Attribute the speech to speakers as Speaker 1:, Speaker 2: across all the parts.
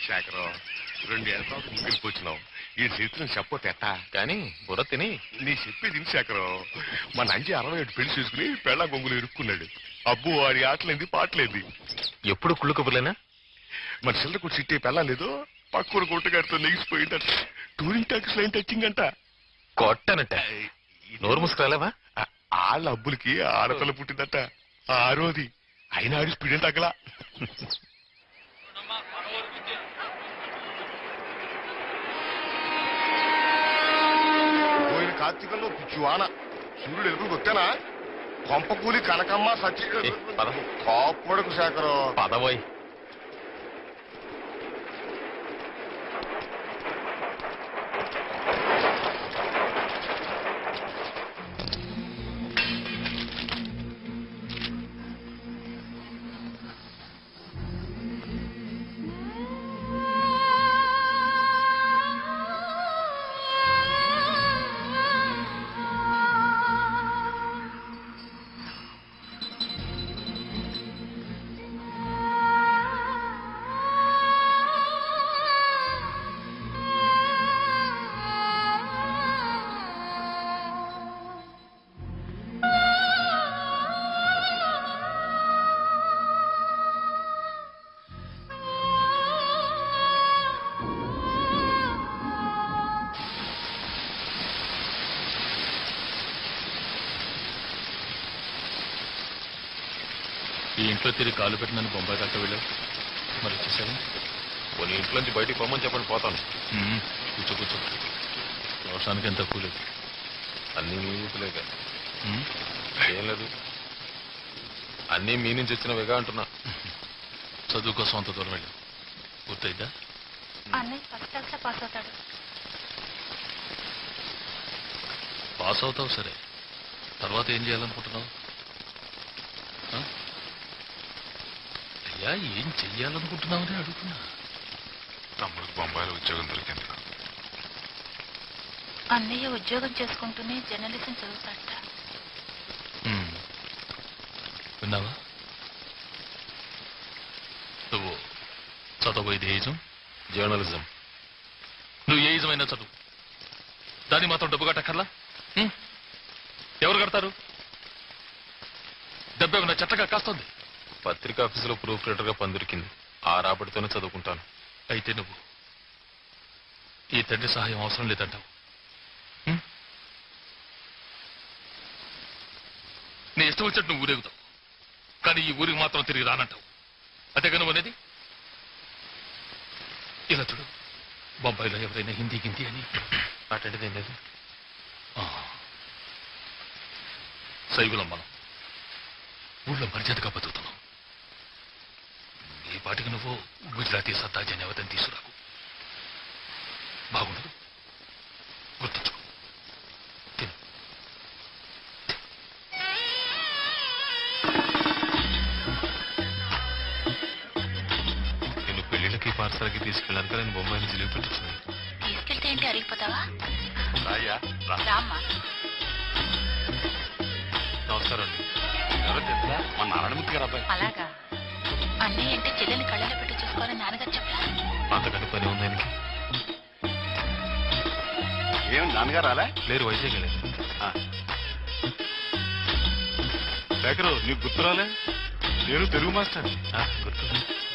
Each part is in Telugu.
Speaker 1: శేఖరం రెండేళ్ల తర్వాత ముగ్గురికి వచ్చినావు ఈ చరిత్రం చెప్పతే ఎట్టా
Speaker 2: కానీ బుర్ర తిని
Speaker 1: నీ చెప్పేది విను శేఖరం మా నంజి అరవై ఏడు పెళ్లి చేసుకుని పెళ్ళ గొంగులు ఇరుక్కున్నాడు అబ్బు వాడి ఆటలేంది పాటలేంది
Speaker 2: ఎప్పుడు కుళ్ళు కబుర్లేనా
Speaker 1: మన చిల్లరకు చిట్టే పెళ్ళలేదు పక్కూర కొట్టుగారితో నెగిసిపోయిందట టూరింగ్ టాక్స్ లైన్ టచింగ్ అంట
Speaker 2: కొట్టనట్ట నోరు ముసుకురాలేవా
Speaker 1: ఆ- వాళ్ళ అబ్బులకి ఆడపిల్ల పుట్టిందట ఆరోది అయినా ఆడి స్పీడ్ తగ్గలా పోయిన కార్తీకంలో పిచ్చి వాన సూర్యుడు ఎదురు కొట్టానా కొంప కూలి కనకమ్మ సచి
Speaker 2: ఏ, పద.
Speaker 1: కాపాడకు శేఖరం
Speaker 2: పదవోయ్
Speaker 3: ఈ ఇంట్లో తిరిగి కాలు పెట్టి నన్ను బొంబాయి దాకా వెళ్ళావు మరి వచ్చేసావు
Speaker 2: కొన్ని ఇంట్లోంచి బయటికి పొమ్మని చెప్పండి పోతాను
Speaker 3: మ్మ్. కూర్చో కూర్చో దోషానికి ఎంత కూలేదు
Speaker 2: అన్నీ మీ ఊపులేక
Speaker 3: మ్మ్.
Speaker 2: ఏం లేదు అన్నీ మీ నుంచి వచ్చినవిగా అంటున్నా
Speaker 3: చదువు కోసం అంత దూరం వెళ్ళావు పూర్తయిద్దా
Speaker 4: అన్నయ్య ఫస్ట్ క్లాస్ లో పాస్ అవుతాడు
Speaker 3: పాస్ అవుతావు సరే తర్వాత ఏం చేయాలనుకుంటున్నావు ఆ? అయ్యా ఏం చెయ్యాలనుకుంటున్నావని అడుగుతున్నా
Speaker 1: తమ్ముడికి బొంబాయిలో ఉద్యోగం దొరికింది
Speaker 4: అన్నయ్య ఉద్యోగం చేసుకుంటూనే జర్నలిజం చదువుతాడట
Speaker 3: మ్మ్. విన్నావా నువ్వు చదవబోయేది ఏజం
Speaker 2: జర్నలిజం
Speaker 3: నువ్వు ఏ ఇజమైనా చదువు దాన్ని మాత్రం డబ్బు కట్టక్కర్లా ఉం? ఎవరు కడతారు డబ్బు ఏమన్నా చెట్టగా కాస్తుంది
Speaker 2: పత్రికా ఆఫీసులో ప్రూఫ్ రీడర్ గా పందిరికింది ఆ రాబడితోనే చదువుకుంటాను
Speaker 3: అయితే నువ్వు ఈ తండ్రి సహాయం అవసరం లేదంటావు ఉం? నీ ఇష్టం వచ్చినట్టు నువ్వు ఊరేగుతావు కానీ ఈ ఊరికి మాత్రం తిరిగి రానంటావు అంతేగా నువ్వు అనేది ఇలా చూడు బొంబాయిలో ఎవరైనా హిందీ గింది అని
Speaker 2: అటువంటిది ఏం లేదు
Speaker 3: ఆ. శైవులం మనం ఊళ్ళో మర్యాదగా బతుకుతున్నాం ఈ పాటికి నువ్వు గుజరాతీ సత్తాజీ అవతం తీసుకురాకు బాగుండదు గుర్తుంచుకో తిను
Speaker 2: నేను పెళ్లిళ్ళకి పాఠశాలకి తీసుకెళ్ళాను కానీ నేను బొంబాయి నుంచి లీవ్ పెట్టించాను
Speaker 4: తీసుకెళ్తే ఏంటి అరిగిపోతావా
Speaker 1: రాయ్యా రా
Speaker 4: రామ్మా
Speaker 2: నమస్కారం అండి
Speaker 1: ఎవరో తెలుసా మా నారాయణమూర్తి గారు అబ్బాయి
Speaker 4: అలాగా అన్నయ్య అంటే చెల్లెని కళ్ళలో పెట్టి చూసుకోవాలని నాన్నగారు చెప్పలా
Speaker 2: అంతకంటే పని ఉంది ఆయనకి
Speaker 1: ఏం నాన్నగారు రాలే
Speaker 2: లేరు వైజాగ్ వెళ్ళారు
Speaker 1: శేఖరు నీకు గుర్తు రాలే నేను తెలుగు మాస్టర్
Speaker 2: ఆ, గుర్తు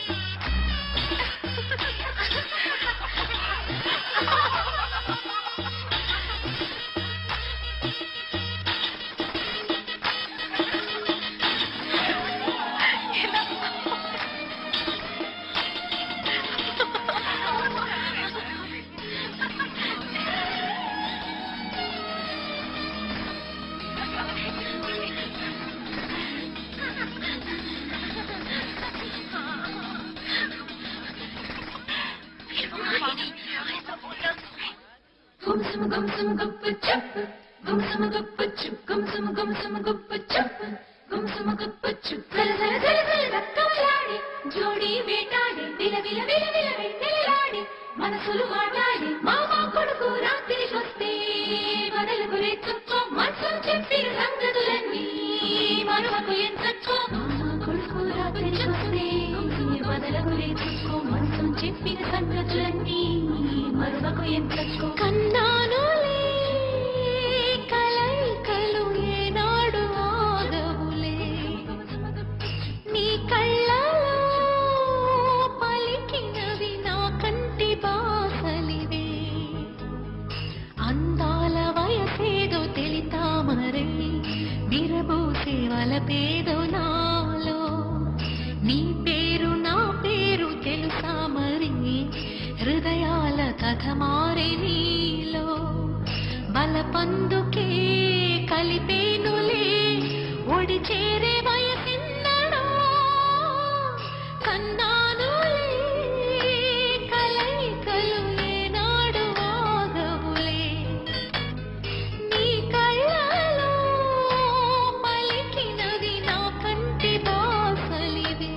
Speaker 5: Gum sum gum sum guppa chup. Gum sum guppa chup. Gum sum gum sum guppa chup. Gum sum guppa chup. జల జల జల జల రక్తమలాడి జోడి వేటాడి విల విల విల విల వెన్నెలాడి మనసులు మాట్లాడి మామ కొడుకు రాత్రికొస్తే వదలకు రేచుక్కో మనసు చెప్పిన సంగతులన్నీ మరొకకు ఎంచక్కో మామ కొడుకు రాత్రికొస్తే వదలకు రేచుక్కో మనసు చెప్పి చెప్పిన సంగతులన్నీ మరువకు ఎంతకు కన్నానులే కలయికలు ఏనాడు ఆగవులే నీ కళ్ళలో పలికినవి నా కంటి బాసలివే అందాల వయసేదో తెలితామరే విరబూసే వలపేదో నాలో నీ పేరు నా పేరు తెలుసా మరి హృదయాల కథ మారే నీలో బలపందుకే కలిపేనులే ఒడి చేరే వయసిన్నడో కన్నానులే కలయికలు ఏనాడు ఆగవులే నీ కళ్ళలో పలికినది నా కంటి బాసలివే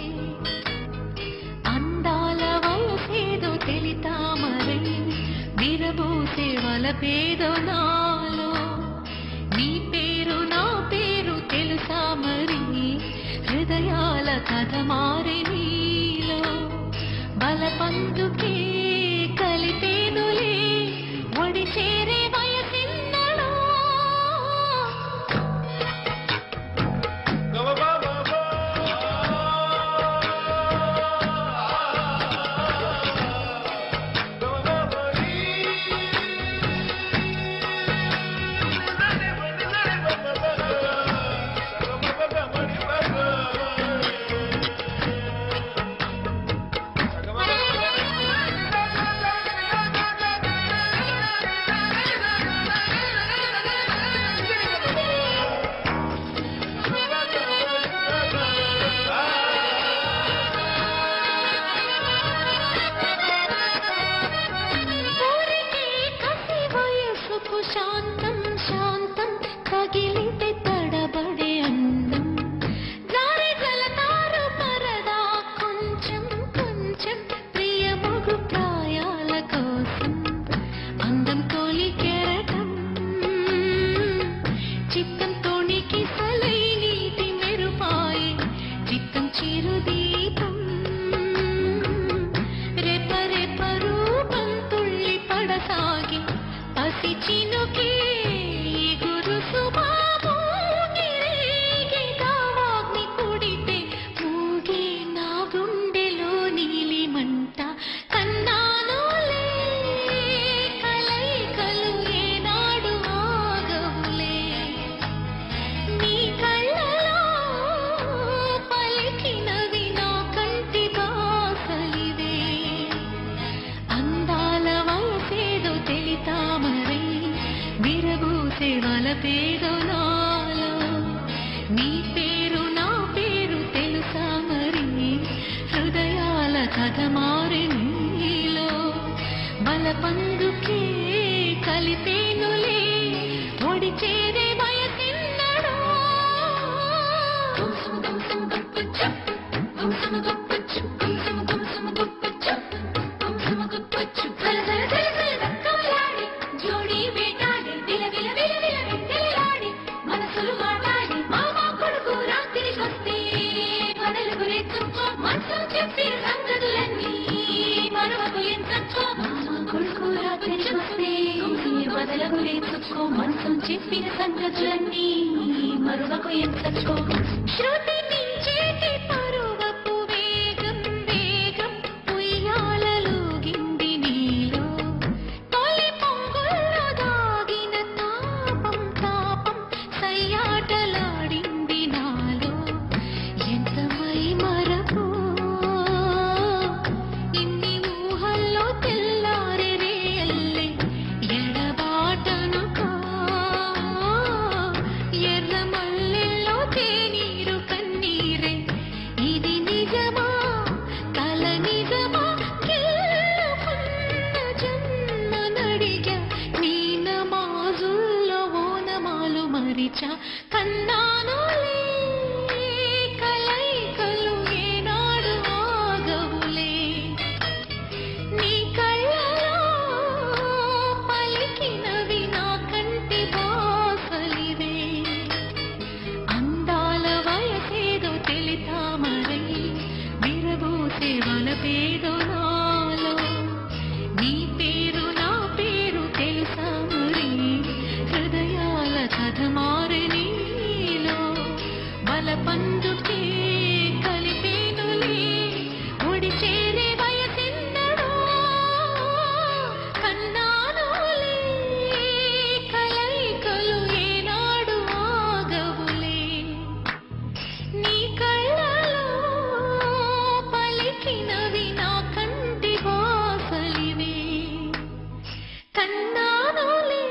Speaker 5: అందాల వయసేదో తెలితామరే విరబూసే వలపేదో నాలో నీ పేరు నా పేరు తెలుసా మరి హృదయాల కథ మారి నీలో బలపందుకే కలిపేనులే ఒడి చేరే వయసిన్నడో ఊరికే కసి వయసుకు శాంతం శాంతం తగిలితే తడబడే అందం జారి జలతారు పరదా కొంచెం కొంచెం ప్రియముగు ప్రాయాల కోసం అందం తోలి కెరటం చిత్తం తోనికి సలై నీటి మెరుపాయి చిత్తం చిరుదీపం రెప రెప రూపం తుళ్ళి పడసాగి పసి చినుకే గురు సుబాబు గిరేగి దావాగ్ని కుడితే మూగే నా గుండెలో నీలి మంట కన్నానులే కలయికలు ఏనాడు ఆగవులే నీ కళ్ళలో పలికినవి నా కంటి బాసలివే అందాల వయసేదో తెలితామరే విరబూసే వలపేదో నాలో నీ పేరు నా పేరు తెలుసా మరి హృదయాల కథ మారి నీలో బలపందుకే కలిపేనులే ఒడి చేరే వయసిన్నడో జోడి వేటాడి విల విల విల విల వెంటలాడి మనసులు మాట్లాడి మామ కొడుకు రాత్రికొస్తే మనలకు ఎత్తుకో మనసు చెప్పి సంగతులన్నీ మరవకు ఎంతకో మామ కొడుకు రాత్రికొస్తే బదలకు ఎత్తుకో మనసు చెప్పిన సంగతులన్నీ మరువకు ఎంతకో శృతి మించేటి పరువపు వేగం వేగం ఉయ్యాలలోగింది నీలో తొలి పొంగుల్లో దాగిన తాపం తాపం సయ్యాటలాడింది నాలో ఎంత మై మరపు ఇన్ని ఊహల్లో తెల్లారే రేయల్లే ఎడబాటనుకో ఎర్ర మల్లెల్లో తేనీరు కన్నీరే నీ పేరు నా పేరు తెలుసా మరి హృదయాల కథ మారనీలో బలపందుకే కలిపేనులే ఒడి చేరే వయసెన్నడో కన్నానులే కలయికలు ఏనాడు ఆగవులే నీ కళ్ళలో పలికినవి నా కంటి వాసలివే కన్నానులే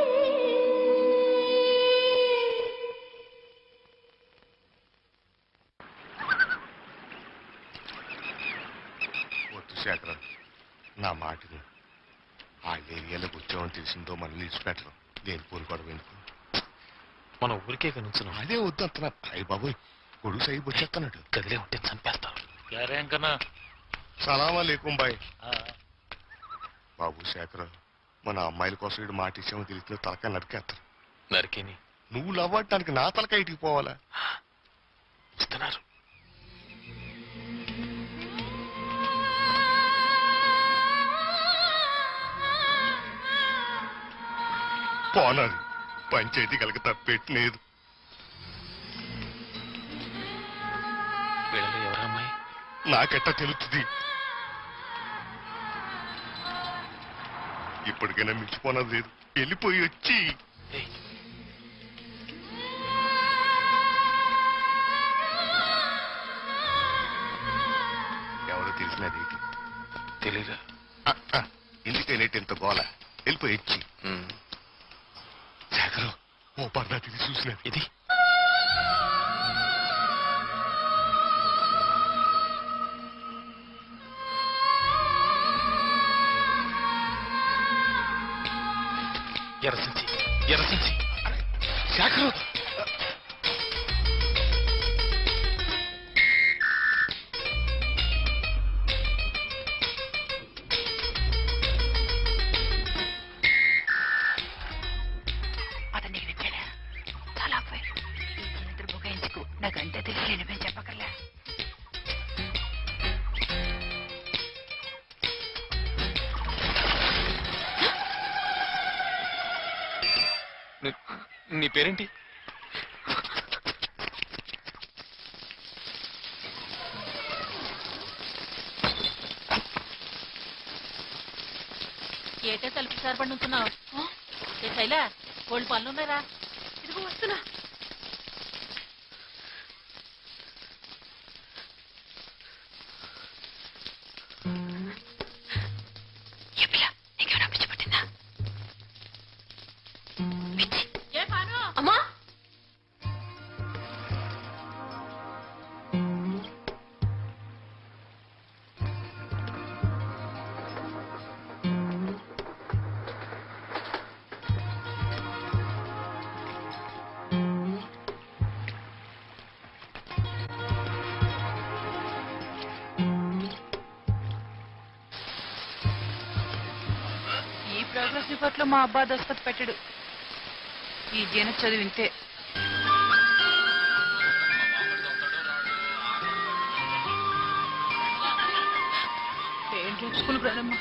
Speaker 1: వద్దు శేఖరం నా మాటని ఆ ఏరియాలోకి వచ్చామని తెలిసిందో మనల్ని ఇచ్చిపెట్టరు దేని పోరుకోవడం ఎందుకు
Speaker 2: మన ఊరికే కనుంచున్నాం
Speaker 1: అదే వద్దు అంటున్నా అయ్యి బాబోయ్ కొడుకు సైబు వచ్చేస్తున్నాడు
Speaker 2: గదిలే ఉంటే చంపేస్తారు
Speaker 3: యారేంకన్నా
Speaker 1: సలామా లేకుం బాయ్ బాబు శేఖరం మన అమ్మాయిల కోసం ఇటు మాట ఇచ్చామో తెలిసిన తలకాయ నరికేస్తారు
Speaker 2: నరికేని
Speaker 1: నువ్వు లవ్వటానికి నా తలకాయ ఇటుకు పోవాలా
Speaker 2: ఇస్తున్నారు
Speaker 1: పోనాది పంచాయతీ కలక తప్పెట్టినలేదు
Speaker 2: వీళ్ళలో ఎవరమ్మాయి
Speaker 1: నాకెట్టా తెలుస్తుంది ఇప్పటికైనా మించిపోనది లేదు వెళ్ళిపోయి వచ్చి
Speaker 2: ఏయ్,
Speaker 1: ఎవరో తెలిసినది
Speaker 2: తెలీదా
Speaker 1: ఎందుకైనా ఇంత గోల వెళ్ళిపోయి వచ్చి
Speaker 2: ఉమ్,
Speaker 1: శేఖరం ఓ పర్దా తిరిగి చూసినది
Speaker 2: ఇది ఎర్రసించి ఎర్రసించి
Speaker 1: శేఖరం
Speaker 4: అతను నీకు నచ్చాడా చాలా పోయాడు ఈ చిన్నద్దరు బుకాయించుకు నాకంటే తెలిసి నువ్వే చెప్పకర్లే
Speaker 2: నీ- నీ పేరేంటి
Speaker 4: ఏటే తలుపు సారపడి నుంచున్నావు ఏ శైలా కోళ్ళు పనులు ఉన్నారా ఇదిగో వస్తున్నా ఏ పిల్ల నీకేమైనా పిచ్చి పట్టిందా పిచ్చి ఏ పాను అమ్మా
Speaker 6: ఈ ప్రోగ్రెస్ రిపోర్ట్ లో మా అబ్బా దస్తఖత్ పెట్టడు ఈ జీన చదివింతే ఏంటి స్కూల్ రాదమ్మా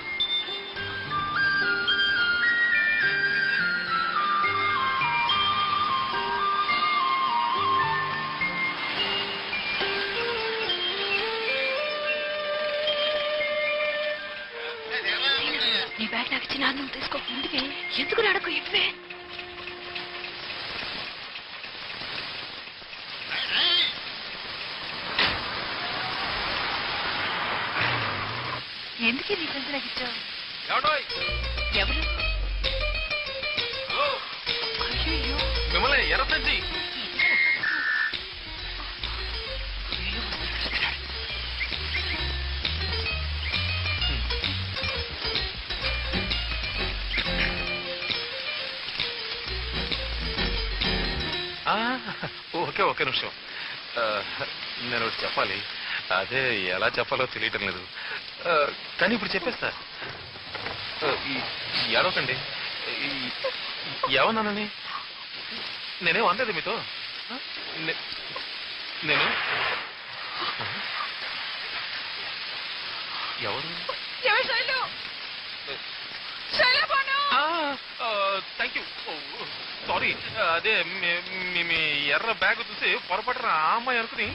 Speaker 4: నీ బ్యాగ్ నాకు ఇచ్చి నాన్న తీసుకో ఎందుకే ఎందుకు నడకు ఇవ్వే ఎందుకే నీ ఫ్రెండ్ నాకు ఇచ్చావు ఎవరు అయ్యయ్యో.
Speaker 2: మిమ్మల్ని ఎర్రసించి ఆ, ఓకే ఒకే నిమిషం ఆ, నేను ఒకటి చెప్పాలి అదే ఎలా చెప్పాలో తెలియటం లేదు ఆ, కానీ ఇప్పుడు చెప్పేస్తా ఆ, ఈ ఈ ఏడవకండి ఈ- ఏమన్నానని నేనేం అనలేదు మీతో ఆ? నే- నేను ఆ? ఎవరు థ్యాంక్ యూ సారీ అదే మీ- మీ మీ ఎర్ర బ్యాగ్ చూసి పొరపాటున ఆ అమ్మాయి అనుకుని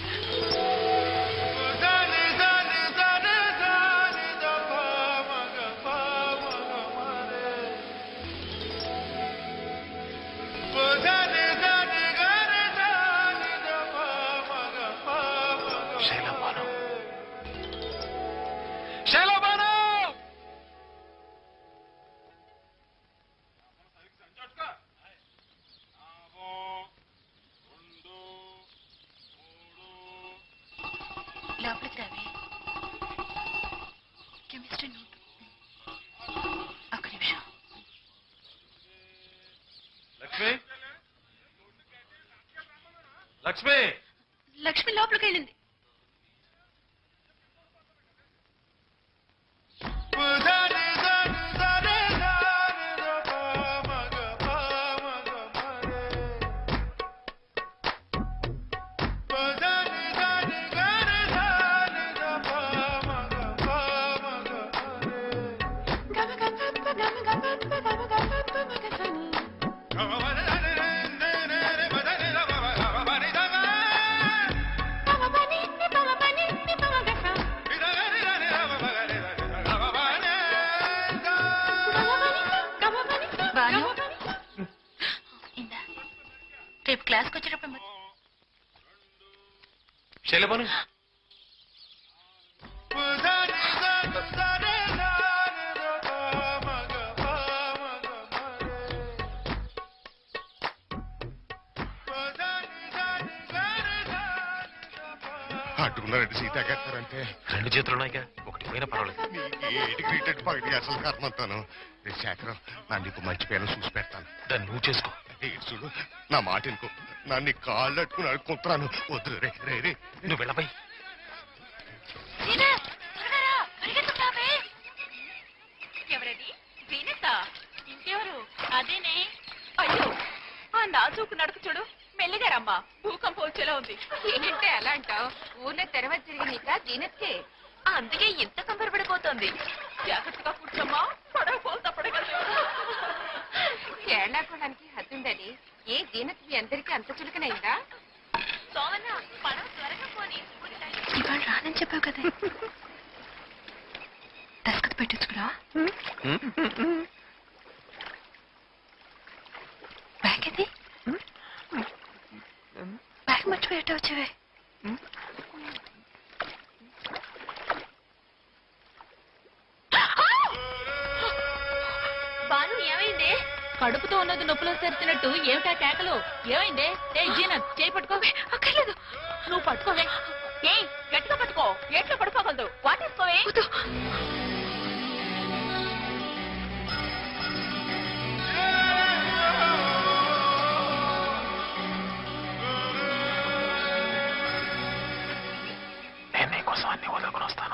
Speaker 2: శైలబాను శైలబాను
Speaker 4: లోపలికి రావే కెమిస్ట్రీ నోట్ ఒక్క నిమిషం
Speaker 2: లక్ష్మి లక్ష్మి
Speaker 4: లక్ష్మి లోపలికి వెళ్ళింది బాను ఇందా రేపు క్లాస్కి వచ్చేటప్పుడు మరి-
Speaker 2: శైలబాను
Speaker 1: అడ్డుకున్నారంటే సీత ఎగేస్తారంటే
Speaker 2: రెండు చేతులు ఉన్నాయిగా ఒకటి పోయినా పర్వాలేదు
Speaker 1: నీకు ఏటి గ్రీటెడ్ పగటి అసలు కర్మంతాను రే శేఖరం నా నీకు మంచిపోయాను చూసి పెడతాను
Speaker 2: దాన్ని నువ్వు చేసుకో
Speaker 1: ఏ చూడు నా మాట అనుకో నన్ను నీ కాళ్ళు అట్టుకుని అడుక్కుంటున్నాను వద్దు రే రే రే
Speaker 2: నువ్వు వెళ్ళబోయి
Speaker 4: సీనా, త్వరగా రా, పరిగెత్తుకు రావే. ఎవరది వీనసా ఇంకెవరు అదేనే అయ్యో ఆ నాజూకు నడుకు చూడు మెల్లిగా రమ్మా భూకంపం వచ్చేలా ఉంది ఏంటంటే అలా అంటావు ఊర్లో తెరవ తిరిగినాక దీనత్కే అందుకే ఇంత కంపరపడిపోతుంది జాగ్రత్తగా కూర్చోమ్మా పడవ పోల్ తప్పడగలదు
Speaker 7: కేరళకోవడానికి హద్దుందని ఏ దీనకి మీ అందరికీ అంత చులకనైందా
Speaker 4: సోమన్న పడవ త్వరగా పోని ఇవాళ రానని చెప్పావు కదా దస్కత్ పెట్టించుకురా బ్యాగ్ ఇది బ్యాగ్ మర్చిపోయేట వచ్చేవే బాను ఏమైంది కడుపుతో ఉన్నది నొప్పులో తెరిచినట్టు ఏమిటా కేకలు ఏమైంది ఏ జీనత్ చేయి పట్టుకో అక్కర్లేదు నువ్వు పట్టుకోవే ఏ గట్టిగా పట్టుకో ఏట్లో పడుకోగలదు వాటేసుకోవే
Speaker 2: నేను నీకోసం అన్ని వదులుకుని వస్తాను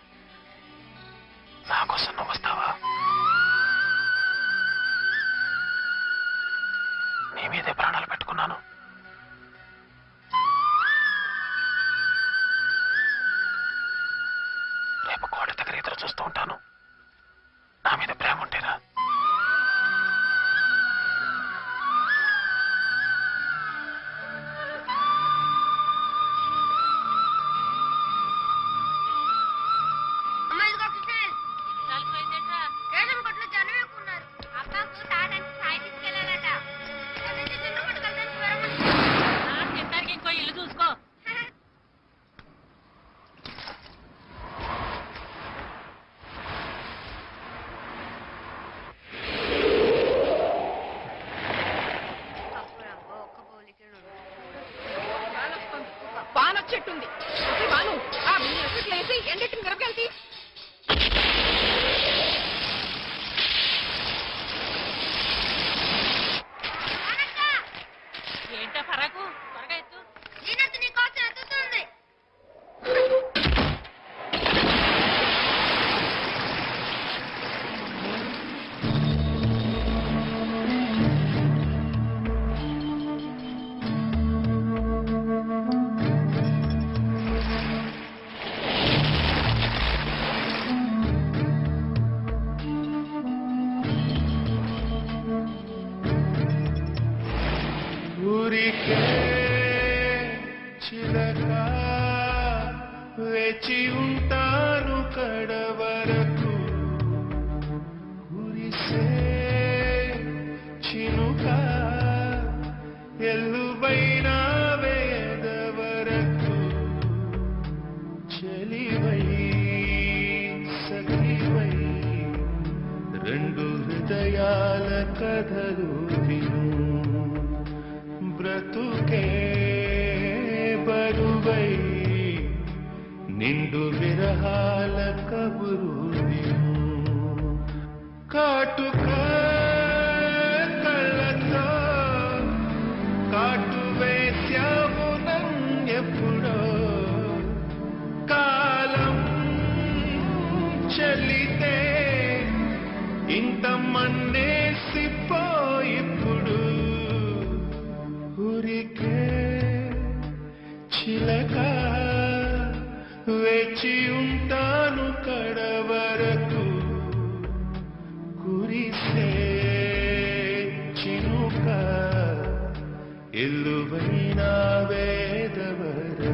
Speaker 2: నా కోసం నువ్వు వస్తావా నీ మీదే ప్రాణాలు పెట్టుకున్నాను రేపు కోట దగ్గర ఎదురు చూస్తూ ఉంటాను నా మీద ప్రేమ ఉంటేరా
Speaker 7: కొట్లు జనం ఎక్కువ ఉన్నారు అక్కకు తాడానికి సాయి తీసుకెళ్ళాలట ఇక్కడ నుంచి చిన్న పట్టుకెళ్తాను జ్వరం
Speaker 4: ఇంకో ఇల్లు చూసుకో
Speaker 8: ఊరికే చిలక వేచి ఉంటాను కడవరకు కురిసే చినుక ఎల్లుబైన వేదవరకు చెలివై సఖివై రెండు హృదయాల కథలు విను బ్రతుకే బరువై నిండు విరహాల కబురు విను కాటుక కళ్ళతో కాటు వేశాము ఎప్పుడో కాలం చెల్లితే ఇంత మన్నేసిపోయిప్పుడు ఊరికే చిలక వేచి ఉంటాను కడవరకు కురిసే చినుక ఎల్లువైన వేదవరకు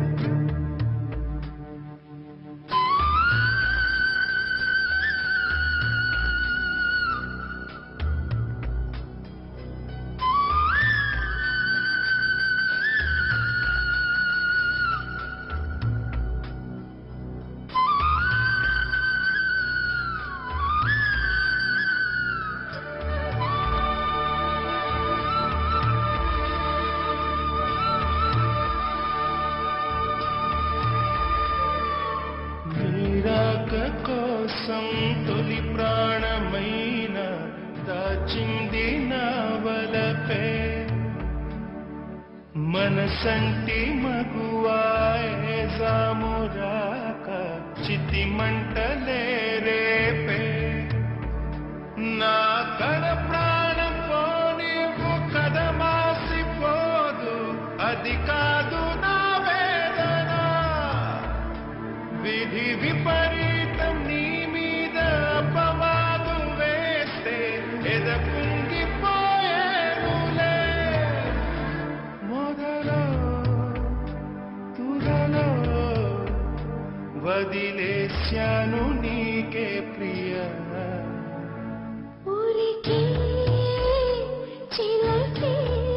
Speaker 8: నీరాక కోసం తొలి ప్రాణమైన దాచింది నా వలపే మనసంటి మగువాయే జామురాక చితి మంటలే రేపే నా కడ ప్రాణం పోనివ్వు కదమాసిపోదు అది కాదు నా వేదన విధి విపరీతం నీ మీద అపవాదు వేస్తే ఎద కుంగిపోయేనులే మొదలో తుదలో వదిలేశాను నీకే ప్రియ
Speaker 5: ఊరికే చిలకే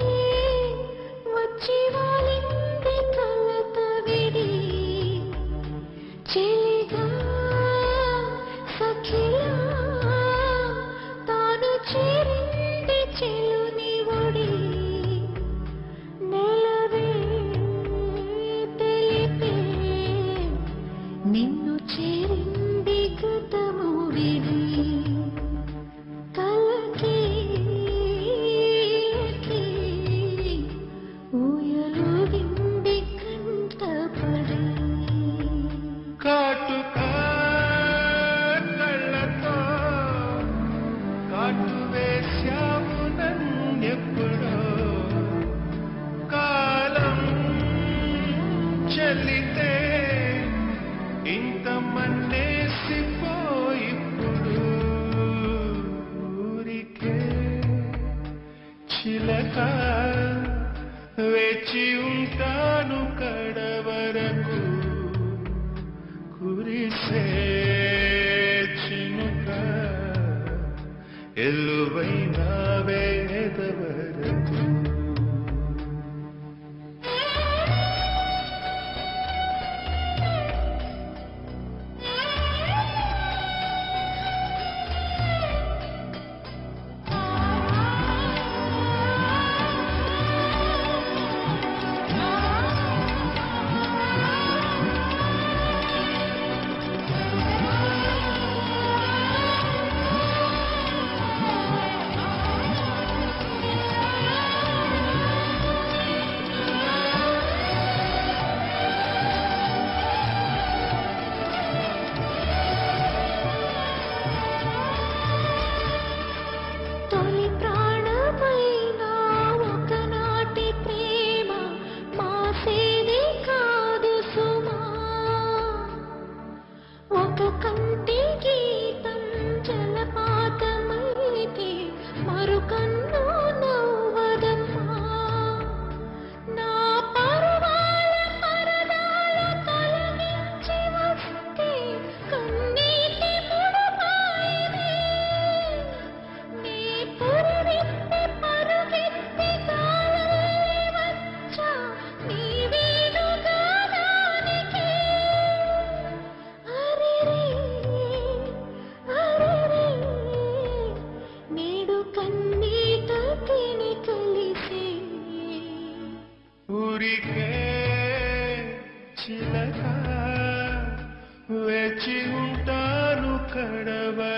Speaker 5: వచ్చి వాలింది కలత విడి చెలిగా సఖిలా తాను చేరింది చెలుని ఒడి నెలవే తెలిపే నిన్ను చేరింది గతము విడి కలకి ఊయలుగింది కంటపడి
Speaker 8: కాటుక కళ్ళతో కాటు వేశాము నన్నెప్పుడో కాలం చెల్లితే ఇంత మన్నేసిపోయిప్పుడు ఊరికే చిలక వేచి ఉంటాను కడవరకు కురిసే చినుక ఎల్లువైన వేదవరకు
Speaker 5: ఆ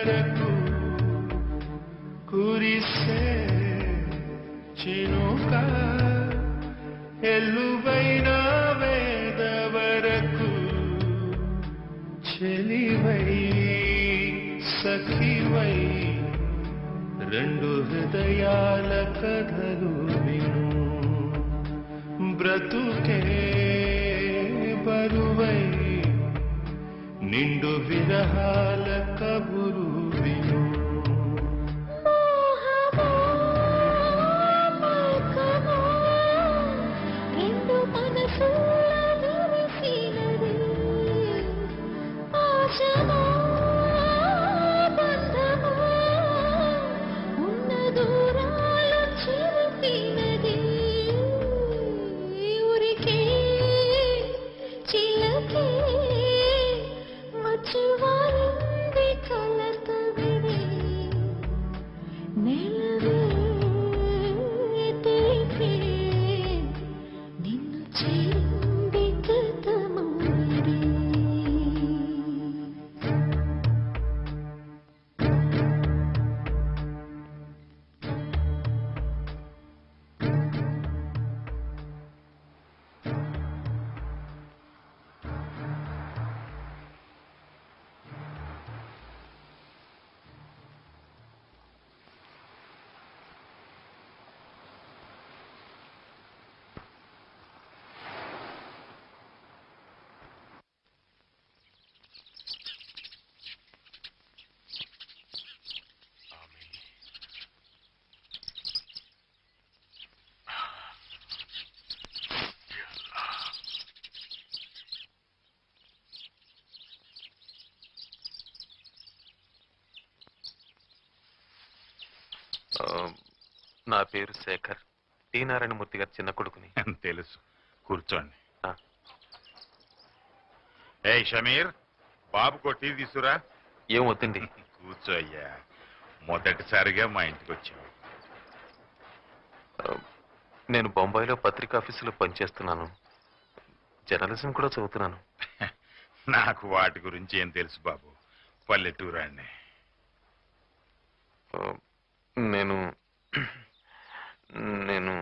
Speaker 8: వరకు కురిసే చినుక ఎల్లువైన వేద వరకు చెలివై సఖివై రెండు హృదయాల కథలు విను బ్రతుకే బరువై నిండు విరహాల కబురు విను
Speaker 5: రెండు మనసుల విరిసినది ఆశమా బంధమా ఉన్న దూరాలు చిలిపినది ఊరికే చిలకే వచ్చి వారింది కలత విని నెలవే తెలిపే నిన్ను చేరింది గతమూరి
Speaker 2: ఆ, నా పేరు శేఖర్ టి నారాయణమూర్తి గారి చిన్న కొడుకుని
Speaker 9: తెలుసు కూర్చోండి
Speaker 2: ఆ.
Speaker 9: ఏ షమీర్ బాబు కొట్టి తీసురా
Speaker 2: ఏం వద్దండి
Speaker 9: కూర్చో అయ్యా మొదటిసారిగా మా ఇంటికి వచ్చావు
Speaker 2: ఆ, నేను బొంబాయిలో పత్రికా ఆఫీసులో పనిచేస్తున్నాను జర్నలిజం కూడా చదువుతున్నాను
Speaker 9: నాకు వాటి గురించి ఏం తెలుసు బాబు పల్లెటూరాన్ని
Speaker 2: ఆ, నేను నేను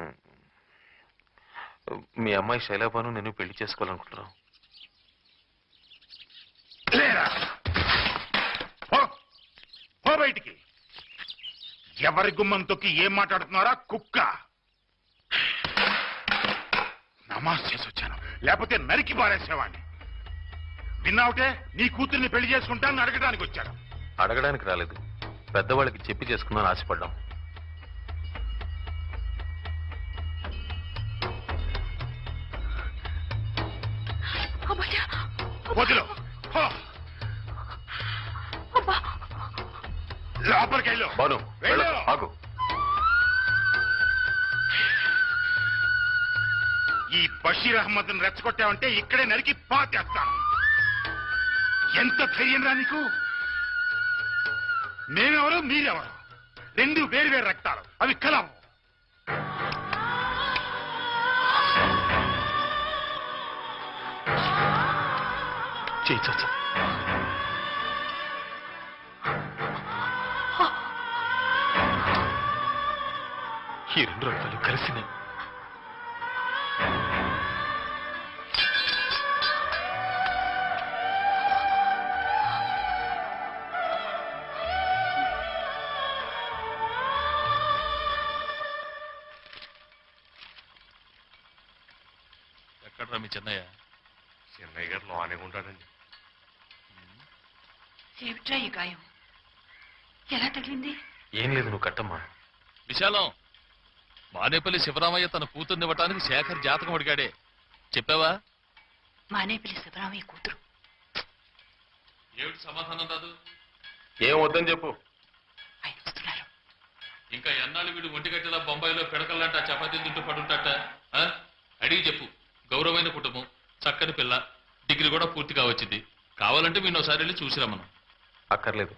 Speaker 2: మీ అమ్మాయి శైలాబాను నేను పెళ్లి చేసుకోవాలనుకుంటున్నాను
Speaker 9: లేరా పో పో బయటికి ఎవరి గుమ్మం తొక్కి ఏం మాట్లాడుతున్నారా కుక్క నమాజ్ చేసి వచ్చాను లేకపోతే నరికి పారేసేవాడిని విన్నావుటే నీ కూతుర్ని పెళ్లి చేసుకుంటానని అడగడానికి వచ్చాడు
Speaker 2: అడగడానికి రాలేదు పెద్దవాళ్ళకి చెప్పి చేసుకుందాం ఆశపడ్డాం
Speaker 4: అబ్బయ్యా
Speaker 9: వదిలో పో. లోపలికి వెళ్ళు
Speaker 2: బాను
Speaker 9: వెళ్ళు.
Speaker 2: వెళ్ళకు, ఆగు
Speaker 9: ఈ బషీర్ అహ్మద్ రెచ్చగొట్టావంటే ఇక్కడే నరికి పాతేస్తాను ఎంత ధైర్యం రా నీకు మేమెవరు మీరెవరు రెండు వేరు వేరు రక్తాలు అవి కలవు
Speaker 2: చేయి చాచా ఈ రెండు రక్తాలు కలిసినాయి
Speaker 3: ఎక్కడ్రా మీ చెన్నయ్య
Speaker 1: చెన్నయ్య గారు లోనే ఉంటాడండి
Speaker 6: ఏమిట్రా ఈ గాయం ఎలా తగిలింది
Speaker 2: ఏం లేదు నువ్వు కట్టమ్మా
Speaker 3: విశాలం మానేపల్లి శివరామయ్య తన కూతుర్ని ఇవ్వటానికి శేఖర్ జాతకం అడిగాడే చెప్పావా
Speaker 6: మానేపల్లి శివరామయ్య కూతురు
Speaker 3: ఏమిటి సమాధానం రాదు
Speaker 2: ఏం వద్దని చెప్పు
Speaker 6: ఆయన వస్తున్నారు
Speaker 3: ఇంకా ఎన్నాళ్ళు వీడు ఒంటిగట్టెలా బొంబాయిలో పిడకల్లాంట చపాతీలు తింటూ పడుంటాట ఆ? అడిగి చెప్పు గౌరవమైన కుటుంబం చక్కని పిల్ల డిగ్రీ కూడా పూర్తిగా వచ్చింది కావాలంటే మీరు ఒకసారి వెళ్ళి చూసిరా మనం
Speaker 2: అక్కర్లేదు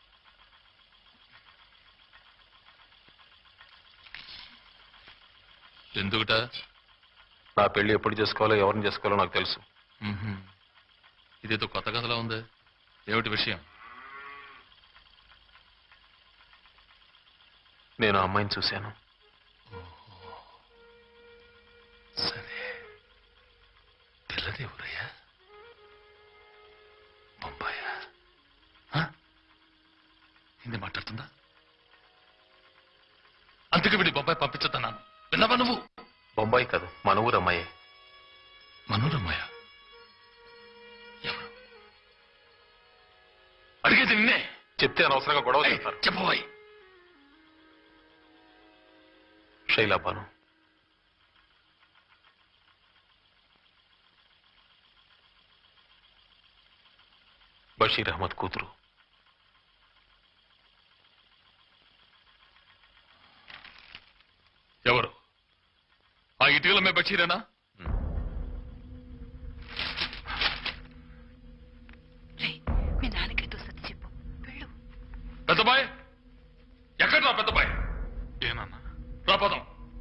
Speaker 3: ఎందుకుట
Speaker 2: నా పెళ్లి ఎప్పుడు చేసుకోవాలో ఎవరిని చేసుకోవాలో నాకు తెలుసు
Speaker 3: మ్మ్హ్మ్. ఇదేదో కొత్త కథలా ఉంది ఏమిటి విషయం
Speaker 2: నేను ఆ అమ్మాయిని చూశాను
Speaker 3: సరే పిల్లది ఎవరయ్యా బొంబాయా ఆ? హిందీ మాట్లాడుతుందా అందుకే వీడి బొంబాయి పంపించద్దన్నాను విన్నావా నువ్వు
Speaker 2: బొంబాయి కాదు మన ఊరు అమ్మాయి
Speaker 3: మనోరమ్మయ్య ఎవరు అడిగేది నిన్నే
Speaker 2: చెప్తే అనవసరంగా గొడవ
Speaker 3: ఏయ్,
Speaker 2: చేస్తారు
Speaker 3: చెప్పబోయ్
Speaker 2: శైలా బాను బషీర్ అహ్మద్ కూతురు
Speaker 3: ఎవరు ఆ ఇటీవల మే బషీరేనా
Speaker 6: రే మీ నాన్నకి సత్తి చెప్పు వెళ్ళు
Speaker 3: పెద్దబాయ్ ఎక్కడ రా పెద్దబాయ్
Speaker 2: ఏనన్నా
Speaker 3: రా పదం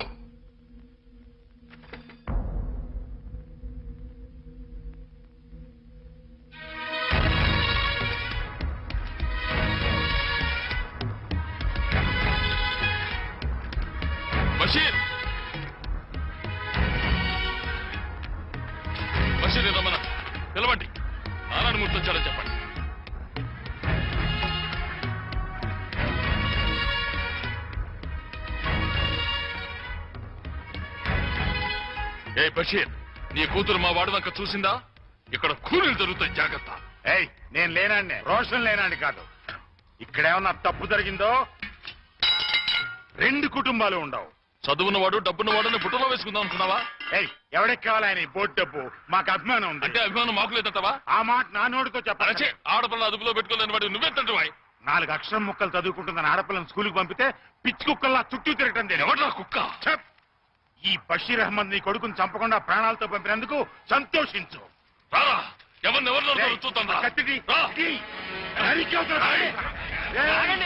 Speaker 3: బషీర్ బషీర్ రమణ పిలవండి నారాయణ మూర్తి వచ్చాడని చెప్పండి ఏ బషీర్ నీ కూతురు మా వాడు వంక చూసిందా ఇక్కడ కూలీలు జరుగుతాయి జాగ్రత్త
Speaker 9: ఏయ్ నేను లేనండి రోషన్ లేనండి కాదు ఇక్కడేమన్నా తప్పు జరిగిందో రెండు కుటుంబాలు ఉండవు
Speaker 3: చదువున్నవాడు డబ్బున్నవాడు బుట్టలో వేసుకుందాం అనుకున్నావా
Speaker 9: ఏయ్ ఎవడికి కావాలి ఆయన ఈ బోర్డు డబ్బు మాకు అభిమానం ఉంది
Speaker 3: అంటే అభిమానం మాకు లేదంటావా
Speaker 9: ఆ మాట నా నోటితో
Speaker 3: అరచే
Speaker 9: చెప్పాలి
Speaker 3: ఆడపిల్ల అదుపులో పెట్టుకోలేని వాడు నువ్వెత్తండి వాయ్
Speaker 9: నాలుగు అక్షరం ముక్కలు చదువుకుంటున్న ఆడపిల్లని స్కూల్కి పంపితే పిచ్చి కుక్కల్లా చుట్టూ తిరగటం తెలియదు.
Speaker 3: ఎవడ్రా కుక్క
Speaker 9: చెప్ ఈ బషీర్ అహ్మద్ నీ కొడుకుని చంపకుండా ప్రాణాలతో పంపినందుకు సంతోషించు
Speaker 3: రారా ఎవరిని ఎవరిని
Speaker 9: ఏయ్,
Speaker 3: చూద్దాం
Speaker 9: ఆ
Speaker 3: రా.
Speaker 9: కత్తిది,
Speaker 3: రా.
Speaker 9: ఇది, నరికి అవతల పారేయ్. ఏయ్,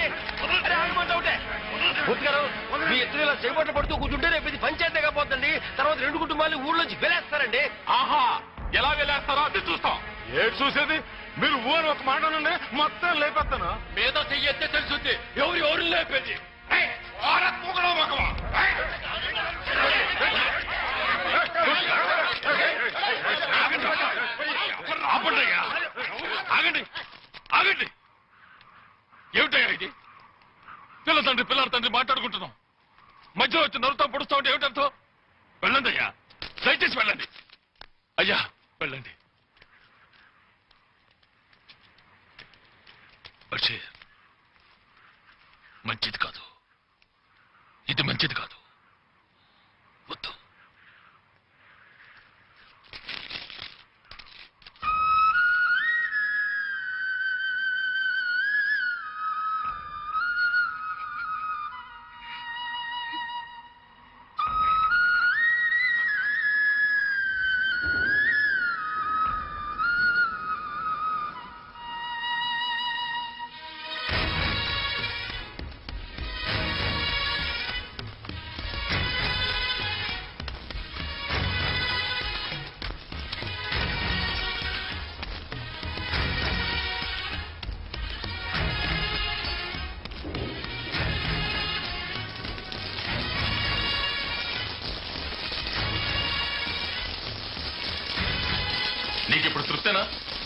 Speaker 10: గారు మీ ఇద్దరు ఇలా చేపట్లు పడుతూ కూర్చుంటే రేపు ఇది పంచాయతీ కాపోతుంది తర్వాత రెండు కుటుంబాలు ఊళ్ళోంచి వెలేస్తారండి
Speaker 3: ఆహా ఎలా వెళ్ళేస్తారో అది చూస్తాం
Speaker 9: ఏడు చూసేది మీరు ఊరు ఒక మాట నుండి మొత్తం లేపేస్తాను
Speaker 3: మీద చెయ్యెత్తే తెలుసుద్ది ఎవరు ఎవరు లేపేది ఏయ్, ఆరా తూకడం మగవా. ఏయ్. ఆగండి. ఆపండి అయ్యా. ఆగండి ఆగండి ఏమిటయ్యా ఇది పిల్ల తండ్రి పిల్లల తండ్రి మాట్లాడుకుంటున్నాం మధ్యలో వచ్చి నరుతా పొడుస్తా ఉంటే ఏమిటంతో వెళ్ళండి అయ్యా దయచేసి వెళ్ళండి అయ్యా వెళ్ళండి బషీర్ మంచిది కాదు ఇది మంచిది కాదు వద్దు నీకు ఇప్పుడు తృప్తేనా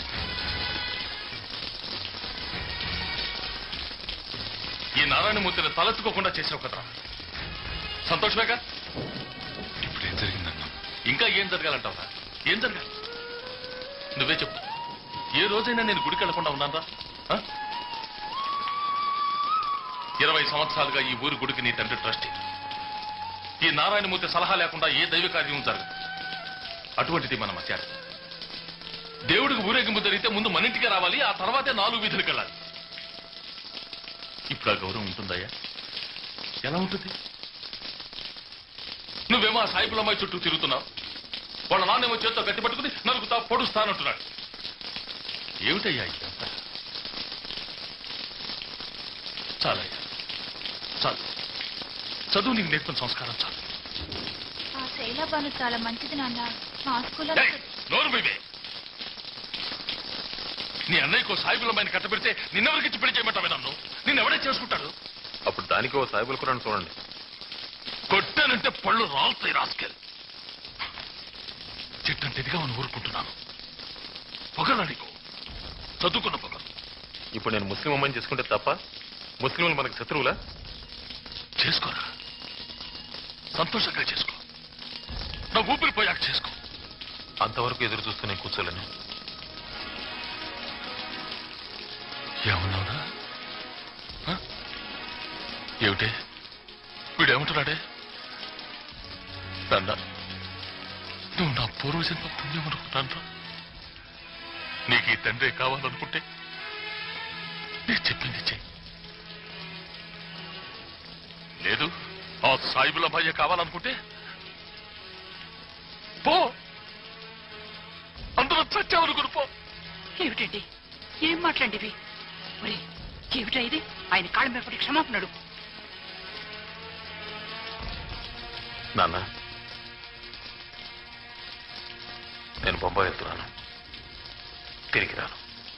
Speaker 3: ఈ నారాయణమూర్తిని తలెత్తుకోకుండా చేసావు కదా సంతోషమేగా
Speaker 1: ఇప్పుడు ఏం జరిగిందన్నా
Speaker 3: ఇంకా ఏం జరగాలంటావా ఏం జరగాలి నువ్వే చెప్పు ఏ రోజైనా నేను గుడికి వెళ్లకుండా ఉన్నానా ఆ? ఇరవై సంవత్సరాలుగా ఈ ఊరి గుడికి నీ తండ్రి ట్రస్టీ ఈ నారాయణమూర్తి సలహా లేకుండా ఏ దైవ కార్యం జరగదు అటువంటిది మన మధ్య దేవుడికి ఊరేగింపు జరిగితే ముందు మన ఇంటికి రావాలి ఆ తర్వాతే నాలుగు వీధులకు వెళ్ళాలి ఇప్పుడు ఆ గౌరవం ఉంటుందయ్యా ఎలా ఉంటుంది నువ్వేమో ఆ సాయిబులమ్మాయి చుట్టూ తిరుగుతున్నావు వాళ్ళ నాన్నేమో చేత్తో గట్టి పట్టుకుని నరుకుతా పొడుస్తానంటున్నాడు ఏమిటయ్యా ఇదంతా చాలయ్యా చాలు చదువు నీకు నేర్పిన సంస్కారం చాలు
Speaker 4: ఆ శైలబాను చాలా మంచిది నాన్న మా స్కూల్లో
Speaker 3: ఏయ్, నోరు మీవే నీ అన్నయ్యకు సాయిబులమ్మాయిని కట్టబెడితే నిన్నెవరికిచ్చి పెళ్లి చేయమంటావే నన్ను నిన్నెవడే చేసుకుంటాడు అప్పుడు
Speaker 2: దానికి ఓ సాయిబుల్ కూడా చూడండి
Speaker 3: కొట్టానంటే పళ్ళు రాలుతాయి రాసుకెళ్ళి చెట్టంటే ఎదిగామని ఊరుకుంటున్నాను పొగరా నీకు చదువుకున్న పొగరు
Speaker 2: ఇప్పుడు నేను ముస్లిం అమ్మాయిని చేసుకుంటే తప్ప ముస్లింలు మనకి శత్రువులా
Speaker 3: చేసుకోరా సంతోషంగా చేసుకో నా ఊపిరి పోయాక చేసుకో
Speaker 2: అంతవరకు ఎదురు చూస్తూ నేను కూర్చోలేను
Speaker 3: ఏమన్నావురా ఆ? ఏమిటే వీడేమంటున్నాడే నాన్న నువ్వు నా పూర్వజన్మ పుణ్యం అనుకున్నాను నీకు ఈ తండ్రి కావాలనుకుంటే నేను చెప్పింది చెయ్యి లేదు ఆ సాయిబుల భయ్య కావాలనుకుంటే పో అందరూ చచ్చావనుకుని పో
Speaker 6: ఏమిటండి ఏం మాట్లాడివి ఒరే ఏమిటా ఇది ఆయన కాళ్ళ మీద పడి క్షమాపణ అడుగు
Speaker 2: నాన్న నేను బొంబాయి వెళ్తున్నాను తిరిగి రాను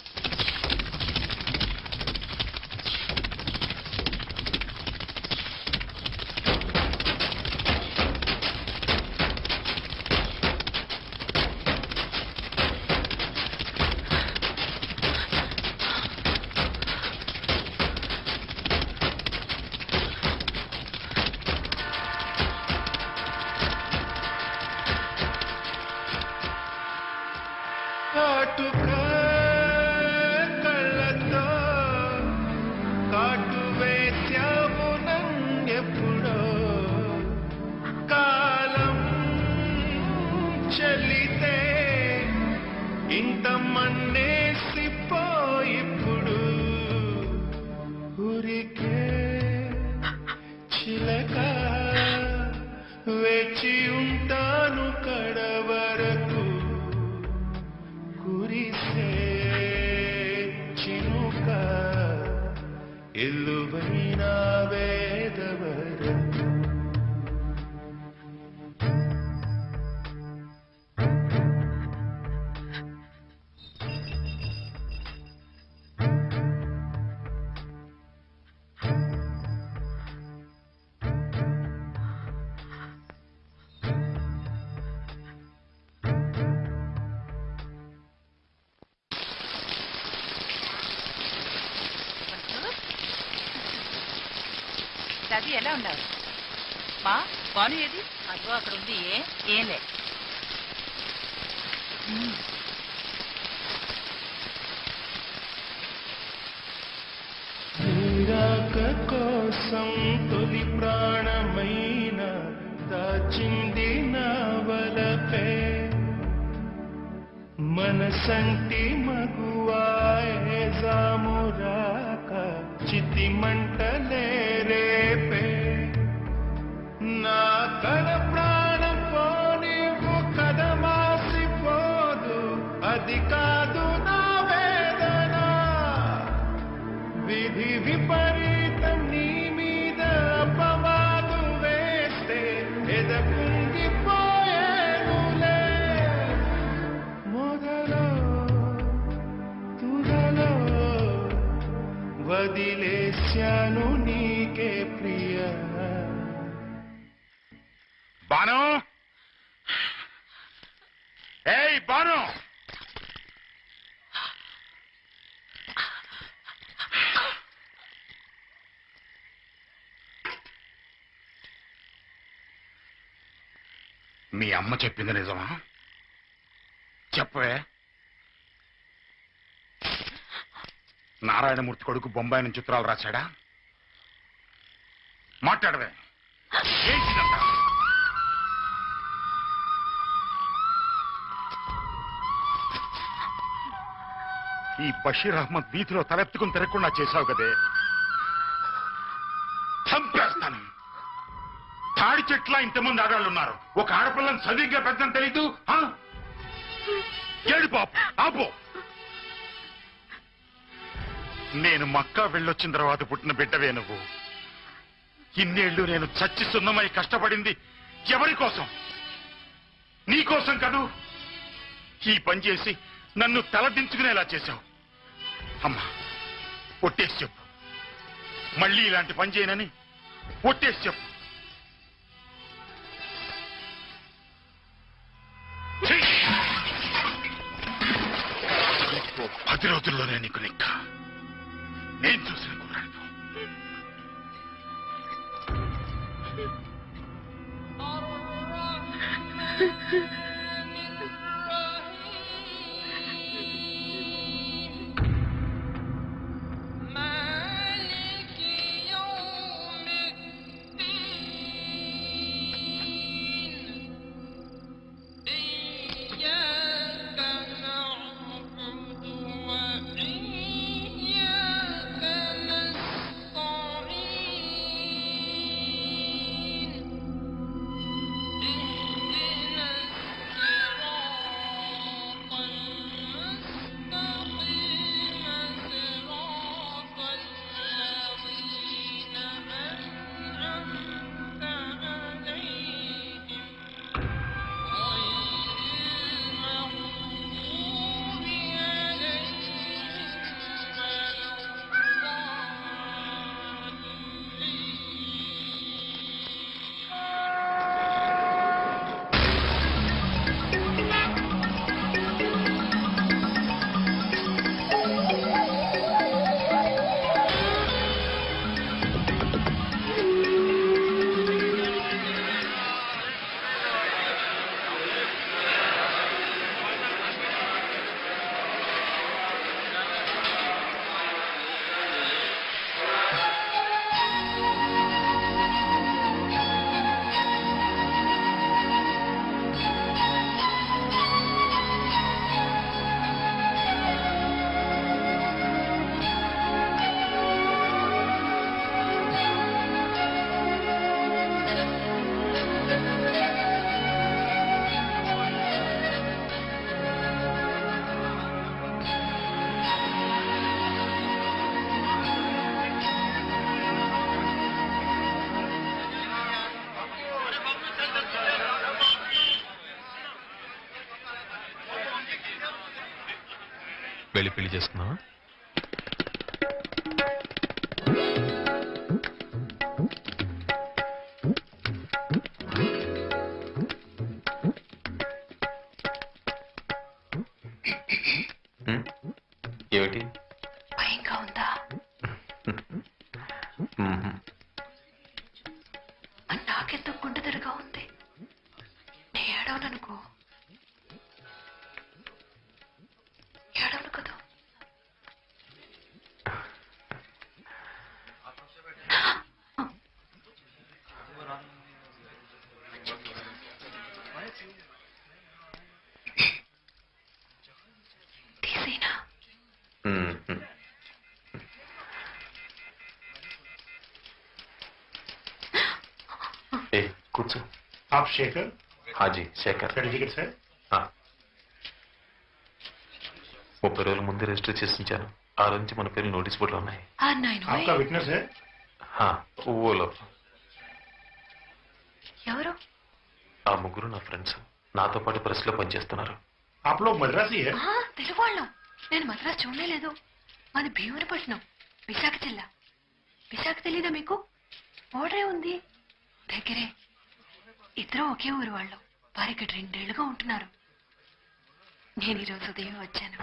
Speaker 8: కాటుక కళ్ళతో కాటు వేశావు నన్నెప్పుడో కాలం చెల్లితే ఇంత మన్నేసిపోయిప్పుడు ఊరికే చిలక వేచి ఉంటాను కడవరకు కురిసే చినుక ఎల్లువైన వేదవరకు
Speaker 6: రవి ఎలా ఉన్నావు మా బాను ఏది అదిగో అక్కడ ఉంది ఏ ఏంలే ఉమ్.
Speaker 8: నీరాక కోసం తొలి ప్రాణమైన దాచింది నా వలపే మనసంటి మగువాయే జామురాక చితి మంటలే రేపే నా కడ ప్రాణం పోనివ్వు కదమాసిపోదు అది కాదు నా వేదన విధి విపరీతం నీ మీద అపవాదు వేస్తే ఎదకుంగిపోయేనులే మొదలో తుదలో వదిలేశాను నీకే ప్రియ
Speaker 9: బాను ఏయ్ బాను మీ అమ్మ చెప్పింది నిజమా చెప్పవే నారాయణమూర్తి కొడుకు బొంబాయి నుంచి చిత్రాలు రాశాడా మాట్లాడవే ఏంటిదంతా ఈ బషీర్ అహ్మద్ వీధిలో తలెత్తుకుని తిరగకుండా చేశావు కదే చంపేస్తాను తాడి చెట్ల ఇంతమంది ఆడాళ్ళు ఉన్నారు ఒక ఆడపిల్లని సరిగ్గా పెద్దని తెలీదు ఆ? ఏడు పాపు ఆపు నేను మక్కా వెళ్ళొచ్చిన తర్వాత పుట్టిన బిడ్డవే నువ్వు ఇన్నేళ్లు నేను చచ్చి సున్నమై కష్టపడింది ఎవరి కోసం నీ కోసం కదూ ఈ పని చేసి నన్ను తలదించుకునేలా చేశావు అమ్మా ఒట్టేసి చెప్పు మళ్ళీ ఇలాంటి పని చేయనని ఒట్టేసి చెప్పు ఛీ! ఇంకో పది రోజుల్లోనే నీకు లెక్క నేను చూసిన కుర్రాడు
Speaker 2: వెళ్ళి పెళ్లి చేసుకున్నావా ఉమ్, ఏమిటి
Speaker 4: భయంగా ఉందా
Speaker 2: ఉమ్,
Speaker 4: అని నాకెంతో గుండెదరగా ఉంది నే ఏడవననుకో ఏడవను కదా తీసేనా
Speaker 2: ఉమ్, ఉమ్. ఏ కూర్చో
Speaker 9: आप शेखर
Speaker 2: హాజీ శేఖర్
Speaker 9: सर्टिफिकेट सर
Speaker 2: ఆ. ముప్పై రోజుల ముందే రిజిస్టర్ చేసి ఉంచాను ఆ రోజు నుంచి మన పేర్లు నోటీస్ బోర్డులో ఉన్నాయి
Speaker 4: ఆ నాయన
Speaker 9: आपका विटनेस है
Speaker 2: హా, ఓలో
Speaker 4: ఎవరు
Speaker 2: ఆ ముగ్గురు నా ఫ్రెండ్స్ నాతో పాటు ప్రెస్ లో పనిచేస్తున్నారు
Speaker 9: आप लोग मद्रासी है
Speaker 4: ఆ, తెలుగు వాళ్ళం నేను మద్రాసు చూడలేదు మాది భీమునిపట్నం విశాఖ జిల్లా విశాఖ తెలీదా మీకు ఓడరే ఉంది దగ్గరే ఇద్దరు ఒకే ఊరు వాళ్ళు వారు ఇక్కడ రెండేళ్లుగా ఉంటున్నారు నేను ఈరోజు ఉదయం వచ్చాను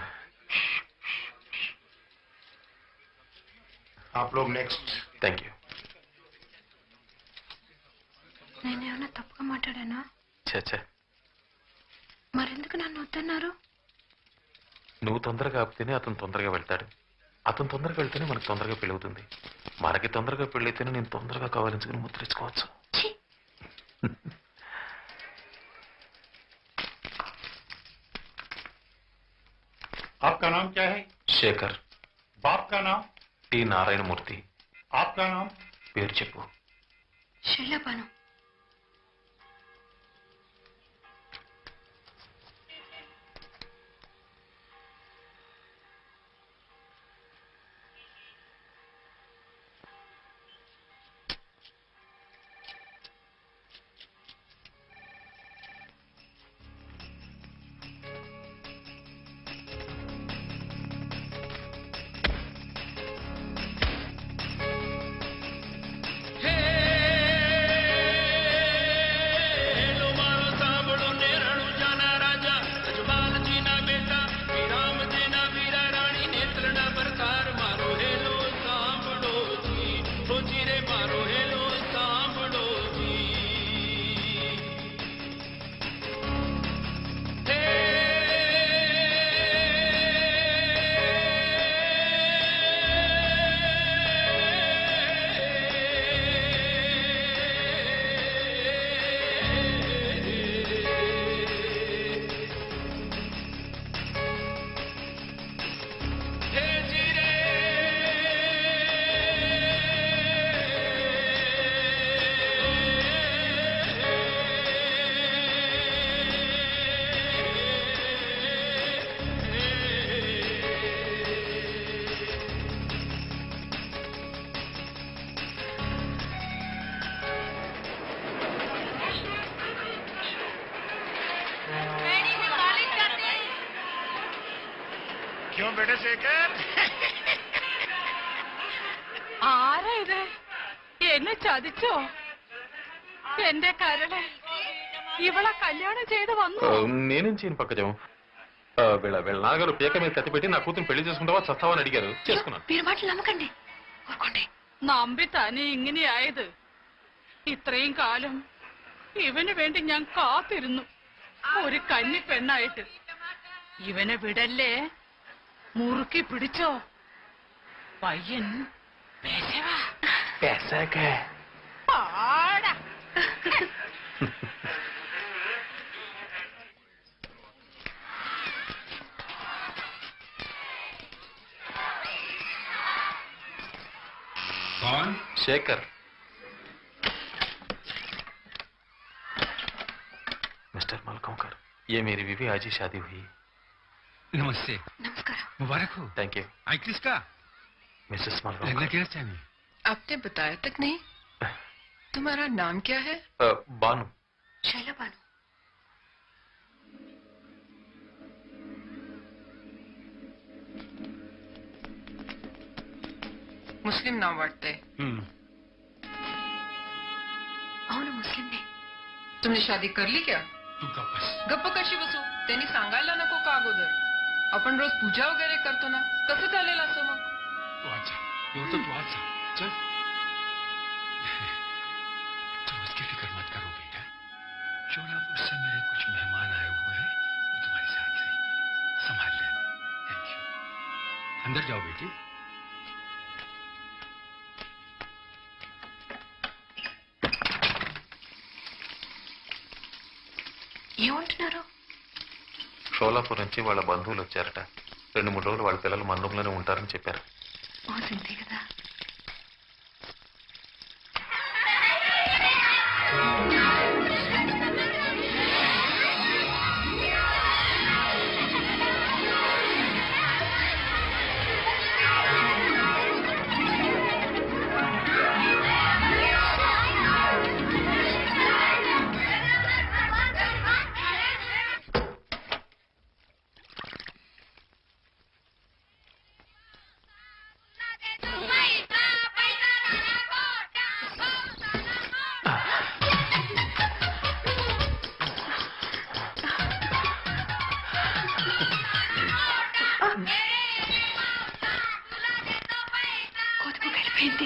Speaker 9: आप लोग नेक्स्ट
Speaker 2: థ్యాంక్ యూ
Speaker 4: నేనేమన్నా తప్పుగా మాట్లాడానా
Speaker 2: చచ్చా
Speaker 4: మరెందుకు నన్ను వద్దన్నారు
Speaker 2: నువ్వు తొందరగా ఆపితేనే అతను తొందరగా వెళ్తాడు అతను తొందరగా వెళ్తేనే మనకు తొందరగా పెళ్ళవుతుంది మనకి తొందరగా పెళ్ళైతేనే నేను తొందరగా కావాలించుకుని ముద్రించుకోవచ్చు
Speaker 4: ఛీ!
Speaker 9: आपका नाम क्या है
Speaker 2: శేఖర్
Speaker 9: बाप का नाम
Speaker 2: టి నారాయణమూర్తి
Speaker 9: आपका नाम
Speaker 2: పేరు చెప్పు
Speaker 4: శైలపాను
Speaker 8: हे
Speaker 9: ബേട്ട ശേഖർ
Speaker 6: ആരാ ഇത് എന്നെ ചതിച്ചോ എന്റെ കരളെ ഇവളെ കല്യാണം ചെയ്ത് വന്നു
Speaker 2: ఆ, నేనేం చేయను పక్కజం ఆ, వీళ్ళ వీళ్ళ నాన్నగారు పీక మీద కత్తి పెట్టి నా కూతురు పెళ్లి చేసుకుంటావా చస్తావా అని అడిగారు చేసుకున్నాను
Speaker 4: మీరు మాటలు నమ్మకండి ఊరుకోండి
Speaker 6: നമ്പി തന്നെ ഇങ്ങനെയായത് ഇത്രയും കാലം ഇവന് വേണ്ടി ഞാൻ കാത്തിരുന്നു ഒരു കന്നി പെണ്ണായിട്ട് ഇവനെ വിടല്ലേ മുറുക്കി പിടിച്ചോ പയ്യൻ പെശവാ. പാടാ
Speaker 9: कौन
Speaker 2: शेखर मिस्टर मलकोंकर ये मेरी बीवी आज ही शादी हुई
Speaker 9: नमस्ते
Speaker 4: నమస్కారం
Speaker 9: मुबारक हो
Speaker 2: थैंक यू
Speaker 9: आई किसका
Speaker 2: मिसेस
Speaker 9: लगना
Speaker 2: मलकोंकर
Speaker 9: क्या चाहिए
Speaker 11: आपने बताया तक नहीं तुम्हारा नाम क्या है
Speaker 2: अ, बानू
Speaker 4: శైలబాను
Speaker 11: मुस्लिम नाम वाटते
Speaker 4: అవును ముస్లింనే
Speaker 11: तुमने शादी कर ली क्या
Speaker 9: तू का बस
Speaker 11: गप्प कशी बसू त्यांनी सांगायला नको का अगोदर आपण रोज पूजा वगैरे करतो ना कसं चालेल असं मग
Speaker 9: तू आज जा ये होता तू आज जा चल तुम उसकी फिक्र मत करो बेटा शोलापुर से मेरे कुछ मेहमान आए हुए हैं वो तुम्हारे साथ रहे संभाल ले थैंक यू अंदर जाओ बेटी
Speaker 4: ఏమంటున్నారు
Speaker 2: షోలాపూర్ నుంచి వాళ్ళ బంధువులు వచ్చారట రెండు మూడు రోజులు వాళ్ళ పిల్లలు మన రూమ్లోనే ఉంటారని చెప్పారు
Speaker 4: ఓ సింతే కదా కొద్దిగా వెళ్ళిపోయింది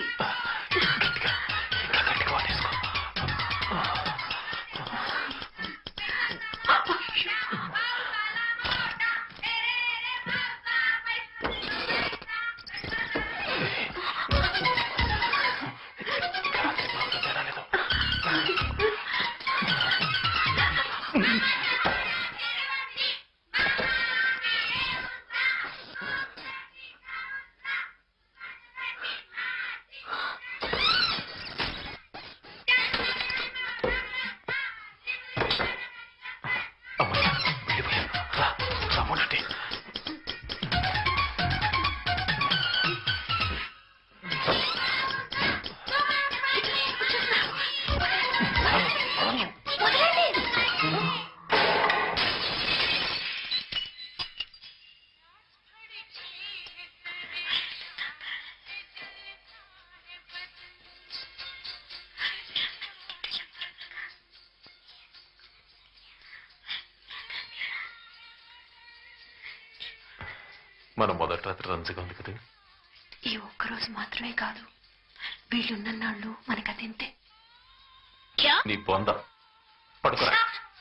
Speaker 2: మనం మొదటి రాత్రి రంజుగా ఉంది కదా
Speaker 4: ఈ ఒక్కరోజు మాత్రమే కాదు వీళ్ళున్నన్నాళ్ళు మనకదింతే
Speaker 2: నీ బొంద పడుకోరా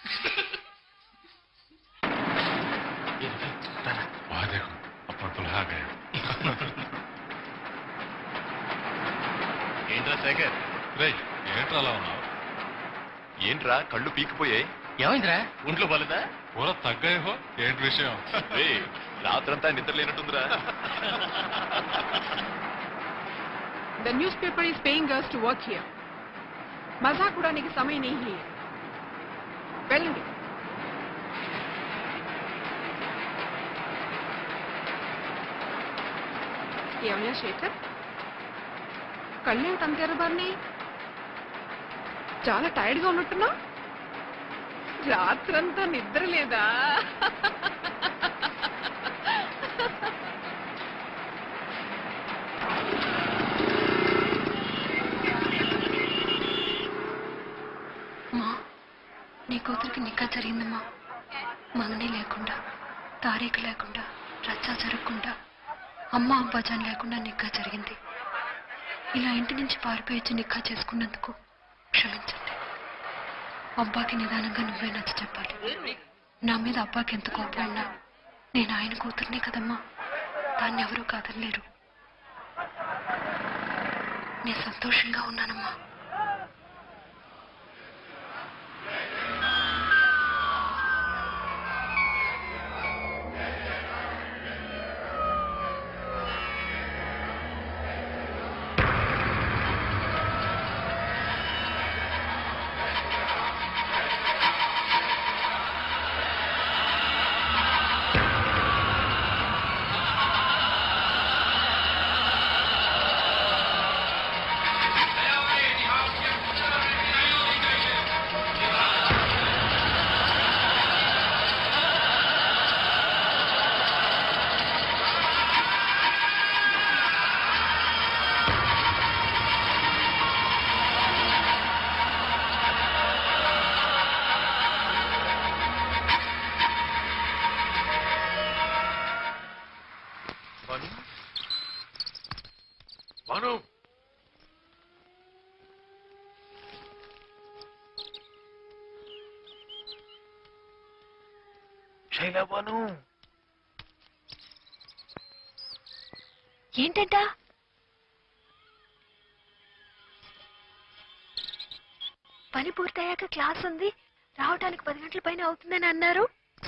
Speaker 9: वहाँ देखो अपना दुल्हा आ गया
Speaker 1: ఏంట్రా శేఖర్
Speaker 3: రే ఏంట్రా అలా ఉన్నావు
Speaker 1: ఏంట్రా కళ్ళు పీకిపోయాయి
Speaker 10: ఏమైందిరా
Speaker 1: ఒంట్లో బాలేదా
Speaker 3: పూర తగ్గాయో ఏంటి విషయం
Speaker 1: రే రాత్రంతా నిద్ర లేనట్టుందిరా
Speaker 12: The newspaper is paying us to work here. మజాక్ ఉడానికి సమయం नहीं है వెళ్ళండి ఏమయ్యా శేఖర్ కళ్ళేమిటి అంత ఎర్రబారిని చాలా టైర్డ్ గా ఉన్నట్టున్నా రాత్రంతా నిద్ర లేదా
Speaker 5: కూతురికి నిక్కా జరిగిందమ్మా మంగని లేకుండా తారీఖు లేకుండా రచ్చ జరగకుండా అమ్మ అబ్బాజాన్ లేకుండా నిక్కా జరిగింది ఇలా ఇంటి నుంచి పారిపోయి వచ్చి నిక్కా చేసుకున్నందుకు క్షమించండి అబ్బాకి నిదానంగా నువ్వే నచ్చ చెప్పాలి నా మీద అబ్బాకి ఎంత కోపం ఉన్నా నేను ఆయన కూతుర్నే కదమ్మా దాన్ని ఎవరూ కాదనలేరు నేను సంతోషంగా ఉన్నానమ్మా
Speaker 2: భాను భాను శైలా భాను
Speaker 5: ఏంటంటా పని పూర్తయ్యాక క్లాస్ ఉంది రావడానికి పది గంటల పైన అవుతుందని అన్నారు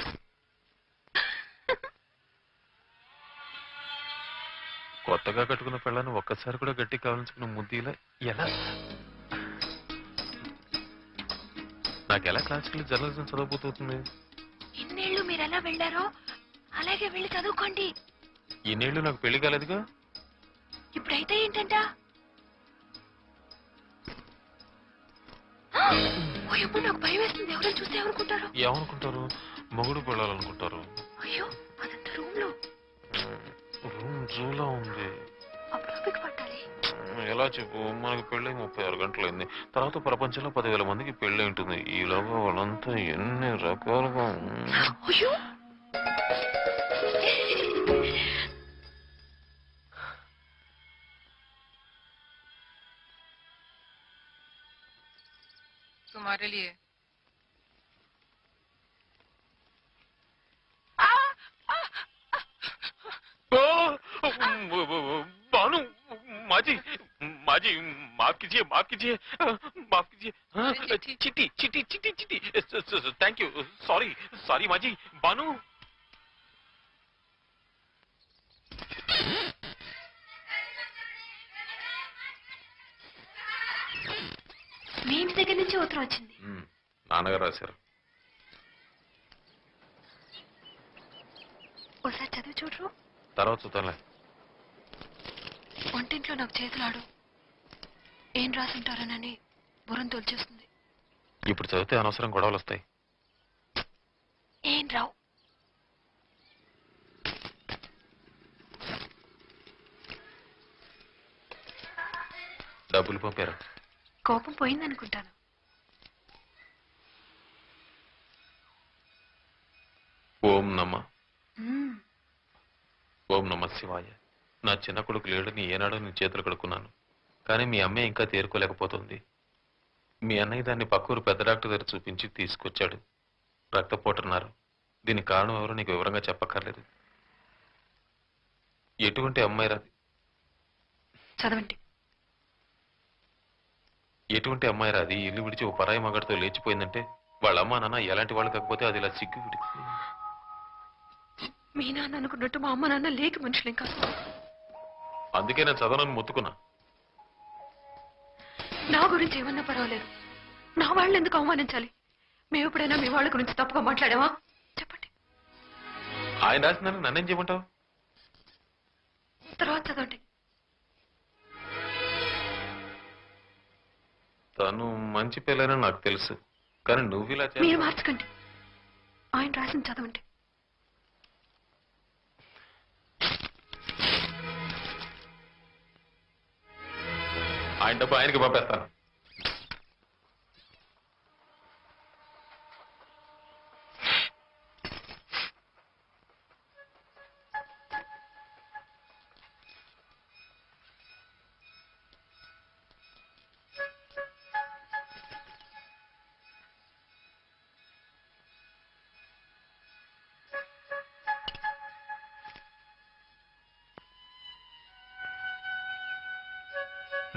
Speaker 2: కొత్తగా కట్టుకున్న పిల్లని ఒక్కసారి కూడా గట్టి కావాల్సుకున్న ముద్దీలా ఎలా నాకు ఎలా క్లాసికల్ జర్నలిజం చదవబోతుంది
Speaker 5: ఇన్నేళ్ళు మీరు ఎలా వెళ్ళారో అలాగే వెళ్ళి చదువుకోండి
Speaker 2: ఇన్నేళ్ళు నాకు పెళ్లి కాలేదుగా
Speaker 5: ఇప్పుడైతే ఏంటంట ఓ ఎప్పుడు నాకు భయం వేస్తుంది ఎవరైనా చూస్తే ఎవరుకుంటారు
Speaker 2: ఏమనుకుంటారు మొగుడు పెళ్ళాలనుకుంటారు
Speaker 5: అయ్యో అదంతా రూమ్ లో
Speaker 2: రూమ్ జూలా ఉంది
Speaker 5: అప్పుడు ఓపిక పట్టాలి
Speaker 2: ఎలా చెప్పు మనకి పెళ్ళి ముప్పై ఆరు గంటలైంది తర్వాత ప్రపంచంలో పదివేల మందికి పెళ్ళి ఉంటుంది ఈలోగా వాళ్ళంతా ఎన్ని రకాలుగా
Speaker 5: అయ్యో
Speaker 11: तुम्हारे लिए
Speaker 2: भानु माजी माजी माफ कीजिए माफ कीजिए माफ कीजिए हाँ, चिट्टी चिट्टी चिट्टी चिट्टी थैंक यू सॉरी सॉरी माजी बानू
Speaker 5: మీ ఇంటి దగ్గర నుంచి ఉత్తరం వచ్చింది
Speaker 2: నాన్నగారు రాశారు
Speaker 5: ఒకసారి చదివి చూడరు
Speaker 2: తర్వాత చూద్దాంలే
Speaker 5: వంటింట్లో నాకు చేతులాడు ఏం రాసుంటారనని బుర్రం తొలిచేస్తుంది
Speaker 2: ఇప్పుడు చదివితే అనవసరం గొడవలు వస్తాయి
Speaker 5: ఏం రావు
Speaker 2: డబ్బులు పంపారు
Speaker 5: కోపం పోయిందనుకుంటాను
Speaker 2: ఓం నమ
Speaker 5: మ్మ్.
Speaker 2: ఓం నమ శివాయ నా చిన్న కొడుకు లేడని ఏనాడో నీ చేతులు కడుక్కున్నాను కానీ మీ అమ్మాయి ఇంకా తేరుకోలేకపోతుంది మీ అన్నయ్య దాన్ని పక్కూరు పెద్ద డాక్టర్ దగ్గర చూపించి తీసుకొచ్చాడు రక్తపోటున్నారు దీనికి కారణం ఎవరో నీకు వివరంగా చెప్పక్కర్లేదు ఎటువంటి అమ్మాయి రాది
Speaker 5: చదవండి
Speaker 2: ఎటువంటి అమ్మాయి రాది ఇల్లు విడిచి ఓ పరాయి మగడితో లేచిపోయిందంటే వాళ్ళ అమ్మా నాన్న ఎలాంటి వాళ్ళు కాకపోతే అది ఇలా సిగ్గు విడి
Speaker 5: మీ నాన్న అనుకున్నట్టు మా అమ్మ నాన్న లేక మనుషులేం కాదు
Speaker 2: అందుకే నేను చదవనని మొత్తుకున్నా
Speaker 5: నా గురించి ఏమన్నా పర్వాలేదు నా వాళ్ళు ఎందుకు అవమానించాలి మేము ఎప్పుడైనా మీ వాళ్ళ గురించి తప్పుగా మాట్లాడావా
Speaker 2: ఆయన రాసిందని నన్నేం చేయమంటావు
Speaker 5: తర్వాత చదవండి
Speaker 2: తను మంచి పిల్లనని నాకు తెలుసు కానీ నువ్వు ఇలా
Speaker 5: మీరు
Speaker 2: చేస్తావు
Speaker 5: మార్చకండి ఆయన రాసిన చదవండి
Speaker 2: ఆయన డబ్బు ఆయనకి పంపేస్తాను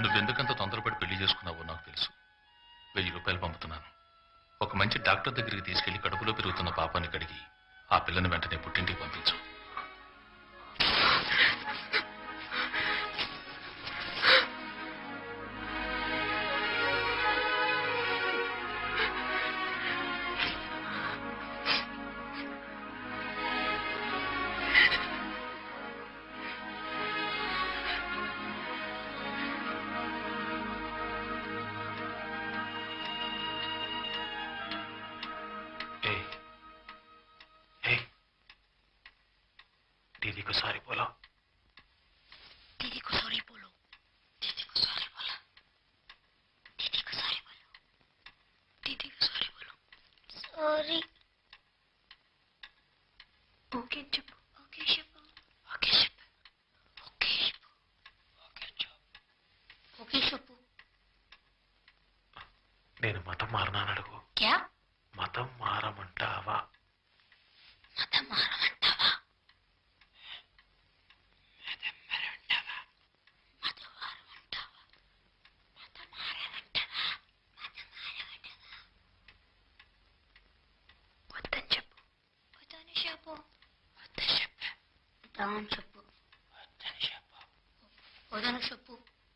Speaker 3: నువ్వెందుకంత తొందరపడి పెళ్లి చేసుకున్నావో నాకు తెలుసు వెయ్యి రూపాయలు పంపుతున్నాను ఒక మంచి డాక్టర్ దగ్గరికి తీసుకెళ్లి కడుపులో పెరుగుతున్న పాపాన్ని కడిగి ఆ పిల్లని వెంటనే పుట్టింటికి పంపించు
Speaker 2: ए ए दीदी को सॉरी बोलो
Speaker 5: दीदी को सॉरी बोलो दीदी को सॉरी बोलो दीदी को सॉरी बोलो दीदी को सॉरी बोलो सॉरी ఓకే చెప్పు ఓకే చెప్పు ఓకే చెప్పు ఓకే చెప్పు ఓకే చెప్పు ఓకే చెప్పు
Speaker 2: నేను మతం మారనాను అడుగు
Speaker 5: క్యా
Speaker 2: మతం మారమంటావా
Speaker 5: మతం మారమంటావా వద్దని చెప్పు వద్దని చెప్పు వద్దని చెప్పు వద్దని చెప్పు వద్దని చెప్పు వద్దని చెప్పు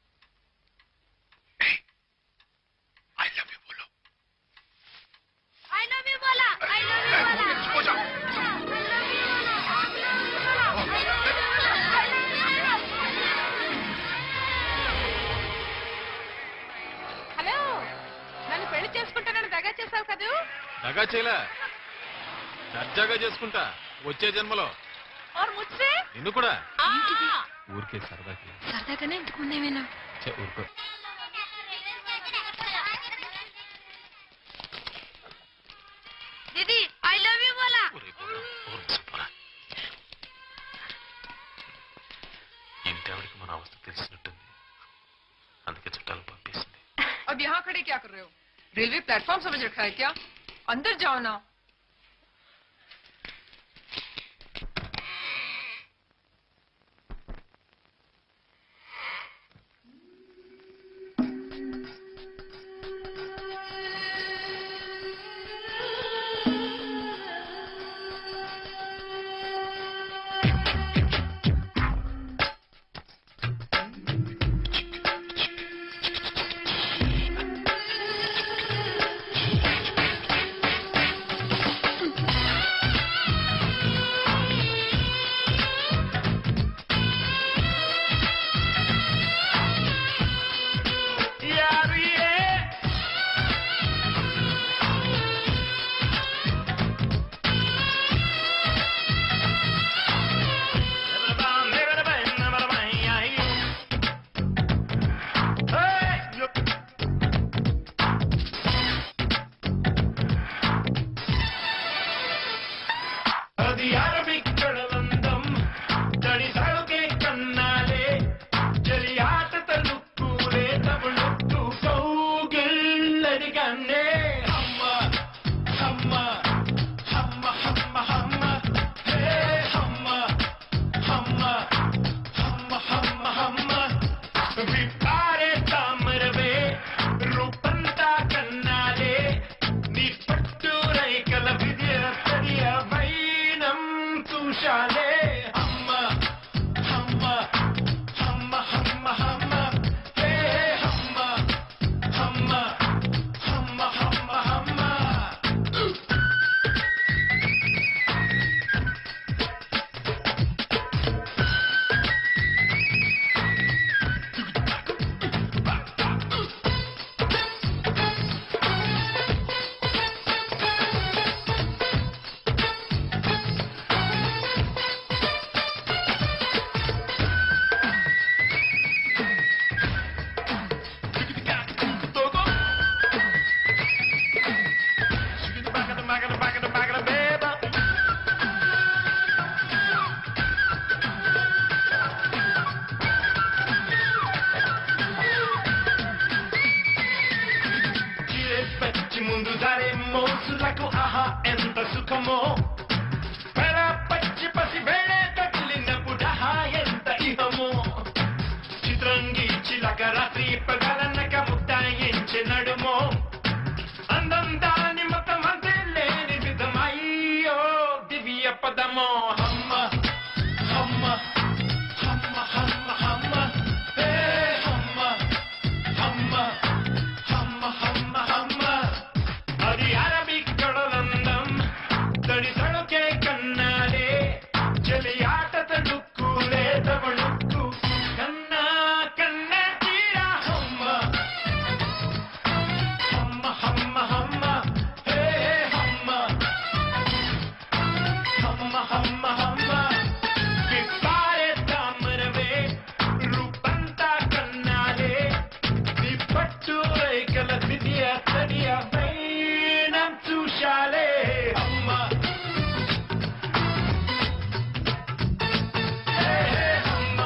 Speaker 2: ఐ లవ్ యూ బోలో
Speaker 5: ఐ లవ్ యూ బోలా ఐ లవ్ యూ బోలా
Speaker 12: హలో నన్ను పెళ్లి చేసుకుంటానని దగా చేశావు కదూ
Speaker 2: దగా చేయలే దర్జాగా చేసుకుంటా వచ్చే జన్మలో
Speaker 12: और मुझसे
Speaker 2: నిన్ను కూడా
Speaker 12: आ,
Speaker 2: ఊరికే సరదాకి
Speaker 5: సరదాగానే ఇంతకు ముందేమైనా
Speaker 2: చే, ఊరుకో
Speaker 5: దీది ఐ లవ్ యూ బోలా
Speaker 2: ఊరే పోరా, ఊరు పోరా. ఇంటి ఆవిడకి మన అవస్థ తెలిసినట్టుంది అందుకే చుట్టాలు పంపేసింది
Speaker 11: अब यहाँ खड़े क्या कर रहे हो रेलवे प्लेटफॉर्म समझ रखा है क्या अंदर जाओ ना
Speaker 8: అది అరబిక్కడవందం తడి సడుకే కన్నాలే చెలి ఆట తలుక్కులే తబులుక్కు కౌగిళ్ళది కన్నే అమ్మ అమ్మ అమ్మ అమ్మ అమ్మ హే అమ్మ అమ్మ అమ్మ అమ్మ అమ్మ విప్పారే తామరవే రూపంతా కన్నాలే నీ పట్టు రైకల విద్య సరియ వైనం చూశాలే అమ్మ అమ్మ అమ్మ అమ్మ అమ్మ హే అమ్మ అమ్మ అమ్మ అమ్మ అమ్మ పచ్చి ముందు దారే మోసులకు ఆహా ఎంత సుఖమో పెర పచ్చి పసి వేళే తగిలినప్పుడు ఆహా ఎంత ఇహమో చిత్రంగి చిలక రాత్రి రెడీ పైనం చూశాలే అమ్మ ఏ అమ్మ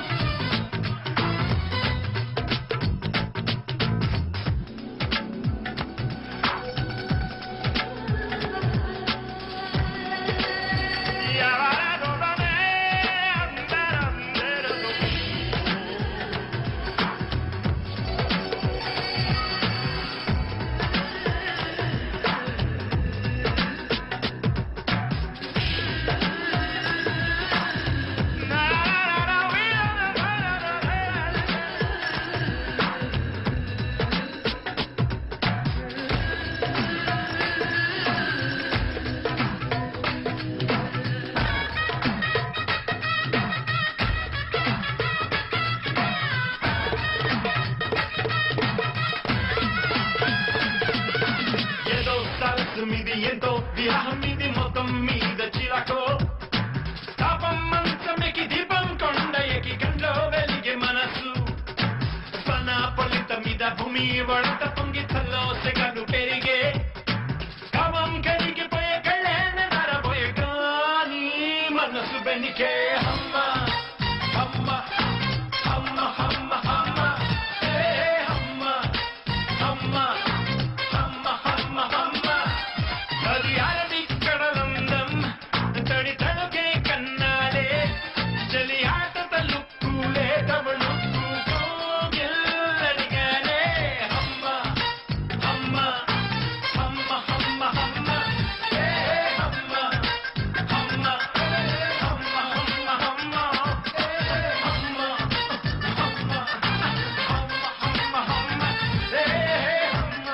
Speaker 8: ఏదో సరస్సు మీది ఎంతో విరహం మీది మొత్తం మీద చిరాకో తాపం మంచమెకి దీపం కొండ ఎకి గంలో వెలిగే మనసు పన పొలిత మీద భూమి వడత పొంగి తల్లో సెగలు పెరిగే కామం కరిగిపోయే కళ్ళేన నరబోయే కానీ మనసు బెనికే అమ్మ అమ్మ అమ్మ అమ్మ అమ్మ ఏ అమ్మ అమ్మ అమ్మ అమ్మ అమ్మ అది అరది కడలందం తడి తడుగే కన్నాలే చలి ఆట తలుక్కులే తవళుక్కు కోగిల్లడిగానే అమ్మ అమ్మ అమ్మ అమ్మ అమ్మ ఏ అమ్మ అమ్మ అమ్మ అమ్మ అమ్మ ఏ అమ్మ అమ్మ అమ్మ అమ్మ అమ్మ ఏ అమ్మ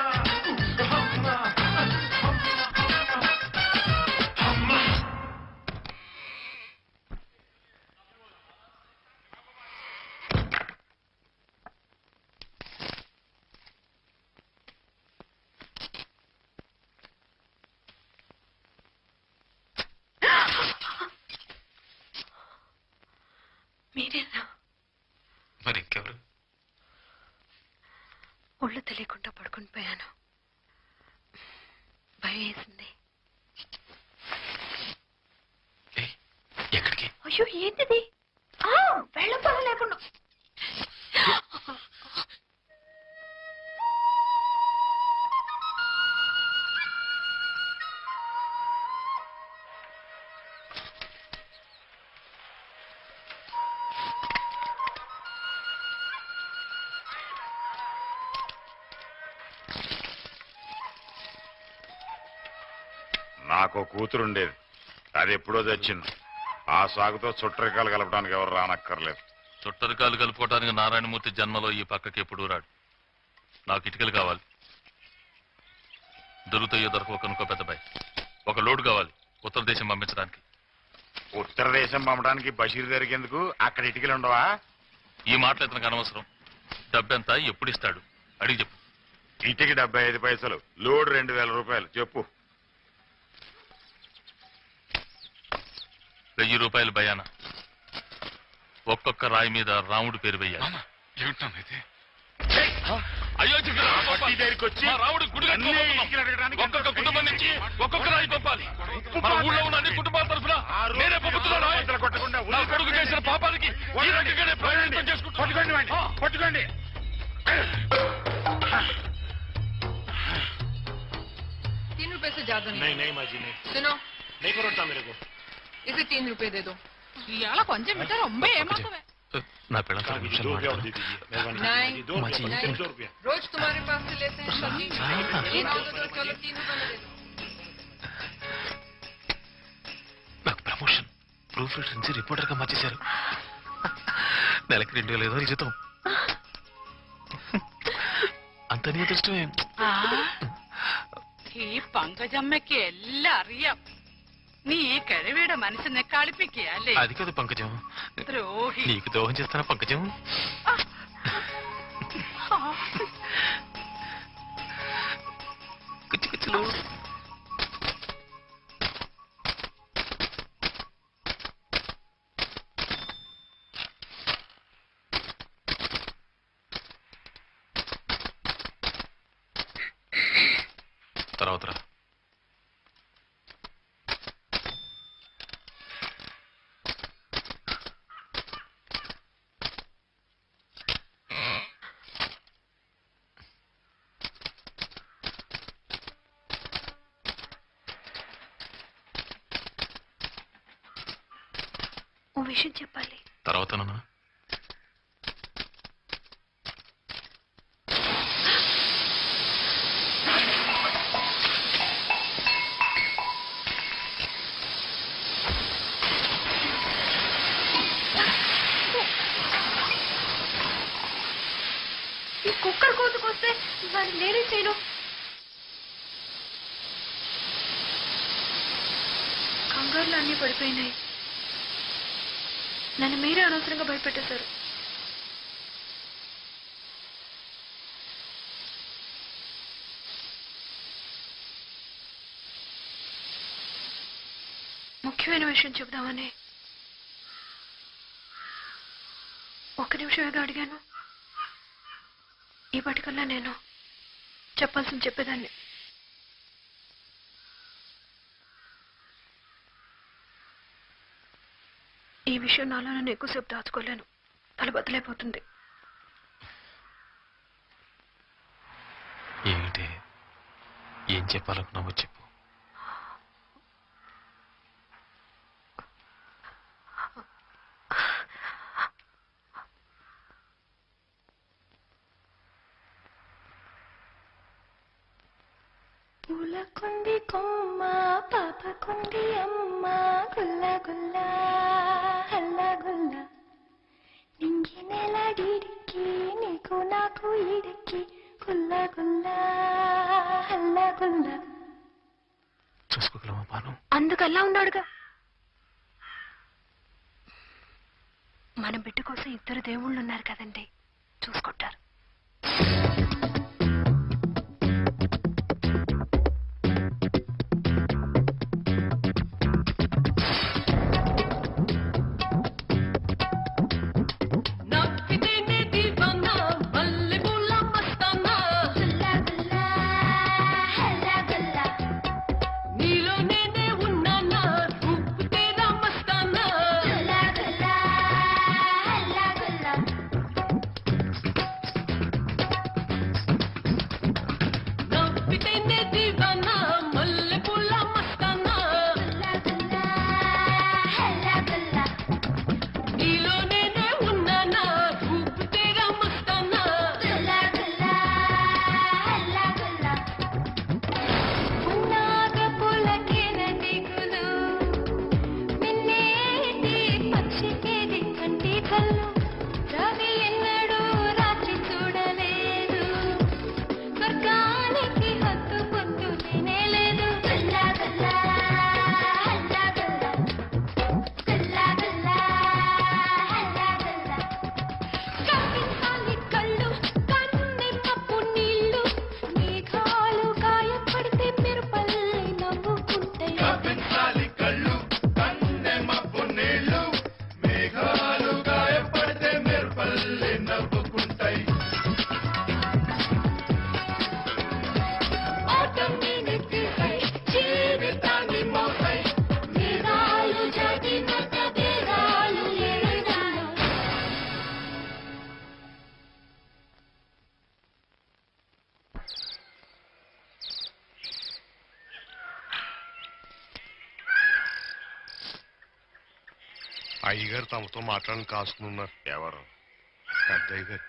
Speaker 8: అమ్మ అమ్మ
Speaker 4: మీరేనా
Speaker 2: మరి ఇంకెవరు
Speaker 4: ఒళ్ళు తెలియకుండా పడుకుని పోయాను భయం వేసింది
Speaker 2: ఎక్కడికి
Speaker 4: అయ్యో ఏంటిది ఆ, వెళ్ళపోవడం లేకుండా
Speaker 9: నాకు కూతురుండేది అది ఎప్పుడో తెచ్చింది ఆ సాగుతో చుట్టరికాలు కలపడానికి ఎవరు రానక్కర్లేదు
Speaker 3: చుట్టరికాలు కలుపుకోవడానికి నారాయణమూర్తి జన్మలో ఈ పక్కకి ఎప్పుడు రాడు నాకు ఇటుకలు కావాలి దొరుకుతాయో దొరకవు కనుకో పెద్దబాయ్ ఒక లోడ్ కావాలి ఉత్తర దేశం పంపించడానికి
Speaker 9: ఉత్తర దేశం పంపడానికి బషీర్ జరిగేందుకు అక్కడ ఇటుకలు ఉండవా
Speaker 3: ఈ మాటలు ఇతనికి అనవసరం డబ్బెంత ఎప్పుడు ఇస్తాడు అడిగి చెప్పు
Speaker 9: ఇటుకి డెబ్బై ఐదు పైసలు లోడ్ రెండు వేల రూపాయలు చెప్పు
Speaker 3: వెయ్యి రూపాయలు భయాన ఒక్కొక్క రాయి మీద రాముడి పేరు వెయ్యాలి అయోధ్యకి రాముడు పంపాలి. మా రాముడు గుడి కట్టుకోబోతున్నాం. ఒక్కొక్క కుటుంబం నుంచి ఒక్కొక్క రాయి పంపాలి మన ఊళ్ళో ఉన్న అన్ని కుటుంబాల తరఫున నేనే పంపుతున్నాను నా కొడుకు చేసిన పాపానికి ఈ రకంగానే ప్రయోజనం చేసుకుంటున్నాను ఆ.
Speaker 9: పట్టుకోండి
Speaker 11: तीन रुपए से ज्यादा नहीं
Speaker 10: नहीं नहीं माँ जी नहीं
Speaker 11: सुनो
Speaker 10: नहीं परोठता मेरे को
Speaker 11: इसे तीन रुपए दे दो
Speaker 12: ఇవాళ కొంచెం ఇట్లా రొంబ ఏమాత్రమే
Speaker 3: నా పిల్లలతో ఒక నిమిషం
Speaker 10: दो रुपया और
Speaker 3: మాట్లాడు.
Speaker 10: दे दीजिए मेहरबानी
Speaker 11: नहीं
Speaker 10: दो रुपया
Speaker 11: नहीं
Speaker 10: दो रुपया
Speaker 11: रोज तुम्हारे पास से लेते हैं सब्जी ये ना दो तो चलो तीन रुपए में दे दो
Speaker 2: నాకు ప్రమోషన్ ప్రూఫ్ రీడర్ నుంచి రిపోర్టర్ గా మార్చేశారు నెలకి రెండు వేల ఐదు వందలు జీతం అంత నీ అదృష్టమే
Speaker 6: ആ ഈ പങ്കജമ്മയ്ക്ക് എല്ലാം അറിയാം നീ ഈ കിഴവിയുടെ മനസ്സിനെ കളിപ്പിക്കുകയല്ലേ
Speaker 2: అది కాదు పంకజం
Speaker 6: ദ്രോഹി
Speaker 2: నీకు దోహం చేస్తానా పంకజం కుచ్చి కుచ్చులు తర్వాత రా
Speaker 13: ఓ విషయం చెప్పాలి
Speaker 2: తర్వాత నాన్న
Speaker 13: ఈ కుక్కర్ కోతుకొస్తే మరి నేనేం చేయను కంగారులో అన్నీ పడిపోయినాయి నన్ను మీరే అనవసరంగా భయపెట్టేశారు ముఖ్యమైన విషయం చెబుదామని ఒక్క నిమిషమేగా అడిగాను ఇప్పటికల్లా నేను చెప్పాల్సింది చెప్పేదాన్ని ఈ విషయం నాలో నేను ఎక్కువసేపు దాచుకోలేను తల బద్దలైపోతుంది
Speaker 2: ఏమిటి ఏం చెప్పాలనుకున్నావో చెప్పు
Speaker 5: పూలకుంది కొమ్మ పాపకుంది అమ్మ గుల్ల గుల్ల హల్ల గుల్ల నింగి నెలడిడికి నీకు నాకు ఇడికి గుల్ల గుల్ల హల్ల గుల్ల
Speaker 2: చూసుకోగలమా పాను
Speaker 13: అందుకల్లా ఉన్నాడుగా మన బిడ్డ కోసం ఇద్దరు దేవుళ్ళు ఉన్నారు కదండి చూసుకుంటారు
Speaker 5: నవ్వితేనే దివానా మల్లెపూల మస్తానా గుల్ల గుల్ల హల్ల గుల్ల నీలో నేనే ఉన్నానా ఊపితేరా మస్తానా గుల్ల గుల్ల హల్ల గుల్ల నవ్వితేనే దివానా మల్లెపూల మస్తానా గుల్ల గుల్ల హల్ల గుల్ల నీలో నేనే ఉన్నానా ఊపితేరా మస్తానా గుల్ల గుల్ల హల్ల గుల్ల ఉన్నాగ పులకేనండి గులు మిన్నేటి పక్షికేది కంటి కళ్ళు రవి ఎన్నడూ రాత్రి చూడలేదు స్వర్గానికి హద్దు పొద్దు తినేలేదు గుల్ల గుల్ల హల్ల గుల్ల గుల్ల గుల్ల హల్ల గుల్ల కవ్వించాలి కళ్ళు కన్నెమ్మపు నీళ్ళు మేఘాలు గాయపడితే మెరుపల్లి నవ్వుకుంటాయి
Speaker 8: కవ్వించాలి కళ్ళు కన్నె మబ్బు నీళ్ళు మేఘాలు గాయపడితే మెరుపల్లి నవ్వుకుంటాయి
Speaker 5: ఆటం నెత్తిపై జీవితాన్ని మోసై మేఘాలు జాతి మత భేదాలు ఏడాలు
Speaker 1: అయ్యగారు తమతో మాట్లాడని కాసుకున్నారు ఎవరు పెద్దయ్య గారు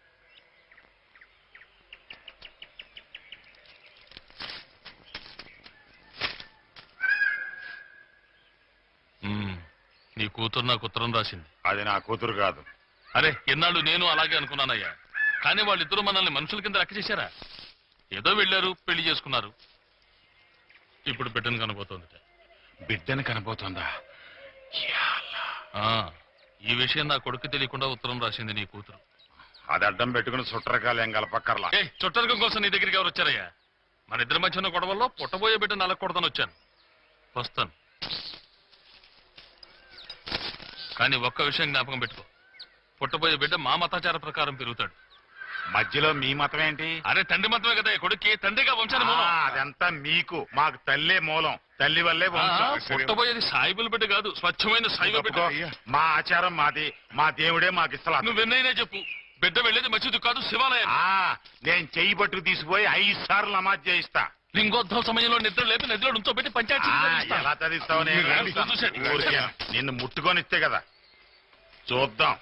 Speaker 3: ఉమ్, నీ కూతురు నాకు ఉత్తరం రాసింది
Speaker 9: అది నా కూతురు కాదు
Speaker 3: అరే ఎన్నాళ్ళు నేను అలాగే అనుకున్నానయ్యా కానీ వాళ్ళిద్దరూ మనల్ని మనుషుల కింద లెక్క చేశారా ఏదో వెళ్ళారు పెళ్లి చేసుకున్నారు ఇప్పుడు బిడ్డను కనబోతోంది
Speaker 9: బిడ్డను కనబోతోందా
Speaker 3: ఆ, ఈ విషయం నా కొడుకు తెలియకుండా ఉత్తరం రాసింది నీ కూతురు
Speaker 9: అది అడ్డం పెట్టుకుని సుట్రకాలు ఏం కలపక్కర్లా
Speaker 3: ఏ చుట్టరికం కోసం నీ దగ్గరికి ఎవరు వచ్చారయ్యా మన ఇద్దరి మధ్య ఉన్న గొడవల్లో పుట్టబోయే బిడ్డ నలకొడతాను వచ్చాను వస్తాను కానీ ఒక్క విషయం జ్ఞాపకం పెట్టుకో పుట్టబోయే బిడ్డ మా మతాచార ప్రకారం పెరుగుతాడు
Speaker 9: మధ్యలో మీ మతం ఏంటి
Speaker 3: అరే తండ్రి మాత్రమే కదా ఈ కొడుక్కి తండ్రిగా వంశాన్ని మూలం
Speaker 9: ఆ, అదంతా మీకు మాకు తల్లే మూలం తల్లి వల్లే
Speaker 3: ఆ,
Speaker 9: వంశం
Speaker 3: పుట్టబోయేది సాయిబుల బిడ్డ కాదు స్వచ్ఛమైన సాయిబుల బిడ్డ
Speaker 9: తప్పుకో. మా ఆచారం మాది మా దేవుడే మాకు ఇస్తలా
Speaker 3: నువ్వెన్నైనా చెప్పు బిడ్డ వెళ్ళేది మసీదు కాదు శివాలయం
Speaker 9: ఆ, నేను చెయ్యి పట్టుకు తీసిపోయి ఐదు సార్లు నమాజ్ చేయిస్తా
Speaker 3: లింగోద్భవ సమయంలో నిద్ర లేపి నదిలో ఉంచోబెట్టి పంచాయతీ
Speaker 9: ఆ,
Speaker 3: చదివిస్తా.
Speaker 9: ఎలా చదివిస్తావు నేను
Speaker 3: మీరు రండి,
Speaker 9: చూస్తాను.
Speaker 3: చూసేయండి.
Speaker 9: ఊరికే నిన్ను ముట్టుకొనిస్తే కదా చూద్దాం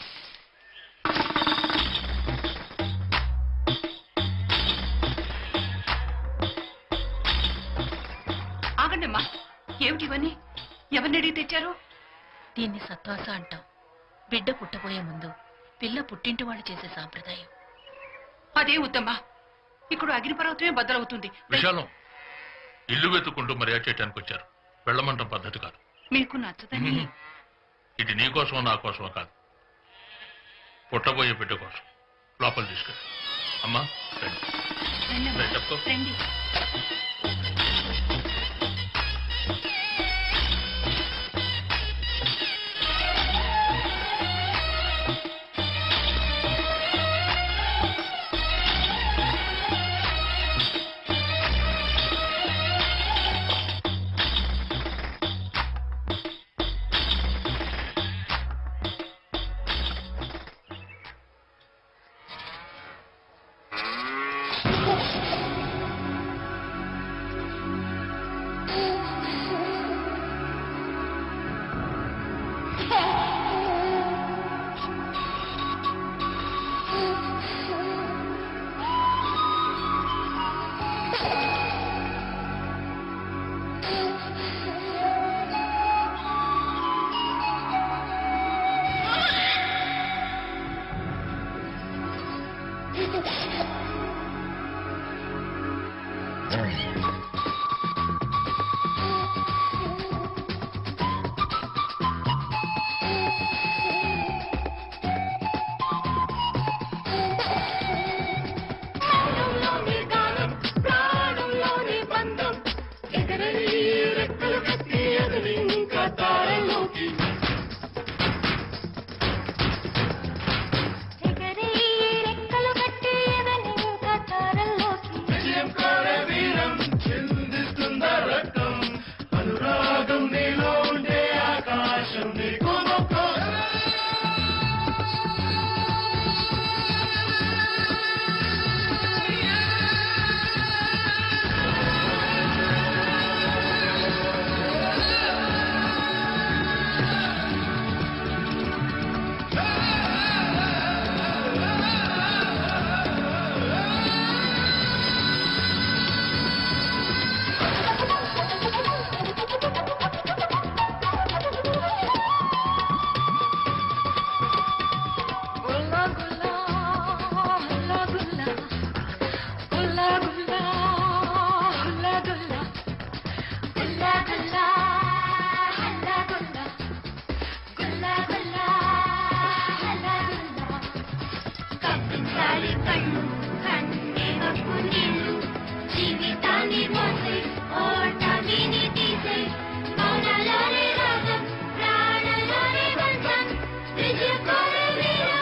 Speaker 6: ఆగండమ్మా ఏమిటి ఇవన్నీ ఎవరిని అడిగి తెచ్చారు
Speaker 14: దీన్ని సత్వాస అంటాం బిడ్డ పుట్టబోయే ముందు పిల్ల పుట్టింటి వాళ్ళు చేసే సాంప్రదాయం
Speaker 6: అదే వద్దమ్మా ఇక్కడ అగ్నిపర్వతమే బద్దలవుతుంది
Speaker 3: విశాలం ఇల్లు వెతుక్కుంటూ మర్యాద చేయడానికి వచ్చారు వెళ్ళమంటాం పద్ధతి కాదు
Speaker 6: మీకు నచ్చదని
Speaker 3: ఇది నీ కోసమో నా కోసమో కాదు పుట్టబోయే బిడ్డ కోసం లోపల తీసుకెళ్ళి అమ్మా రండి
Speaker 6: రండమ్మా.
Speaker 3: రండి, చెప్పుకో.
Speaker 6: రండి
Speaker 8: అనురాగం నీలో ఉండే ఆకాశం నీకు మొక్కు.
Speaker 5: గుల్లా గుల్లా హల్లా గుల్లా గుల్లా గుల్లా హల్లా గుల్లా గుల్లా గుల్లా హల్లా గుల్లా గుల్లా గుల్లా హల్లా గుల్లా కప్పించాలి కళ్ళు కన్నే నొప్పు నీళ్ళు జీవితాన్ని మోసే ఓటమిని తీసే మౌనలోనే రాగం ప్రాణలోనే బంధం విజయ కోరే వీరం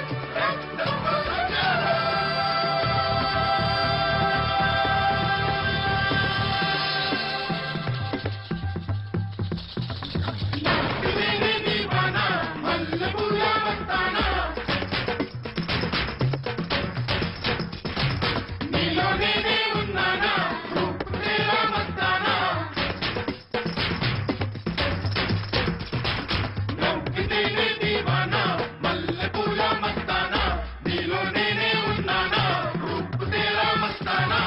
Speaker 8: నీలోనే ఉన్నానా రూపురేలా మస్తానా నవ్వితేనే దీవానా మల్లెపూల మస్తానా నీలోనే ఉన్నానా రూపురేలా మస్తానా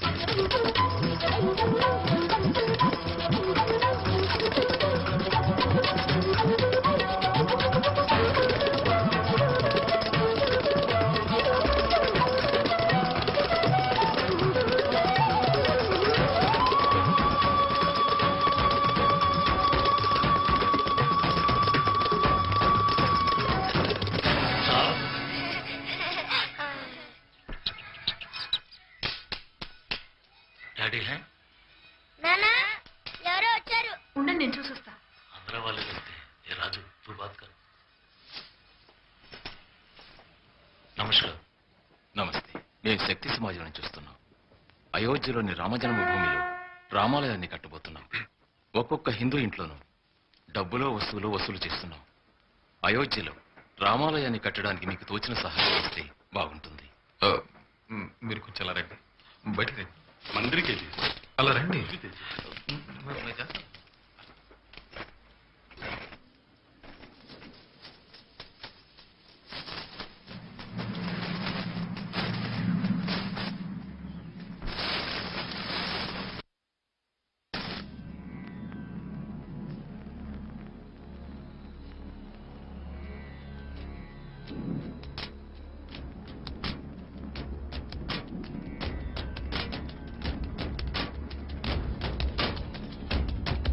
Speaker 3: డాడీ హే
Speaker 7: నానా ఎవరో వచ్చారు
Speaker 6: ఉండండి నేను చూసొస్తా
Speaker 3: అందరూ వాళ్ళే వెళ్తే ఏ రాజు తూ బాత్ కర్ నమస్కారం నమస్తే
Speaker 2: మేము శక్తి సమాజం నుంచి వస్తున్నాం అయోధ్యలోని రామజన్మభూమిలో రామాలయాన్ని కట్టబోతున్నాం ఒక్కొక్క హిందూ ఇంట్లోనూ డబ్బులో వస్తువులు వసూలు చేస్తున్నాం అయోధ్యలో రామాలయాన్ని కట్టడానికి మీకు తోచిన సహాయం ఇస్తే బాగుంటుంది
Speaker 3: మీరు కొంచెం అలా రండి బయటికి రండి
Speaker 2: మందిరికి
Speaker 3: అలా రండి
Speaker 5: ఆ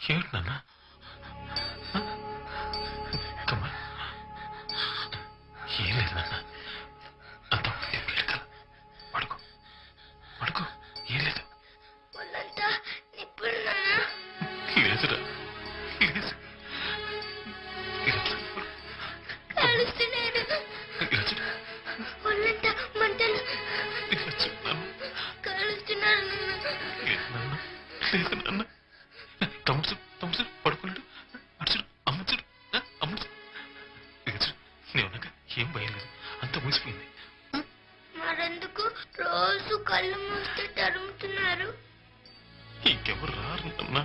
Speaker 2: ఏమిటి నాన్న కమ్మా ఏం లేదు నాన్న అంత పిడకల పడుకో పడుకో ఏం లేదు
Speaker 7: ఒళ్ళంతా నిప్పులు
Speaker 2: లేదురా లేదు
Speaker 7: కాలుస్తున్నాడు ఒళ్ళంతా మంటలు కాలుస్తున్నాడు
Speaker 2: లేదు నాన్న లేదు నాన్న తమ్ముడు తమ్ముడు పడుకున్నాడు అడుచుడు అమ్మచుడు అమ్మచుడు లేదు నేను ఏం భయం లేదు అంత మూసిపోయింది
Speaker 7: మరెందుకు రోజు కళ్ళు మూస్తే తరుముతున్నారు
Speaker 2: ఇంకెవరు రారు నాన్న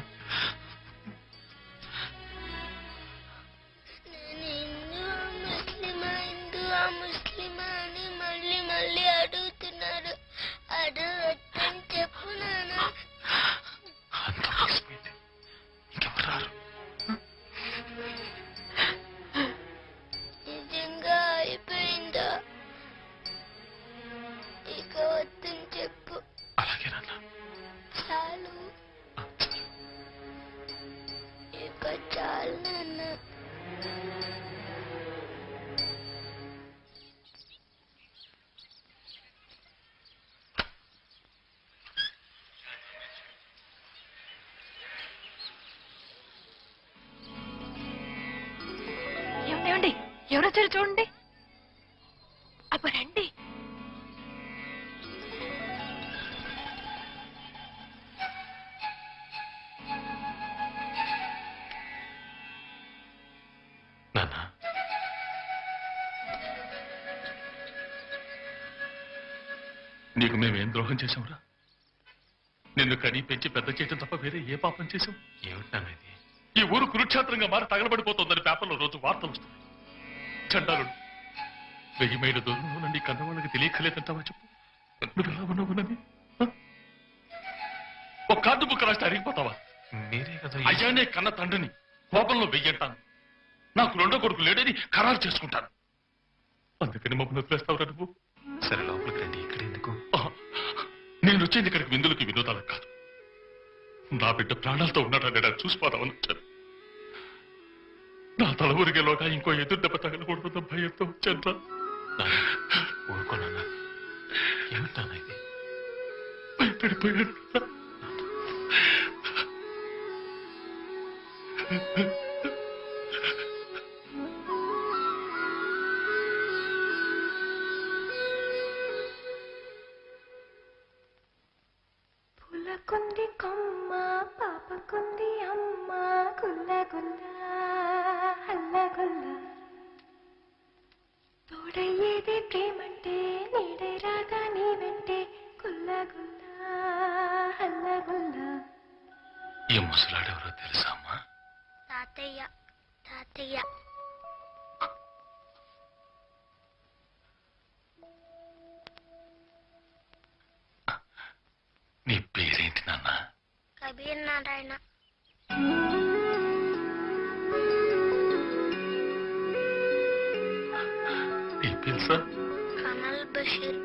Speaker 7: నేను హిందూ ముస్లిమా హిందువా ముస్లిమా అని మళ్ళీ మళ్ళీ అడుగుతున్నారు అడగొద్దని చెప్పు నాన్న
Speaker 2: అంత మూసిపోయింది ఇంకెవరు రారు
Speaker 7: నిజంగా అయిపోయిందా ఇక వద్దని చెప్పు
Speaker 2: అలాగే నాన్న
Speaker 7: చాలు ఇక చాలు నాన్న
Speaker 13: ఏమండి ఏమండి ఎవరొచ్చారు చూడండి అబ్బ రండి
Speaker 2: నాన్న
Speaker 3: నీకు మేమేం ద్రోహం చేశాంరా నిన్ను కని పెంచి పెద్ద చేయటం తప్ప వేరే ఏ పాపం చేశాం
Speaker 2: ఏమిటి నాన్న ఇది
Speaker 3: ఈ ఊరు కురుక్షేత్రంగా మారి తగలబడిపోతుందని పేపర్లో రోజు వార్తలు వస్తుంది చండాలుడు వెయ్యి మైల దూరంలో నుండి కన్నవాళ్ళకి తెలియకలేదంటావా చెప్పు నువ్వు ఎలా ఉన్నావునని ఆ? ఒక కార్డు బుక్ రాస్తే అరిగిపోతావా
Speaker 2: మీరే కదా
Speaker 3: అయ్యానే కన్న తండ్రిని కోపంలో వెయ్యంటాను నాకు రెండో కొడుకు లేడని ఖరారు చేసుకుంటాను అందుకని మమ్మల్ని వదిలేస్తావురా నువ్వు
Speaker 2: సరే లోపలికి రండి ఇక్కడ ఎందుకు
Speaker 3: నేను వచ్చింది ఇక్కడికి విందులకి వినోదాలకు కాదు నా బిడ్డ ప్రాణాలతో ఉన్నాడని నేను చూసిపోదామని వచ్చాను నా తల ఊరిగేలోగా ఇంకో ఎదురు దెబ్బ తగలకూడదు భయంతో వచ్చాను
Speaker 2: ఊరుకోనన్నా ఏమిటి నాన్న ఇది
Speaker 3: భయపడిపోయాను
Speaker 5: పులకుంది కొమ్మ పాపకుంది అమ్మ గుల్ల గుల్ల హల్ల గుల్ల తోడయ్యేది ప్రేమంటే నీడై రాగా నీ వెంటే గుల్ల గుల్ల హల్ల గుల్ల
Speaker 2: ఈ ముసలాడెవరో తెలుసా అమ్మా
Speaker 7: తాతయ్య తాతయ్య
Speaker 2: నీ పేరేంటి నాన్న
Speaker 7: కబీర్ నారాయణ
Speaker 3: ఈ తెలుసా
Speaker 7: Kamal Basheer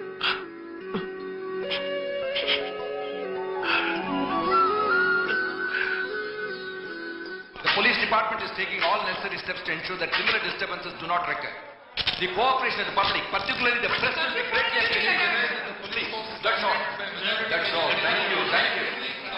Speaker 15: The police department is taking all necessary steps to ensure that similar disturbances do not recur. The cooperation of the public, particularly the press, will be greatly appreciated. Please, that's all. That's all. Thank you. Thank you.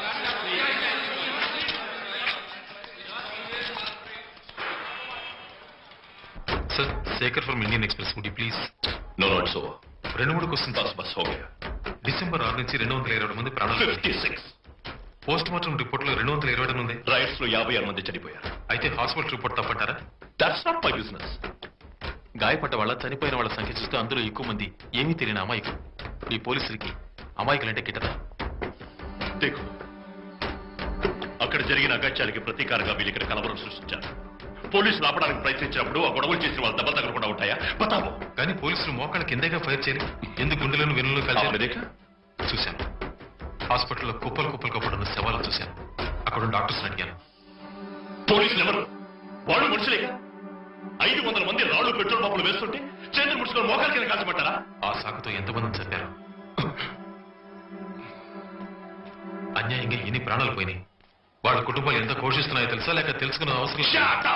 Speaker 2: Sir Shekhar from Indian Express would you please no not so రెండు మూడు క్వశ్చన్ బస్ బస్ హో గయా డిసెంబర్ ఆరు నుంచి రెండు వందల ఇరవై మంది ప్రాణాలు
Speaker 16: fifty six
Speaker 2: post mortem report లో రెండు వందల ఇరవై ఉంది
Speaker 16: రైట్స్ లో యాభై ఆరు మంది చనిపోయారు
Speaker 2: అయితే హాస్పిటల్ రిపోర్ట్ తప్పంటారా
Speaker 16: దట్స్ నాట్ మై బిజినెస్
Speaker 2: గాయపడ్డ వాళ్ళ చనిపోయిన వాళ్ళ సంఖ్య చూస్తే అందులో ఎక్కువ మంది ఏమీ తెలియని అమాయకులు ఈ పోలీసులకి అమాయకులంటే గిట్టదా
Speaker 16: దేకు అక్కడ జరిగిన అగత్యానికి ప్రతీకారంగా వీళ్ళు ఇక్కడ కలవరం సృష్టించారు పోలీసులు ఆపడానికి ప్రయత్నించినప్పుడు ఆ గొడవలు చేసిన వాళ్ళు దెబ్బలు తగలకుండా ఉంటాయా బతావో
Speaker 2: కానీ పోలీసులు మోకాళ్ళ కిందగా ఫైర్ చేయరు ఎందుకు గుండెలను వెన్నులు కలిసి చూశాను హాస్పిటల్లో కుప్పలు కుప్పలు కప్పడున్న శవాలను చూశాను అక్కడ డాక్టర్స్ అడిగాను
Speaker 16: పోలీసులు ఎవరు వాళ్ళు మనుషులే ఐదు వందల మంది రాళ్ళు పెట్రోల్ పంపులు వేస్తుంటే చేతులు ముడుచుకొని మోకాల కింద కాల్చమంటారా
Speaker 2: ఆ సాకుతో ఎంతమందిని చంపారు అన్యాయంగా ఎన్ని ప్రాణాలు పోయినాయి
Speaker 3: వాళ్ళ కుటుంబాలు ఎంత ఘోషిస్తున్నాయో తెలుసా లేక తెలుసుకునే అవసరం లేదు.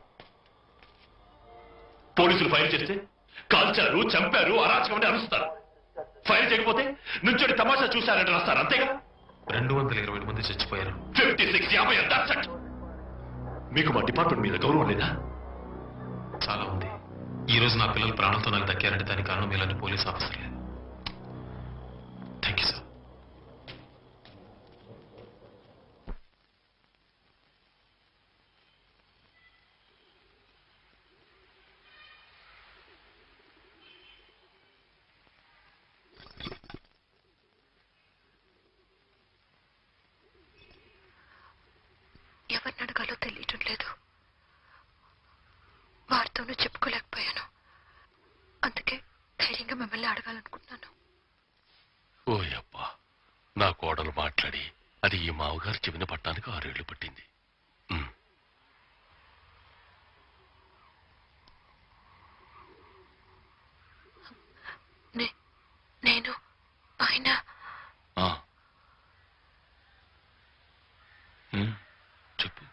Speaker 16: పోలీసులు ఫైర్ చేస్తే కాల్చారు చంపారు అరాచకమని అరుస్తారు ఫైర్ చేయకపోతే నుంచోడి తమాషా చూశారని రాస్తారు అంతేగా
Speaker 3: రెండు వందల ఇరవై మంది చచ్చిపోయారు
Speaker 16: ఫిఫ్టీ సిక్స్ యాభై ఎంత అచ్చట్. మీకు మా డిపార్ట్మెంట్ మీద గౌరవం లేదా
Speaker 3: చాలా ఉంది ఈ రోజు నా పిల్లలు ప్రాణంతో నాకు దక్కారంటే దానికి కారణం ఇలాంటి పోలీస్ ఆఫీసర్లే థ్యాంక్ యూ సార్
Speaker 13: ఎవరిని అడగాలో తెలియటం లేదు వారితోనూ చెప్పుకోలేకపోయాను అందుకే ధైర్యంగా మిమ్మల్ని అడగాలనుకుంటున్నాను
Speaker 16: ఓయబ్బా నా కోడలు మాట్లాడి అది ఈ మావగారు చెవిన పట్టడానికి ఆరేళ్లు పట్టింది ఉమ్.
Speaker 13: నే- నేను ఆయన
Speaker 16: ఆ. ఉమ్, చెప్పు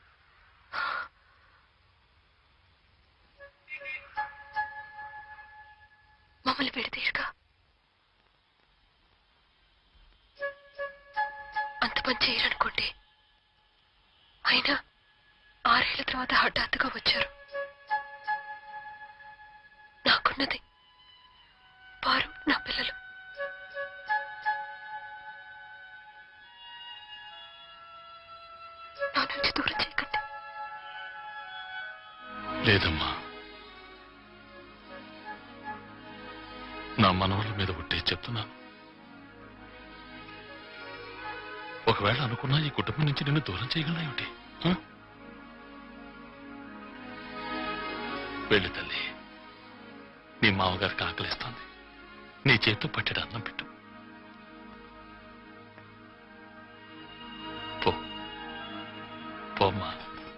Speaker 13: మమ్మల్ని విడదీయరుగా అంత పని చేయరనుకోండి అయినా ఆరేళ్ల తర్వాత హఠాత్తుగా వచ్చారు నాకున్నది వారు నా పిల్లలు నా నుంచి దూరం చేయకండి
Speaker 16: లేదమ్మా నా మనవల మీద ఒట్టే చెప్తున్నాను ఒకవేళ అనుకున్నా ఈ కుటుంబం నుంచి నిన్ను దూరం చేయగలనా ఏమిటి ఆ? వెళ్ళు తల్లి నీ మామగారికి ఆకలిస్తోంది నీ చేతితో పట్టెడు అన్నం పెట్టు పో పోమ్మా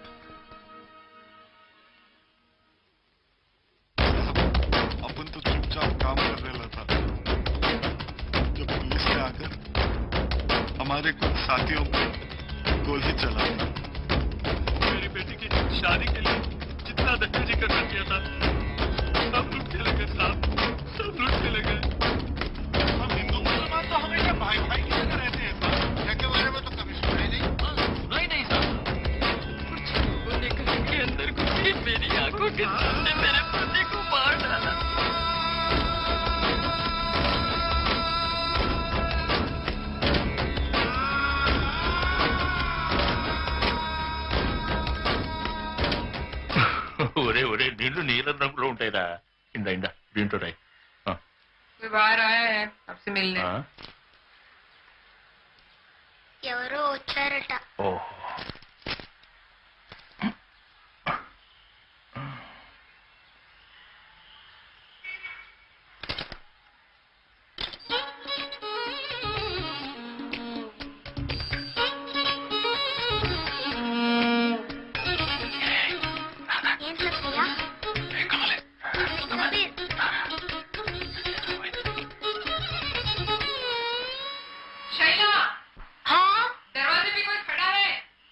Speaker 1: अपन तो चुपचाप काम कर रहे था जब पुलिस ने आकर हमारे कुछ साथियों पे गोली चला दी
Speaker 16: मेरी बेटी की शादी के लिए जितना दहेज इकट्ठा किया था सब लुट के लगे साहब सब लुट के लगे
Speaker 1: हम हिंदू मुसलमान तो हमेशा भाई भाई की तरह रहते हैं साहब के बारे में तो कभी सुना ही नहीं
Speaker 17: सुना ही नहीं साहब कुछ लोगों ने घर के अंदर घुस के मेरी आंखों के सामने मेरे पति को मार डाला
Speaker 16: ఒరే ఒరే నీళ్లు నీళ్ళ రంగులో ఉంటాయిరా ఇందా ఇందా దీంట్లో రాయి ఆ,
Speaker 11: कोई बाहर आया है आपसे मिलने
Speaker 16: ఆ.
Speaker 7: ఎవరో వచ్చారట
Speaker 16: ఓహో
Speaker 7: ఏం సత్యా
Speaker 11: शैला
Speaker 7: हाँ
Speaker 11: दरवाजे पे कोई खड़ा है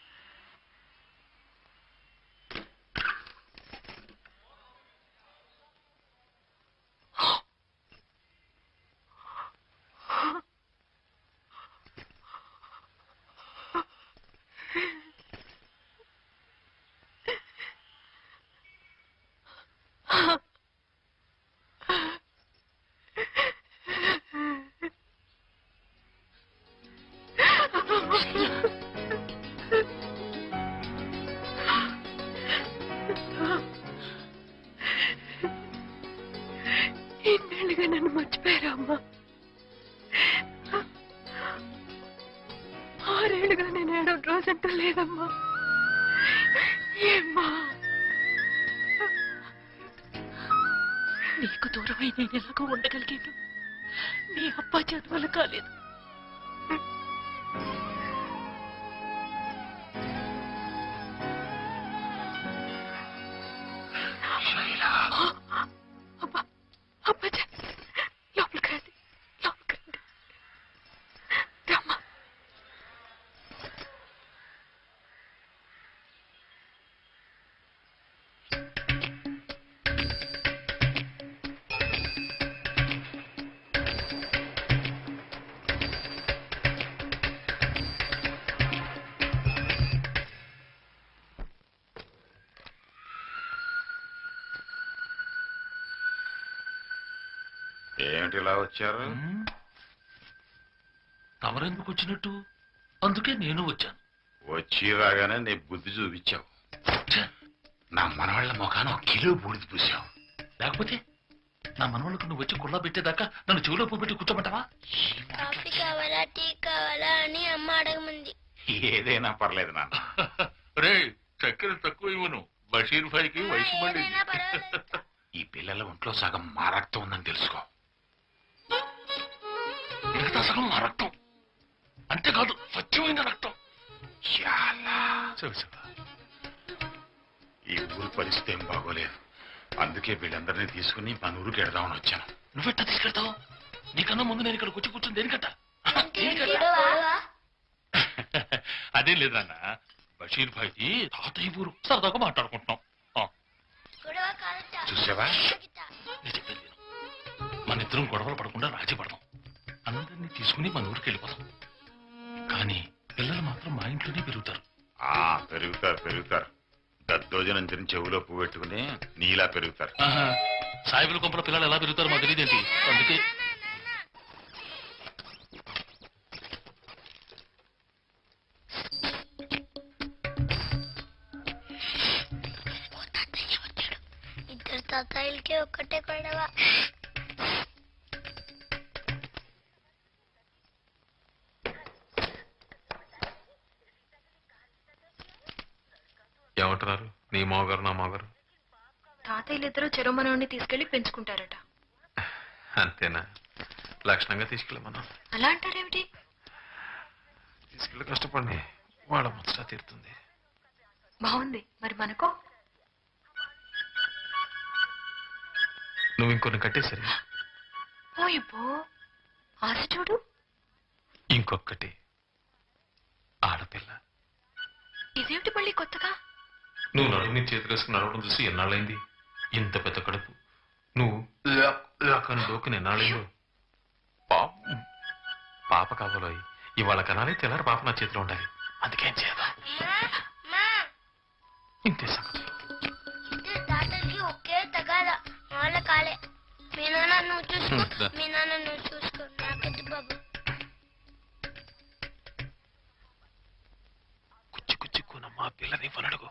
Speaker 13: ఇన్నేళ్ళుగా నన్ను మర్చిపోయారా అమ్మా ఆరేళ్లుగా నేను ఏడో రోజంటూ లేదమ్మా ఏమ్మా
Speaker 14: నీకు దూరమై నేను ఎలాగో ఉండగలిగాను నీ అబ్బా చదువులు కాలేదు
Speaker 13: అబ్బా అబ్బా లోపలికి రండి లోపలికి రండి రమ్మా
Speaker 9: ఏమిటి ఇలా వచ్చారు
Speaker 3: తమరెందుకు వచ్చినట్టు అందుకే నేను వచ్చాను
Speaker 9: వచ్చి రాగానే నీ బుద్ధి చూపించావు నా మనవాళ్ళ ముఖాన ఒక కిలో బూడిద పూసావు
Speaker 3: లేకపోతే నా మనవళ్ళకు నువ్వు వచ్చి కుళ్ళ పెట్టేదాకా నన్ను చెవిలో పెట్టి కూర్చోమంటావా
Speaker 7: కాఫీ కావాలా టీ కావాలా అని అమ్మ అడగమంది
Speaker 9: ఏదైనా పర్లేదు నాన్న
Speaker 3: రే చక్కెర తక్కువ ఇవ్వను బషీర్ భాయ్కి వయసు పడింది
Speaker 9: ఈ పిల్లల ఒంట్లో సగం మా రక్తం ఉందని తెలుసుకో
Speaker 3: మిగతా సగం మా రక్తం అంతేకాదు స్వచ్ఛమైన రక్తం
Speaker 9: చాలా
Speaker 3: శివ శివ
Speaker 9: ఈ ఊరి పరిస్థితి ఏం బాగోలేదు అందుకే వీళ్ళందరినీ తీసుకుని మన ఊరికి వెడదామని వచ్చాను
Speaker 3: నువ్వెట్టా తీసుకెళ్తావు నీకన్నా ముందు నేను ఇక్కడికి వచ్చి కూర్చుని దేనికట్ట అదేం లేదు నాన్న బషీర్ భాయ్ది తాతయ్య ఊరు సరదాగా మాట్లాడుకుంటున్నాం ఆ,
Speaker 9: చూసావా
Speaker 3: నేను చెప్పేది విను. మన ఇద్దరం గొడవలు పడకుండా రాజీ పడదాం అందరినీ తీసుకుని మన ఊరికి వెళ్ళిపోదాం కానీ పిల్లలు మాత్రం మా ఇంట్లోనే పెరుగుతారు
Speaker 9: ఆ పెరుగుతారు పెరుగుతారు దద్దోజనం తిని చెవులో పువ్వు పెట్టుకుని నీలా పెరుగుతారు
Speaker 3: ఆహా, సాయిబుల కొంపల పిల్లలు ఎలా పెరుగుతారో మాకు తెలియదేంటి అందుకే
Speaker 7: ఇద్దరు తాతాయిలకి ఒక్కటే గొడవ
Speaker 2: ఏమంటున్నారు నీ మావగారు నా మావగారు
Speaker 13: తాతయ్యలు ఇద్దరు చెరుమనోడిని తీసుకెళ్లి పెంచుకుంటారట
Speaker 2: అంతేనా లక్షణంగా తీసుకెళ్ళమన్నా
Speaker 13: అలా అంటారేమిటి
Speaker 2: తీసుకెళ్ళి కష్టపడి వాళ్ళ ముచ్చట తీరుతుంది
Speaker 13: బాగుంది మరి మనకో
Speaker 2: నువ్వు ఇంకొన్ని కట్టేసరి
Speaker 13: ఓయిపో ఆశ చూడు
Speaker 2: ఇంకొకటి ఆడపిల్ల
Speaker 13: ఇదేమిటి మళ్ళీ కొత్తగా
Speaker 2: నువ్వు నడుము నీ చేతులు వేసుకుని నడవడం చూసి ఎన్నాళ్ళైంది ఇంత పెద్ద కడుపు నువ్వు లాక్ లాక్ అని డోకుని ఎన్నాళ్ళైందో పాపం. పాప కావాలో ఇవాళ కనాలి తెల్లారి పాప నా చేతిలో ఉండాలి అందుకేం చేద్దాం ఇంతే సంగతి
Speaker 7: ఇద్దరు తాతలకి ఒకే తగాద వాళ్ళ కాలే మీ నాన్న నువ్వు చూసుకో
Speaker 2: హ్మ్, దా.
Speaker 7: మీ నాన్న నువ్వు చూసుకో నాకొద్దు బాబు
Speaker 2: చిక్కునమ్మా పిల్లని వనడుగు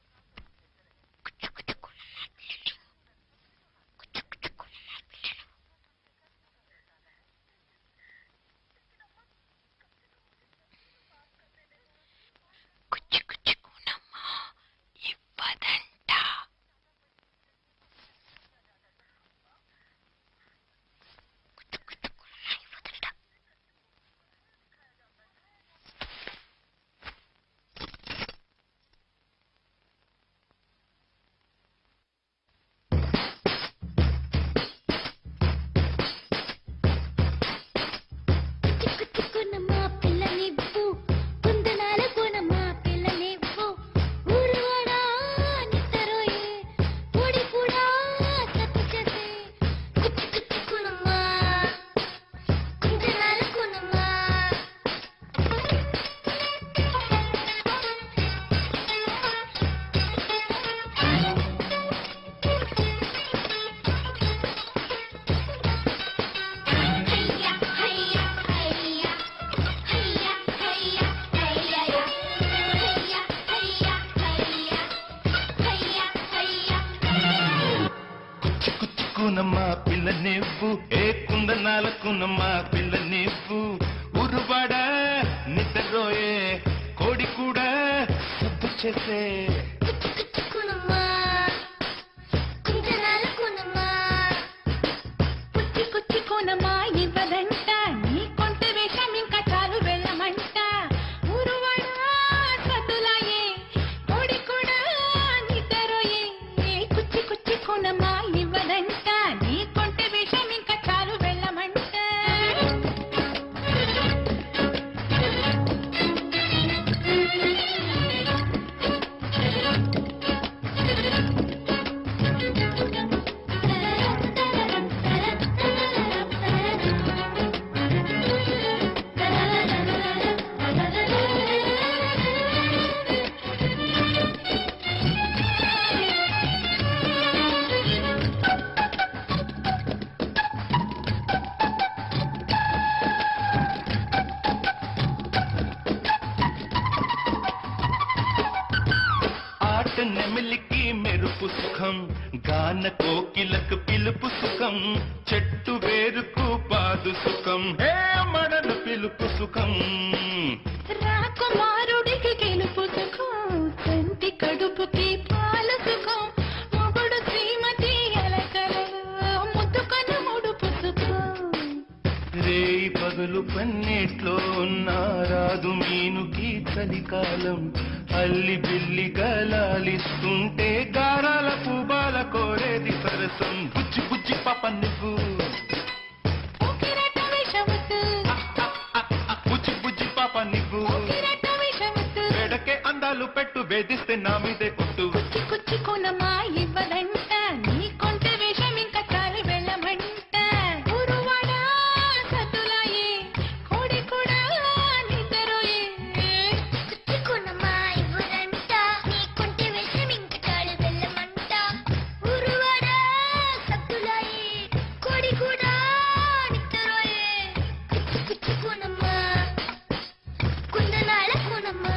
Speaker 5: చిక్కునమ్మా పిల్లనివ్వు కుందనాల కోనమ్మా పిల్లనివ్వు ఊరువాడా నిద్దరోయే పొడి కూడా సత్తు చేసే కుచ్చి కుచ్చుకునమ్మా కుందనాల కోనమ్మా హయ్యా హయ్యా హయ్యా హయ్యా హయ్యా హయ్యా హయ్యా హయ్యా హయ్యా హయ్యా హయ్యా
Speaker 8: కునమ్మా పిల్ల నువ్వు ఏ కుందనాలకునమ్మా పిల్ల నువ్వు ఉరువాడ నిద్రరోయే కోడి కూడా సబ్బు చేసే
Speaker 5: కుచ్చుకునమ్మా కుందనాల కోనమ్మా కుచ్చి కుచ్చి కోనమ్మా ఇవ్వదంట నీ కొంట వేషం ఇంకా చాలు వెళ్ళమంట ఊరువాడా సతులాయే కోడి కూడా నిద్రరోయే కుచ్చి కుచ్చి కోనమ్మా ఇవ్వదంట నీ కొంట వేషం ఇంకా చాలు వెళ్ళమంట
Speaker 8: మెరుపు సుఖం గాన కోకిలకు పిలుపు సుఖం చెట్టు వేరుకు పాదు సుఖం హే మడలు పిలుపు సుఖం
Speaker 5: రాకుమారుడికి గెలుపు సుఖం సంటి కడుపుకి పాల సుఖం మొగుడు శ్రీమతి ఎలకలలో ముద్దుకను ముడుపు సుఖం
Speaker 8: రేయి పగలు పన్నెట్లో ఉన్న రాదు మీనుకి చలికాలం అల్లి బిల్లి గలాలిస్తుంటే గారాల పూబాల కోరేది సరసం బుజ్జి బుజ్జి పాప నువ్వు
Speaker 5: కిరట విషముతు
Speaker 8: బుజ్జి బుజ్జి పాప నువ్వు
Speaker 5: కిరట విషముతు
Speaker 8: ఎడకే అందాలు పెట్టు వేధిస్తే నా మీదే కొట్టు
Speaker 5: కుచ్చి కుచ్చి కొనమా ఇవ్వదంట నీ కొంట విషం ఇంకా చాలు వెళ్ళమంట గురువాడా సతులాయే కోడి కూడా నిద్రోయే కుచ్చి కొనమా ఇవ్వదంట నీ కొంట విషం ఇంకా చాలు వెళ్ళమంట గురువాడా సతులాయే కోడి కూడా నిద్రోయే కుచ్చి కుచ్చి కొనమా కుందనాల కొనమా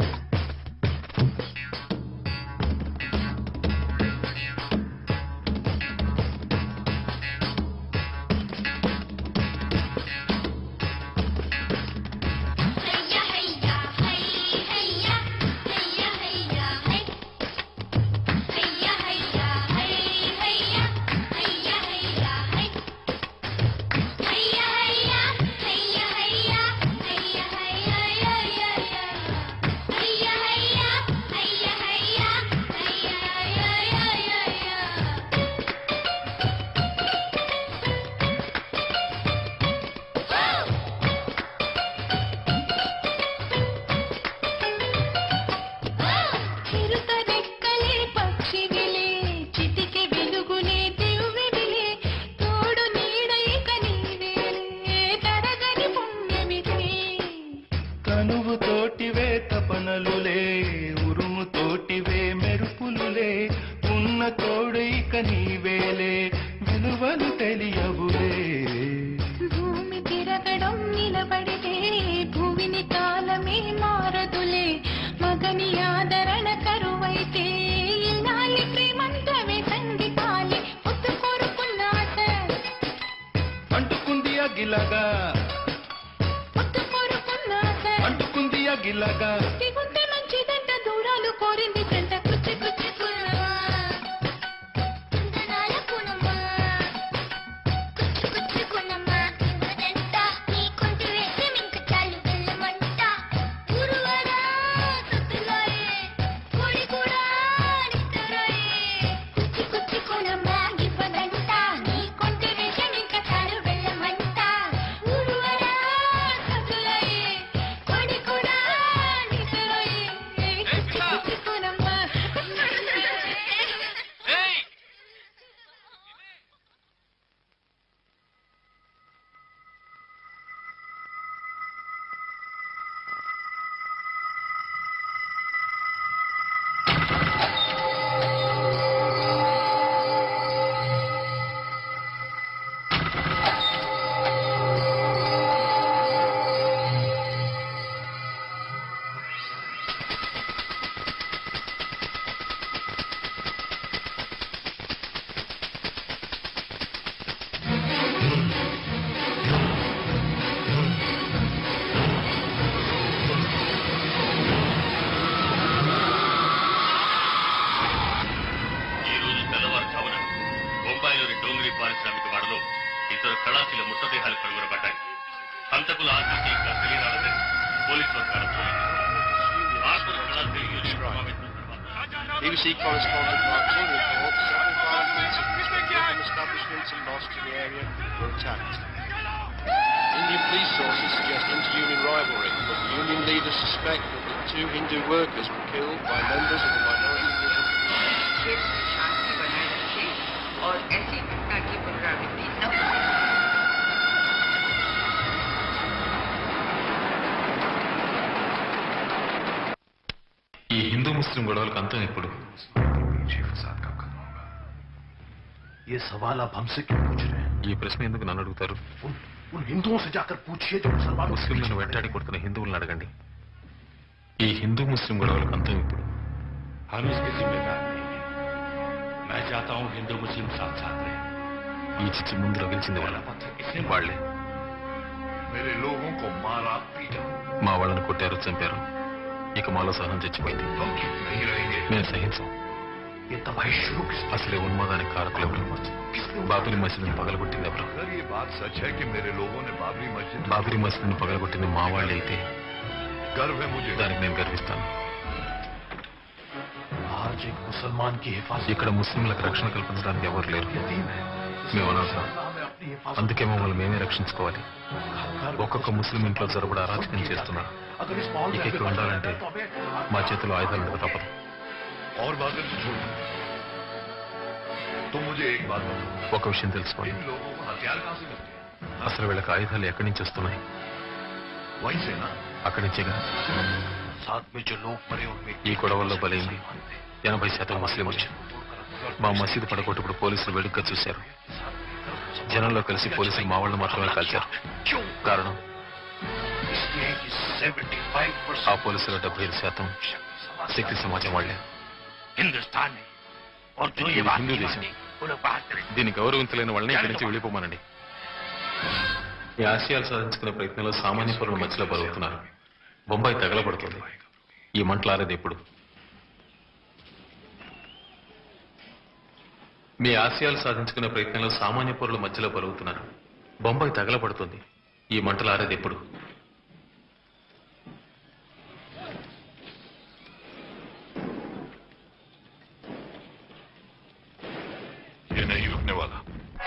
Speaker 5: హయ్యా హయ్యా హై హయ్యా హయ్యా హయ్యా హై హయ్యా హయ్యా హై హయ్యా హయ్యా హయ్యా హై హయ్యా హయ్యా హయ్యా హయ్యా హయ్యా హయ్యా హయ్యా హయ్యా హయ్యా హయ్యా హయ్యా హయ్యా చిరుత రెక్కలే పక్షివిలే చితికి వెలుగులే దివ్వెవిలే తోడు నీడ ఇక నీవేలే తరగని పుణ్యమిదే
Speaker 8: కనువు తోటివే తపనలులే ఉరుము తోటివే మెరుపులులే ఉన్న తోడు ఇక నీవేలే విలువలు తెలియవులే
Speaker 5: భూమి తిరగడం నిలబడితే భూమిని కాలమే మారదులే మగని ఆదరణ కరువైతే ఇన్నాళ్ళి ప్రేమంతమే సంగీతాలే పొత్తు కోరుకున్న ఆశ
Speaker 8: అంటుకుంది అగిలగా
Speaker 5: పొత్తు కోరుకున్న ఆశ
Speaker 8: అంటుకుంది అగిలగా
Speaker 5: దిగుంటే మంచిదంట దూరాలు కోరింది జంట కుచ్చి కుచ్చి కున్నమా కుందనాల కునమా కుచ్చి కుచ్చి కున్నమా ఇవ్వదంట నీ కొంటి వేసి మింక చాలు వెళ్ళమంట ఊరువాడా సత్తులాయే కోడి కూడా నిద్రలోయే కుచ్చి కుచ్చి కున్నమా ఇవ్వదంట నీ కొంటి వేసి మింక చాలు వెళ్ళమంట ఊరువాడా సత్తులాయే కోడి కూడా నిద్రలోయే కుచ్చి కుచ్చి కున్నమా
Speaker 16: ఈ రోజు తెల్లవారుజామున బొంబాయిలోని డోంగ్రీ పారిశ్రామిక వాడలో ఇద్దరు కళాశీల మృతదేహాలు కనుగొనబడ్డాయి హంతకుల ఆచూకీ ఇంకా తెలియరాలని పోలీసు వర్గాలు భారత కళాశీల యూనియన్ సమావేశం
Speaker 18: BBC correspondent Mark King reports several violent and establishments and mosques in the area were attacked. Indian police sources suggest inter-union rivalry, but the union leaders suspect that the two Hindu workers were killed by members of the minority group.
Speaker 6: क्षेत्र में शांति बनाए रखे और ऐसी घटना की पुनरावृत्ति न हो
Speaker 2: ఈ హిందూ ముస్లిం గొడవలకు అంతం ఎప్పుడు
Speaker 16: ये सवाल आप हमसे क्यों पूछ रहे हैं
Speaker 2: ఈ ప్రశ్న ఎందుకు నన్ను అడుగుతారు
Speaker 16: उन हिंदुओं से जाकर पूछिए जो मुसलमानों के
Speaker 2: ముస్లింలను వెంటాడి కొడుతున్న హిందువులను అడగండి ఈ హిందూ ముస్లిం గొడవలకు అంతం ఇప్పుడు
Speaker 16: हम इसके जिम्मेदार नहीं हैं चाहता हूँ हिंदू मुस्लिम साथ साथ रहे
Speaker 2: ఈ చిచ్చు ముందులో గెలిచింది వాళ్ళ వాళ్ళే
Speaker 16: मेरे लोगों को मारा पीटा
Speaker 2: మా వాళ్ళని కొట్టారు చంపారు ఇక మాలో సహనం చచ్చిపోయింది
Speaker 16: नहीं रहेंगे
Speaker 2: మేము సహించం
Speaker 16: ये तबाही शुरू
Speaker 2: అసలే ఉన్మాదానికి కారకులు ఎవరు బాబరీ మసీదుని పగలగొట్టింది ఎవరు
Speaker 16: अगर ये बात सच है कि मेरे लोगों ने बाबरी मस्जिद
Speaker 2: బాబరీ మసీదుని పగలగొట్టింది మా వాళ్ళే అయితే
Speaker 16: गर्व है मुझे
Speaker 2: దానికి నేను గర్విస్తాను
Speaker 16: आज एक मुसलमान की हिफाजत
Speaker 2: ఇక్కడ ముస్లింలకు రక్షణ కల్పించడానికి ఎవరు లేరు మేము అనవసరం అందుకే మమ్మల్ని మేమే రక్షించుకోవాలి ఒక్కొక్క ముస్లిం ఇంట్లో జరపడ అరాచకం చేస్తున్నారు ఇక ఇక్కడ ఉండాలంటే మా చేతిలో ఆయుధాలు ఉండక తప్పదు
Speaker 16: और बातें तो छोड़ तुम मुझे एक बात बताओ
Speaker 2: ఒక విషయం తెలుసుకోండి
Speaker 16: इन लोगों को हथियार कहां से मिलते हैं
Speaker 2: అసలు వీళ్ళకి ఆయుధాలు ఎక్కడి నుంచి వస్తున్నాయి
Speaker 16: वहीं से ना
Speaker 2: అక్కడి నుంచేగా
Speaker 16: साथ में जो लोग मरे उनमें
Speaker 2: ఈ గొడవల్లో బలైంది ఎనభై శాతం ముస్లింలు మా మసీదు పడగొట్టుప్పుడు పోలీసులు వేడుకగా చూశారు జనంలో కలిసి పోలీసులు మా వాళ్ళు మాత్రమే కాల్చారు కారణం
Speaker 16: इसलिए कि 75%
Speaker 2: ఆ పోలీసుల డెబ్బై ఐదు శాతం శక్తి సమాజం వాళ్లే
Speaker 16: हिंदुस्तान है और जो
Speaker 2: ఇది
Speaker 16: ये बात
Speaker 2: హిందూ
Speaker 16: नहीं
Speaker 2: దేశం
Speaker 16: मानते, वो लोग बात करें
Speaker 2: దీన్ని గౌరవించలేని వాళ్ళని ఇక్కడి నుంచి వెళ్ళిపోమనండి ఈ ఆశయాలు సాధించుకునే ప్రయత్నంలో సామాన్య పౌరుల మధ్యలో బలుగుతున్నారు బొంబాయి తగలబడుతుంది ఈ మంటలారేది ఎప్పుడు మీ ఆశయాలు సాధించుకునే ప్రయత్నంలో సామాన్య పౌరుల మధ్యలో బలుగుతున్నారు బొంబాయి తగలబడుతుంది ఈ మంటలారేది ఎప్పుడు
Speaker 16: ये नहीं रुकने वाला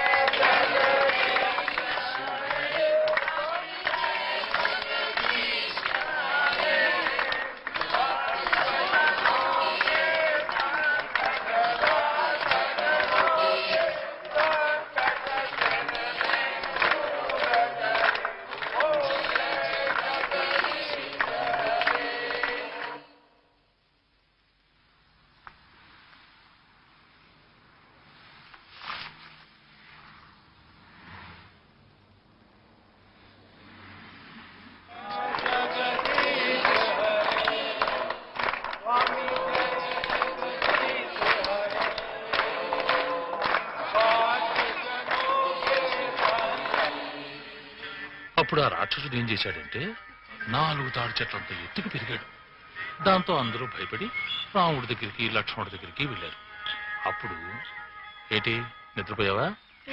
Speaker 3: అప్పుడు ఆ రాక్షసుడు ఏం చేశాడంటే నాలుగు తాడి చెట్లంత ఎత్తుకు పెరిగాడు దాంతో అందరూ భయపడి రాముడి దగ్గరికి లక్ష్మణుడి దగ్గరికి వెళ్ళారు అప్పుడు ఏంటి నిద్రపోయావా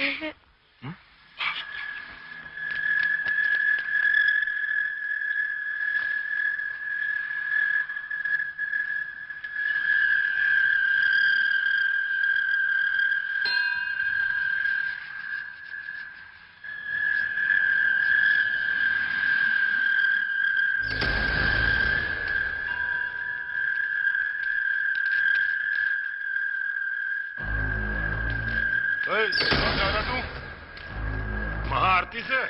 Speaker 9: ए, कहाँ जा रहा तू महाआरती से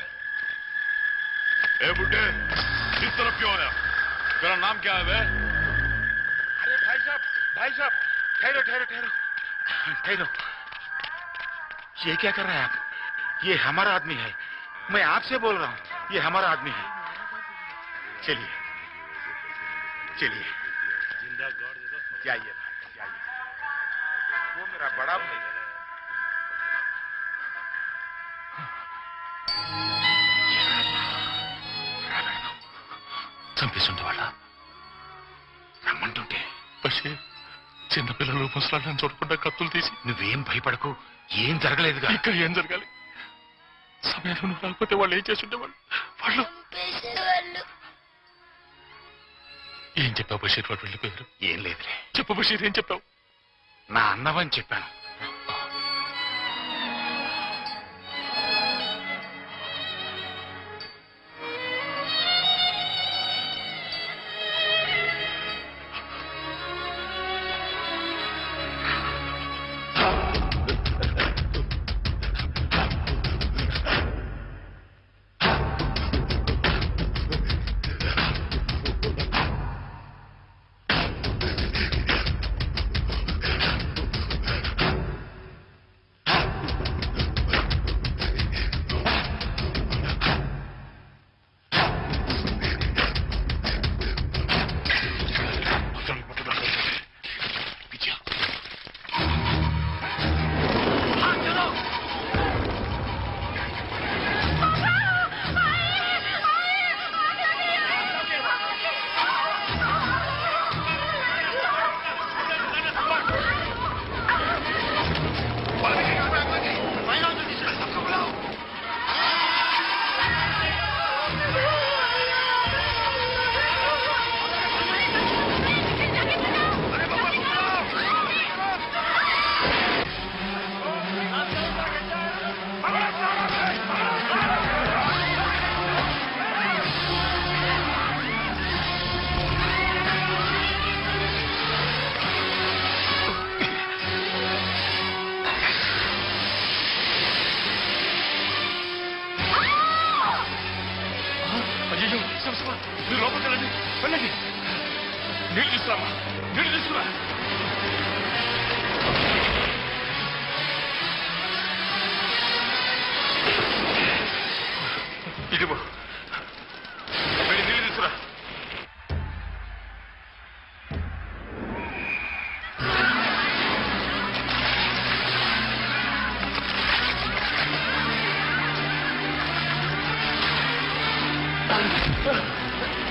Speaker 9: ए बुड्ढे इस तरफ क्यों आया तेरा नाम क्या है बे अरे भाई साहब भाई साहब ठहरो ठहरो ठहरो ठहरो ये क्या कर रहे हैं आप ये हमारा आदमी है मैं आपसे बोल रहा हूँ ये हमारा आदमी है चलिए चलिए जाइए भाई जाइए वो मेरा बड़ा भाई है
Speaker 3: చంపేస్తుంటే వాళ్ళ రమ్మంటుంటే പക്ഷേ చిన్నపిల్లలు ముసలాళ్ళని చూడకుండా కత్తులు తీసి
Speaker 9: నువ్వేం భయపడకు ఏం జరగలేదుగా
Speaker 3: ఇంకా ఏం జరగాలి సమయంలో నువ్వు రాకపోతే వాళ్ళు ఏం చేస్తుండేవాళ్ళు వాళ్ళు ఏం చెప్పావు బషీర్ వాడు వెళ్ళిపోయారు
Speaker 9: ఏం లేదులే
Speaker 3: చెప్పు బషీర్ ఏం చెప్పావు
Speaker 9: నా అన్నవని చెప్పాను
Speaker 16: Hey!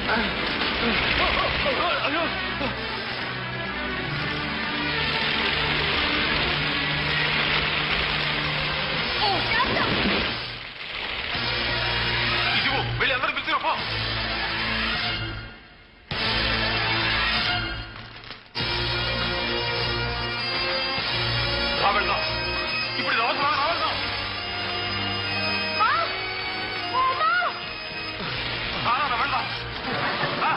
Speaker 2: ఇదిగో వెళ్ళి అందరూ పిలుచురా పో రా వెళ్దాం ఇప్పుడు ఇది అవసరం రా వెళ్దాం రా, రా, వెళ్దాం రా.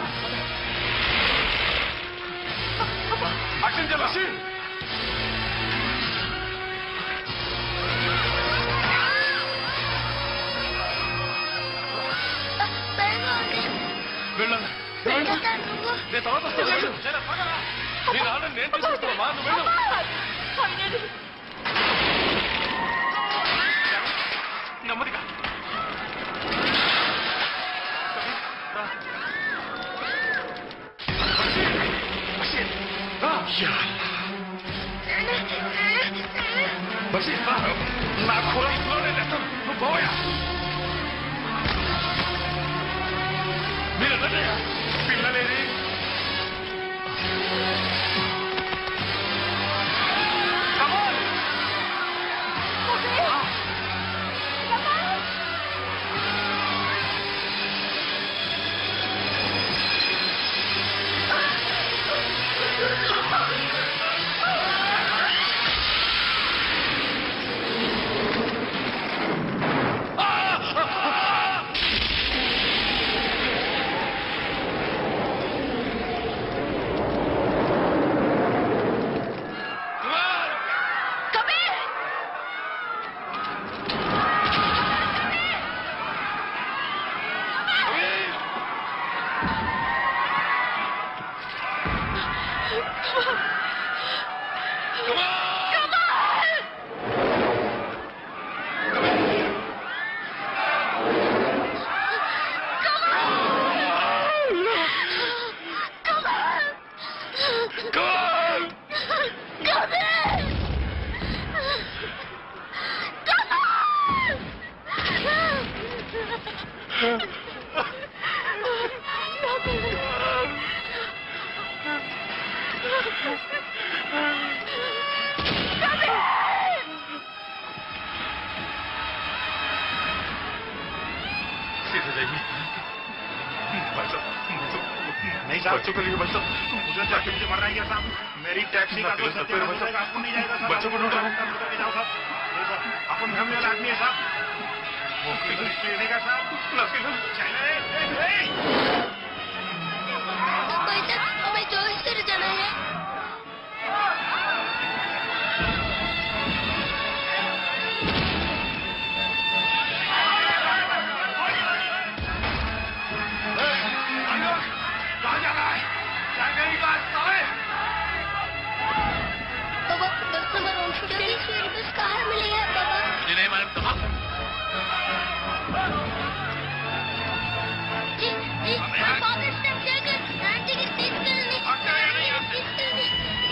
Speaker 2: అటు నుంచి వెళ్ళు. వెళ్ళు వెళ్ళు. నేను తర్వాత వస్తాను వెళ్ళు. నేను పగలా. నేను ఆల్రెడీ నేను తీసుకొస్తాను మా నువ్వు వెళ్ళు నెమ్మదిగా బషీర్ రా. నా కూర ఇంట్లోనే తెస్తాను నువ్వు పోయా మీరు ఎన్నయ్యా పిల్లలేది सीधे जाइए भाई साहब
Speaker 9: नहीं साहब
Speaker 2: बच्चों के लिए भाई साहब
Speaker 9: मुझे जाके मुझे मरना ही है साहब मेरी टैक्सी का तो सत्य
Speaker 2: भाई साहब
Speaker 9: आपको नहीं जाएगा साहब
Speaker 2: बच्चों को ढूंढ रहा हूँ
Speaker 9: अपन फैमिली वाला आदमी है साहब लेने का साहब चले
Speaker 5: हमें जोश से जाना है
Speaker 9: कहाँ जाना है जाने की बात साले
Speaker 5: बाबा बस नंबर वन फिफ्टी बस कहाँ मिलेगा बाबा
Speaker 3: मुझे नहीं मालूम कहाँ
Speaker 5: जी जी बाबा स्टेप जाकर आंटी की टिकट करनी टिकट करनी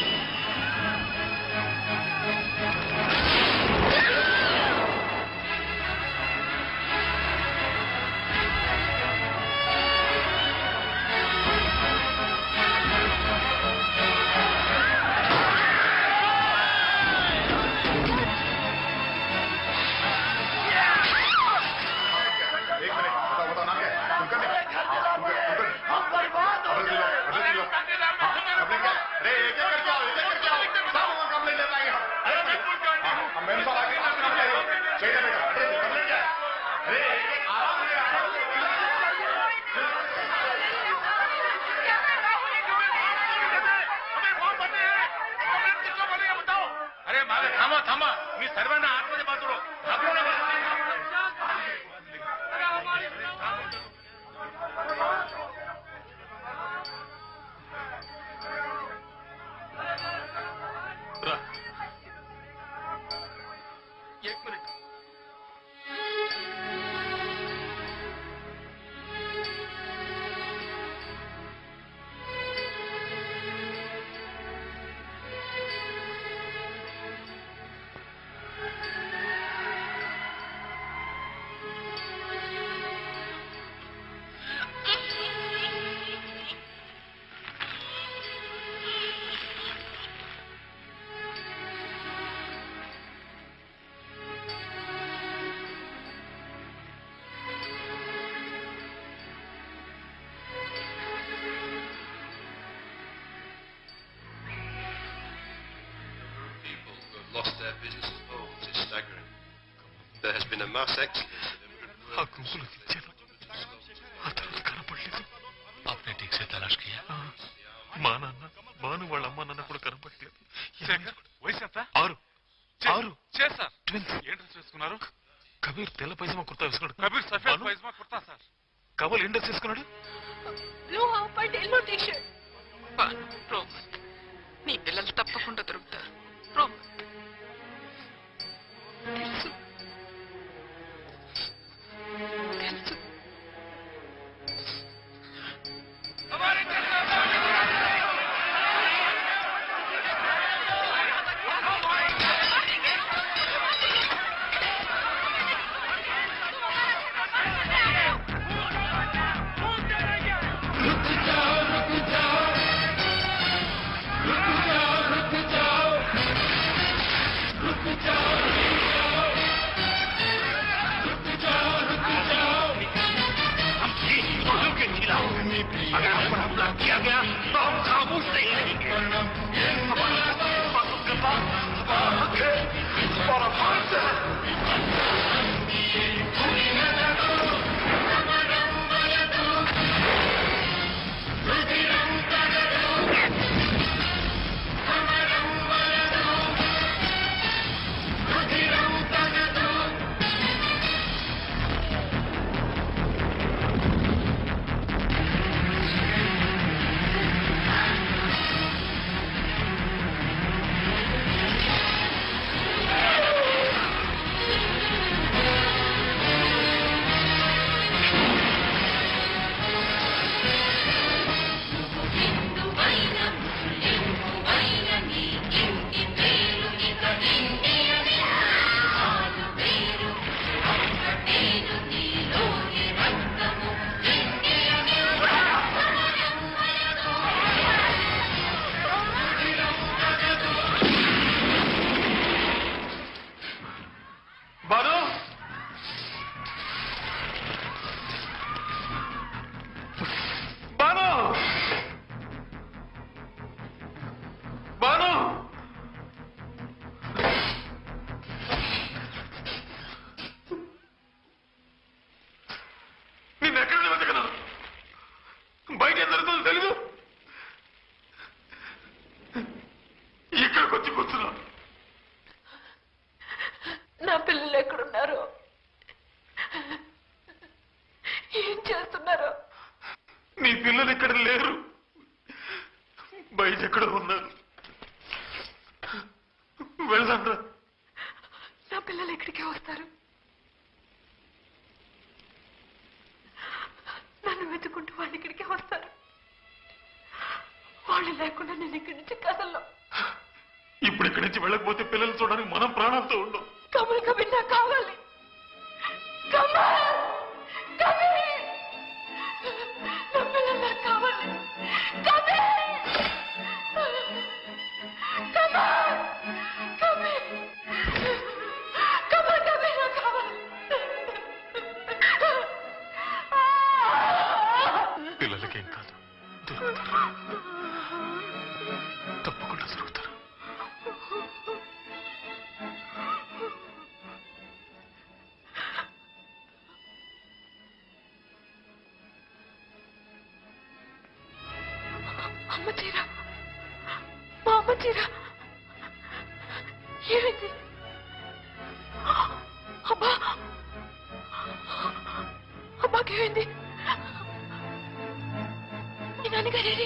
Speaker 9: एक मिनट बताओ बताओ नाम क्या है तुम कर तुम कर तुम कर अरे लो अरे लो अपने क्या अरे एक एक करके आओ एक एक करके आओ सब लोग काम ले ले पाएंगे हम अरे मैं हम मैंने तो आगे ना काम ले चाहिए बेटा अरे कर ले क्या अरे एक एक आराम से आराम से
Speaker 2: अरे मागे थांबा थांबा मी सर्वांना आतमध्ये पाठवलो घाबरू नका एक minute
Speaker 5: Thank you.
Speaker 18: their business of homes is staggering. There has been a mass exodus of immigrant
Speaker 2: ఆ గుంపులో దించాను ఆ తర్వాత కనపడలేదు
Speaker 3: आपने ठीक से तलाश किया
Speaker 2: మా నాన్న మాను వాళ్ళ అమ్మ నాన్న కూడా కనపడలేదు
Speaker 9: వయసు ఎంత
Speaker 2: ఆరు ఆరు
Speaker 9: చేస్తా
Speaker 2: ట్విన్స్
Speaker 9: ఏం డ్రెస్ వేసుకున్నారు
Speaker 2: కబీర్ తెల్ల పైజమా కుర్తా వేసుకున్నాడు
Speaker 9: కబీర్ సఫేద్
Speaker 2: బాను,
Speaker 9: పైజమా కుర్తా సార్
Speaker 2: కవల్ ఏం డ్రెస్ వేసుకున్నాడు
Speaker 6: blue half and yellow T shirt రోమ్ నీ పిల్లలు తప్పకుండా దొరుకుతారు రోమ్ తెలుసు తెలుసు
Speaker 8: अगर हम पर हमला किया गया तो हम खामोश नहीं रहेंगे हमारे पास के पास हमारा हक है और हमारा
Speaker 2: బాను బాను బాను నిన్ను ఎక్కడ వెతకను బయట ఏం జరుగుతుందో తెలీదు ఇక్కడికి వచ్చి కూర్చున్నా
Speaker 6: నా పిల్లలు ఎక్కడున్నారు ఏం చేస్తున్నారు
Speaker 2: నీ పిల్లలు ఇక్కడ లేరు బయట ఎక్కడ ఉన్నారు వెళ్దాం రా
Speaker 6: నా పిల్లలు ఎక్కడికి వస్తారు నన్ను వెతుకుంటూ వాళ్ళు ఇక్కడికి వస్తారు వాళ్ళు లేకుండా నేను ఇక్కడి నుంచి కదల్లో
Speaker 2: ఇప్పుడు ఇక్కడి నుంచి వెళ్ళకపోతే పిల్లలు చూడడానికి మనం ప్రాణాలతో ఉండం
Speaker 6: కమల్ కబిల్ నాకు కావాలి కమల్ కబిల్ నా పిల్లలు నాకు కావాలి కబిల్ కమల్ కబిల్ కమల్ కబిల్ నాకు కావాలి
Speaker 2: పిల్లలకేం కాదు దొరుకుతారు తప్పకుండా దొరుకుతారు
Speaker 6: అమ్మ చీర మా అమ్మ చీర ఏమైంది అబ్బా అబ్బాకేమైంది మీ నాన్నగారేరి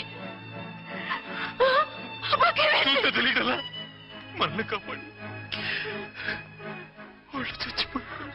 Speaker 6: అబ్బాకేమైంది
Speaker 2: చూస్తే తెలియటలా మన కాపాడి వాళ్ళు చచ్చిపోయారు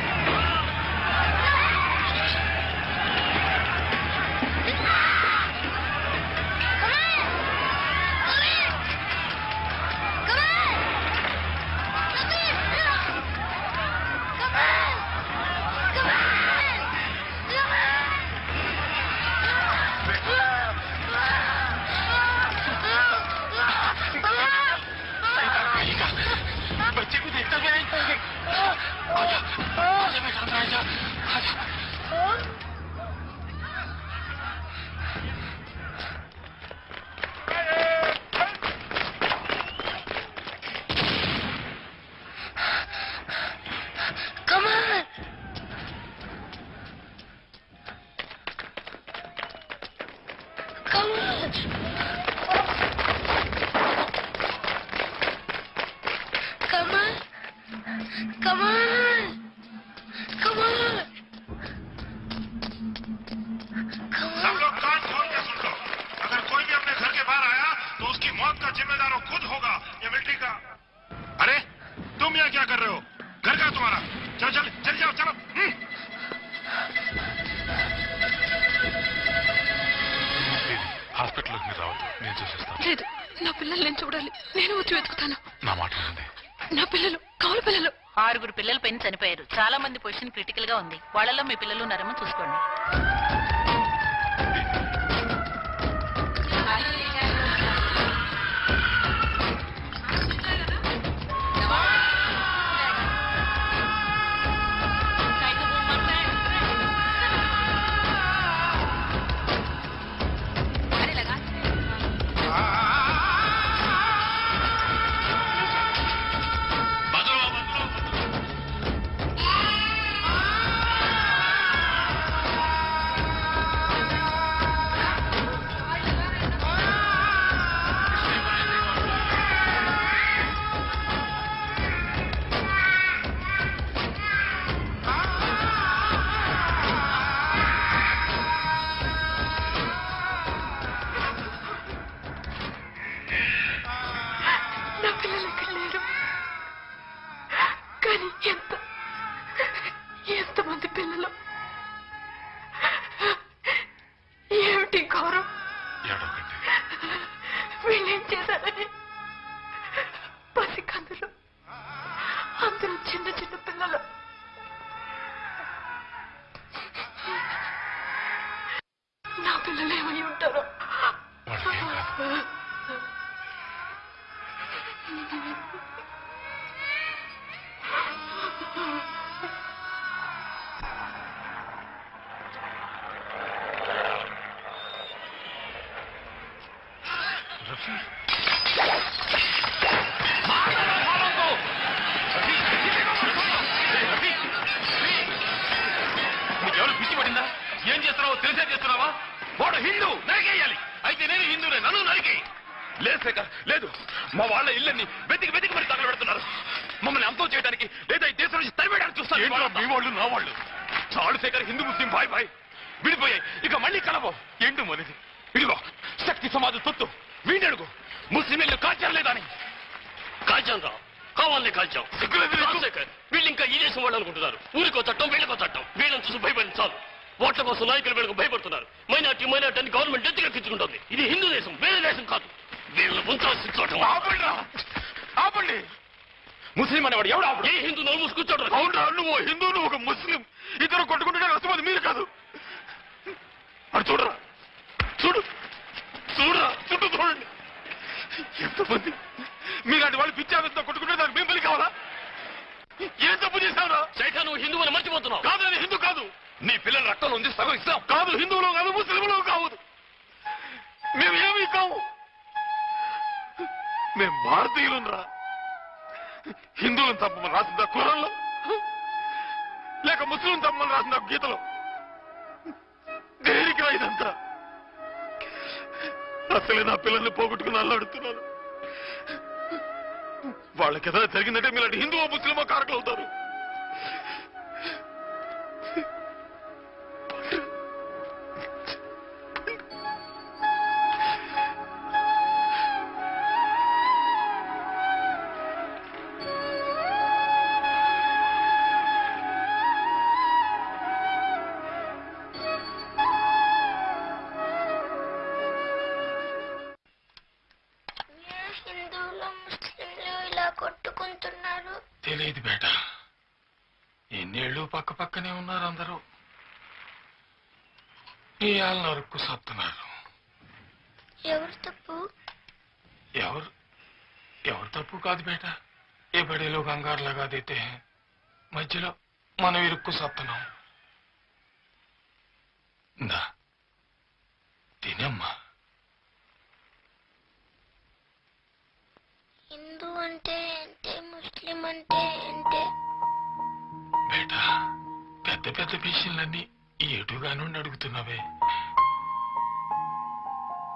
Speaker 8: ఆ
Speaker 5: Come on. Come on. Come on. Come on.
Speaker 9: सब लोग कान खोल के सुन लो अगर कोई भी अपने घर के बाहर आया तो उसकी मौत का जिम्मेदार वो खुद होगा ये मिलिट्री का अरे तुम यहाँ क्या कर रहे हो घर का तुम्हारा चलो चल चल जाओ चलो हम्म।
Speaker 1: హాస్పిటల్లోకి మీరు రావద్దు నేను చూసేస్తాను
Speaker 13: లేదు నా పిల్లల్ని నేను చూడాలి నేను వచ్చి వెతుకుతాను
Speaker 1: నా మాట వినండి
Speaker 13: నా పిల్లలు కౌలు పిల్లలు
Speaker 14: ఆరుగురు పిల్లల పైన చనిపోయారు చాలా మంది పొజిషన్ క్రిటికల్ గా ఉంది వాళ్ళలో మీ పిల్లలు ఉన్నారేమో చూసుకోండి
Speaker 13: నా పిల్లలు ఎక్కడ లేరు కానీ ఎంత ఎంతమంది పిల్లలు ఏమిటి ఘోరం వీళ్ళేం చేశారని పసికందులు అందరూ చిన్న చిన్న పిల్లలు నా పిల్లలు ఏమై ఉంటారో
Speaker 2: నీకెవరు పిచ్చి పడిందా ఏం చేస్తున్నావో తెలిసే చేస్తున్నావా వాడు హిందూ నరికేయాలి అయితే నేను హిందూనే నన్ను నరికేయి లేదు శేఖర్ లేదు మా వాళ్ళ ఇళ్ళని వెతికి వెతికి మరి తగలబెడుతున్నారు మమ్మల్ని అంతం చేయడానికి లేదా ఈ దేశం నుంచి తరివేయడానికి చూస్తారు మీ వాళ్ళు నా వాళ్ళు చాలు శేఖర్ హిందూ ముస్లిం బాయ్ బాయ్ విడిపోయాయి ఇక మళ్ళీ కలవో ఏంటో మనది ఇదిగో శక్తి సమాజ తొత్తు వీణడుగు ముస్లిం ఇల్లు కాల్చలేదని
Speaker 16: కాల్చాం రా కావాలనే కాల్చాం
Speaker 2: సిగ్గులేదు నీకు?
Speaker 16: రాజశేఖర్ వీళ్ళు ఇంకా ఈ దేశం వాళ్ళు అనుకుంటున్నారు ఊరికో చట్టం వీళ్ళకో చట్టం వీళ్ళని చూసి భయపడింది చాలు ఓట్ల కోసం నాయకులు వీళ్ళకు భయపడుతున్నారు మైనార్టీ మైనార్టీ అని గవర్నమెంట్ ఎత్తుకెక్కించుకుంటుంది ఇది హిందూ దేశం వేరే దేశం కాదు వీళ్ళని ఉంచాల్సిన చోటం
Speaker 2: ఆపండి రా. ఆపండి ముస్లిం అనేవాడు ఎవడు ఆపడు
Speaker 16: ఏ హిందూ నోరు మూసి కూర్చోడు
Speaker 2: అవునరా నువ్వు హిందూ నువ్వు ఒక ముస్లిం ఇద్దరు కొట్టుకుంటే అసలు మీరు కాదు అటు చూడరా చూడు చూడరా చుట్టూ చూడండి ఎంతమంది మీలాంటి వాళ్ళు పిచ్చి ఆవేశంతో కొట్టుకుంటే దానికి మేము బలి కావాలా ఏం తప్పు చేశావురా
Speaker 16: సైతం నువ్వు హిందూ అని మర్చిపోతున్నావు
Speaker 2: కాదు అది హిందూ కాదు నీ పిల్లల రక్తంలో ఉంది సగం ఇస్తాం కాదు హిందువులో కాదు ముస్లింలో కావదు మేము ఏమీ కావు మేము భారతీయులం రా హిందువులను తప్పమని రాసిందా కురంలో లేక ముస్లిం తప్పమని రాసిందా గీతలో దేనికి రా ఇదంతా అసలే నా పిల్లల్ని పోగొట్టుకుని అల్లాడుతున్నాను వాళ్ళకి ఏదైనా జరిగిందంటే మీలాంటి హిందువో ముస్లిమో కారకులు అవుతారు
Speaker 5: హిందువులు ముస్లింలు ఇలా కొట్టుకుంటున్నారు
Speaker 1: తెలియదు బేట ఎన్నేళ్ళు పక్క పక్కనే ఉన్నారు అందరూ ఇవాళ నరుక్కు సత్తున్నారు
Speaker 5: ఎవరు తప్పు
Speaker 1: ఎవరు ఎవరు తప్పు కాదు బేట ఏ బడిలో కంగారు లగా దేతే हैं మధ్యలో మనం ఇరుక్కు సత్తున్నాం ఇందా తినమ్మా
Speaker 5: హిందూ అంటే ఏంటి ముస్లిం అంటే ఏంటి
Speaker 1: బేట పెద్ద పెద్ద విషయాలన్నీ ఈ ఎటుగా నుండి అడుగుతున్నావే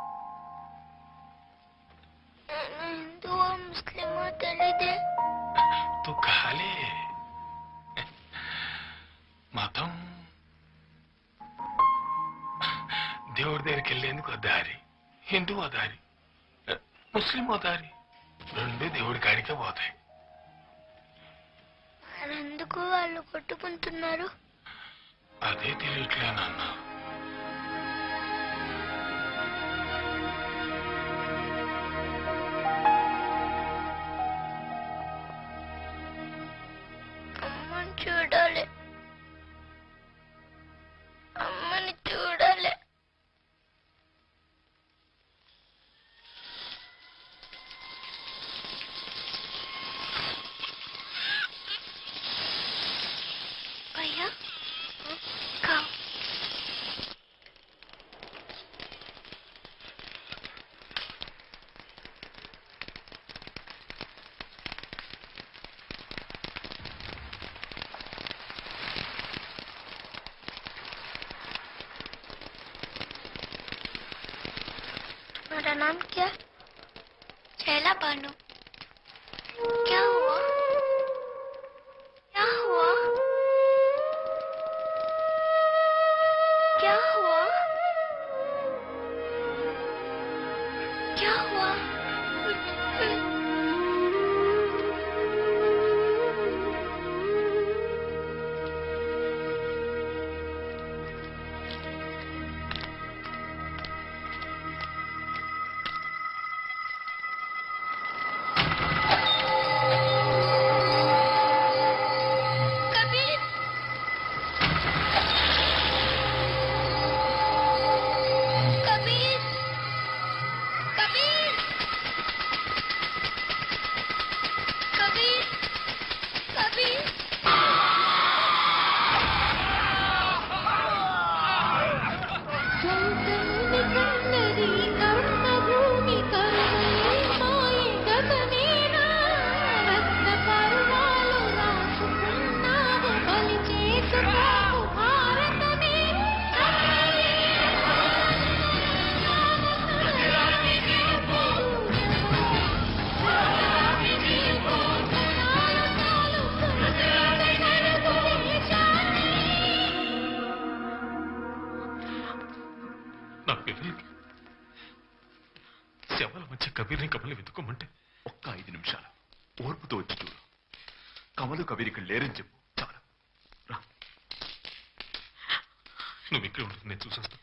Speaker 3: దేవుడి దగ్గరికి వెళ్ళేందుకు ఓ దారి హిందూ ఓ దారి ఆ, ముస్లిం ఓ దారి రెండు దేవుడి కాడికే పోతాయి
Speaker 5: మరెందుకు వాళ్ళు కొట్టుకుంటున్నారు
Speaker 3: అదే తెలియట్లే నాన్న
Speaker 5: అమ్మని చూడాలి అమ్మని చూడాలి భయ్యా కా तुम्हारा नाम क्या शैला बानो क्या हुआ क्या हुआ क्या हुआ क्या हुआ कबीर कबीर कबीर कबीर कबीर
Speaker 3: నా వివేక్ శవాల మధ్య కబీర్ని కమలి వెతుకోమంటే
Speaker 19: ఒక్క ఐదు నిమిషాలు ఓర్పుతో వచ్చి చూడు కమలు కబీర్ ఇక్కడ లేరని చెప్పు చాలు
Speaker 3: నువ్వు ఇక్కడే ఉంటుంది నేను చూసేస్తా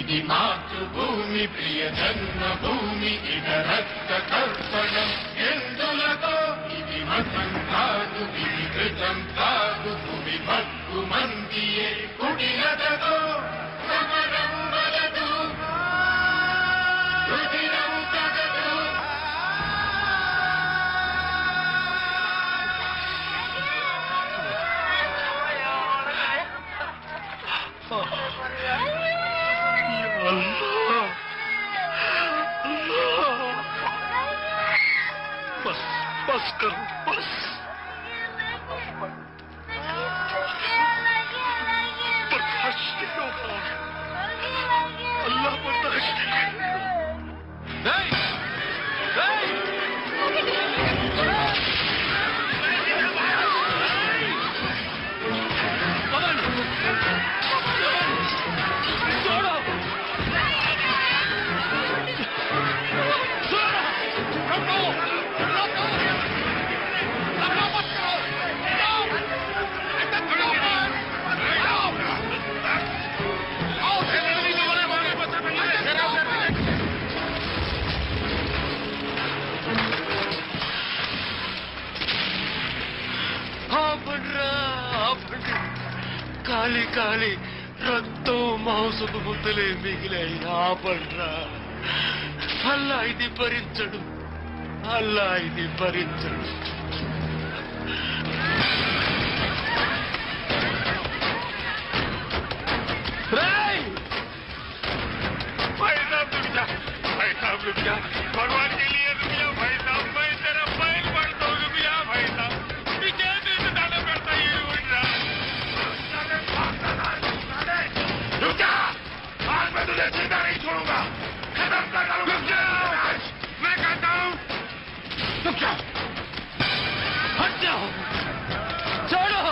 Speaker 8: ఇది మాతృభూమి ప్రియ జన్మభూమి ఇద రక్త తర్పణం ఎందులతో ఇది మతం కాదు ఇది కృతం కాదు భూమి భక్కు మందియే కుడిలతో సమరం వలదు రుధిరం తగదు
Speaker 10: बस बस करो बस बर्दाश्त नहीं होगा अल्लाह बर्दाश्त नहीं ఆపండ్రా ఆపండి కాలి కాలి రక్తం మాంసపు ముద్దలే మిగిలాయి ఆపండ్రా అల్లా ఇది భరించడు అల్లా ఇది భరించడు రేయ్!
Speaker 8: भाई साहब रुक जा भाई साहब रुक जा भगवान के लिए रुक जा भाई साहब मैं तेरा पैर पड़ता हूँ रुक जा भाई साहब पीछे से तो डाला पड़ता है रुक जा रुक जा आज मैं तुझे जिंदा नहीं छोड़ूंगा खत्म कर डालूंगा रुक जा मैं कहता हूँ रुक जा
Speaker 10: हट जाओ छोड़ो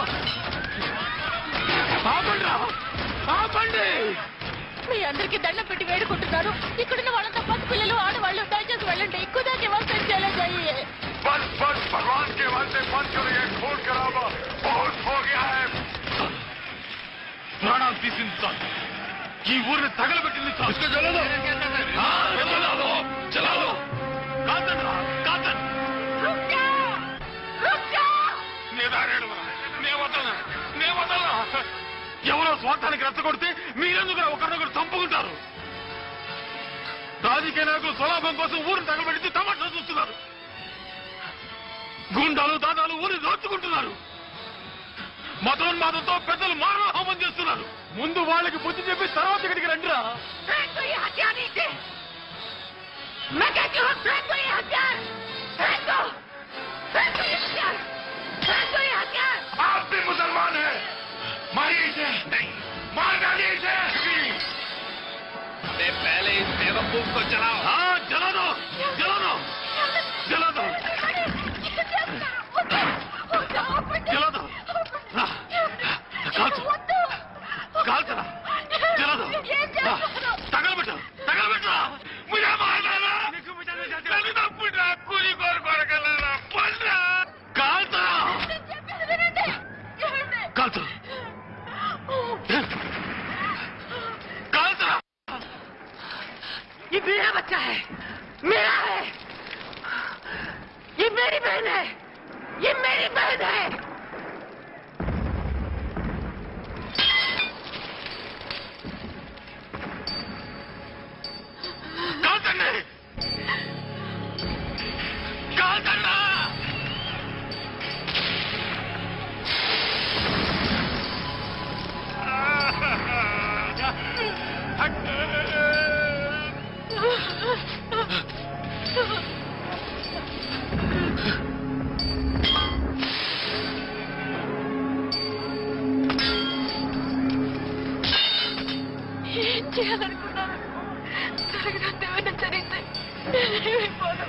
Speaker 10: ఆపండ్రా ఆపండి
Speaker 4: మీ అందరికి దండం పెట్టి వేడుకుంటున్నారు ఇక్కడున్న వాళ్ళంతా పసి పిల్లలు ఆడవాళ్ళు దయచేసి వెళ్ళండి ఎక్కువ దాకా వస్తే చలా जाइए
Speaker 8: बस बस भगवान के वास्ते बंद करो ये खून खराबा बहुत हो गया है
Speaker 9: ప్రాణాలు తీసింది చాలు ఈ ఊరిని తగలబెట్టింది చాలు ఆ, చలాలో, చలాలో. కాదండ్రా, కాదండి. నీ దారేడురా. నే వదలనా, నే వదలనా. ఎవరో స్వార్థానికి రెచ్చగొడితే మీరెందుకు ఒకరినొకరు చంపుకుంటారు రాజకీయ నాయకులు స్వలాభం కోసం ఊరిని తగలబెట్టి తమాషా చూస్తున్నారు గుండాలు దాదాలు ఊరిని దోచుకుంటున్నారు మతోన్మాదంతో పెద్దలు మానవ హోమం చేస్తున్నారు ముందు వాళ్ళకి బుద్ధి చెప్పి తర్వాత ఇక్కడికి రండిరా
Speaker 4: फेंको ये हथियार नीचे मैं कहती हूँ फेंको ये हथियार फेंको फेंको ये हथियार फेंको ये हथियार
Speaker 8: आप भी मुसलमान हैं मारिए इसे नहीं मार डालिए इसे
Speaker 10: अबे पहले इस बेवकूफ को चलाओ
Speaker 9: हाँ जला दो जला दो जला दो जला दो हाँ, కాల్చు కాల్చరా జలా దో हाँ, తగలబెట్టు తగలబెట్టు ముజే మారనా నన్ను తప్పుడా కూలి కోరుకోరగలరా పండ్రా కాల్చరా కాల్చు కాల్చరా
Speaker 4: ये मेरा बच्चा है मेरा है ये मेरी बहन है ये मेरी बहन है
Speaker 9: కాల్చండి కాల్చండా
Speaker 4: ఏం చేయాలనుకున్నాను జరగడం ఏమైనా జరిగితే నేనేమైపోను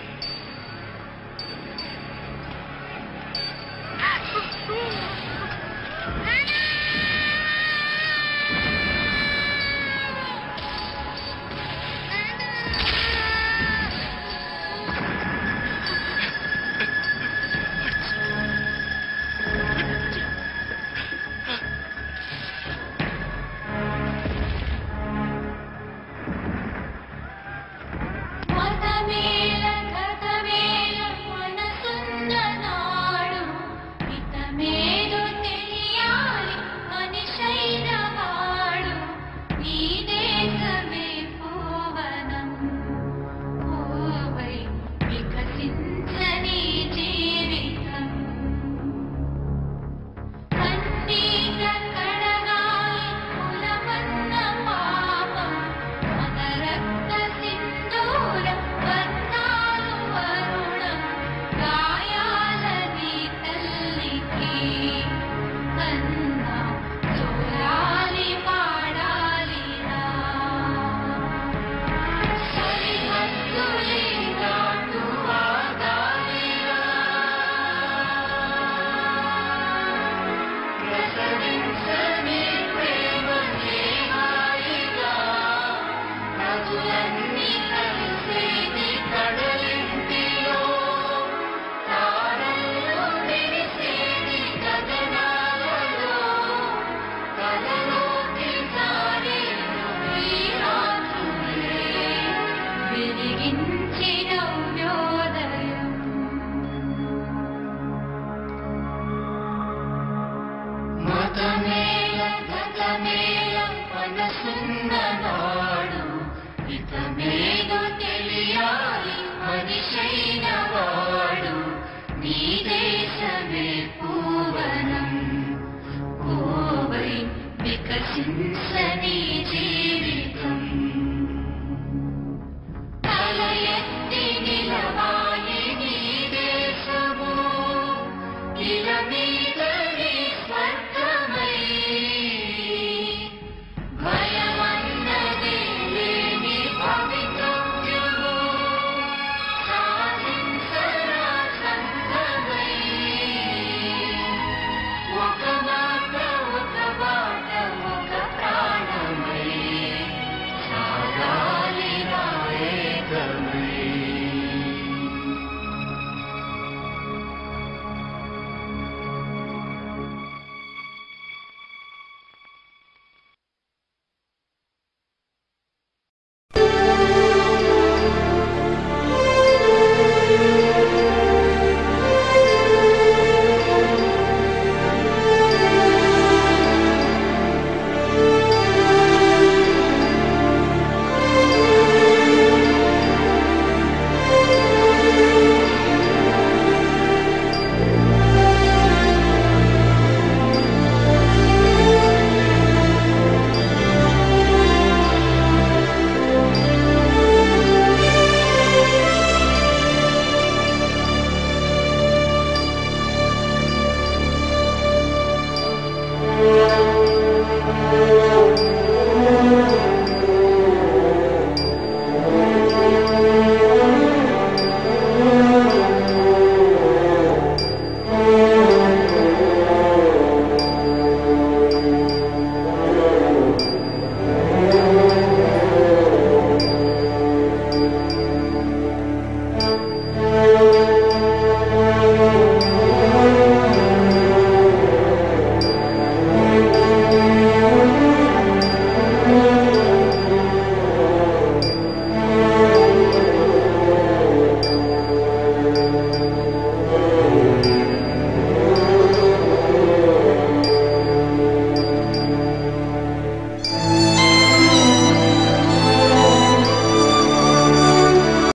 Speaker 5: Slam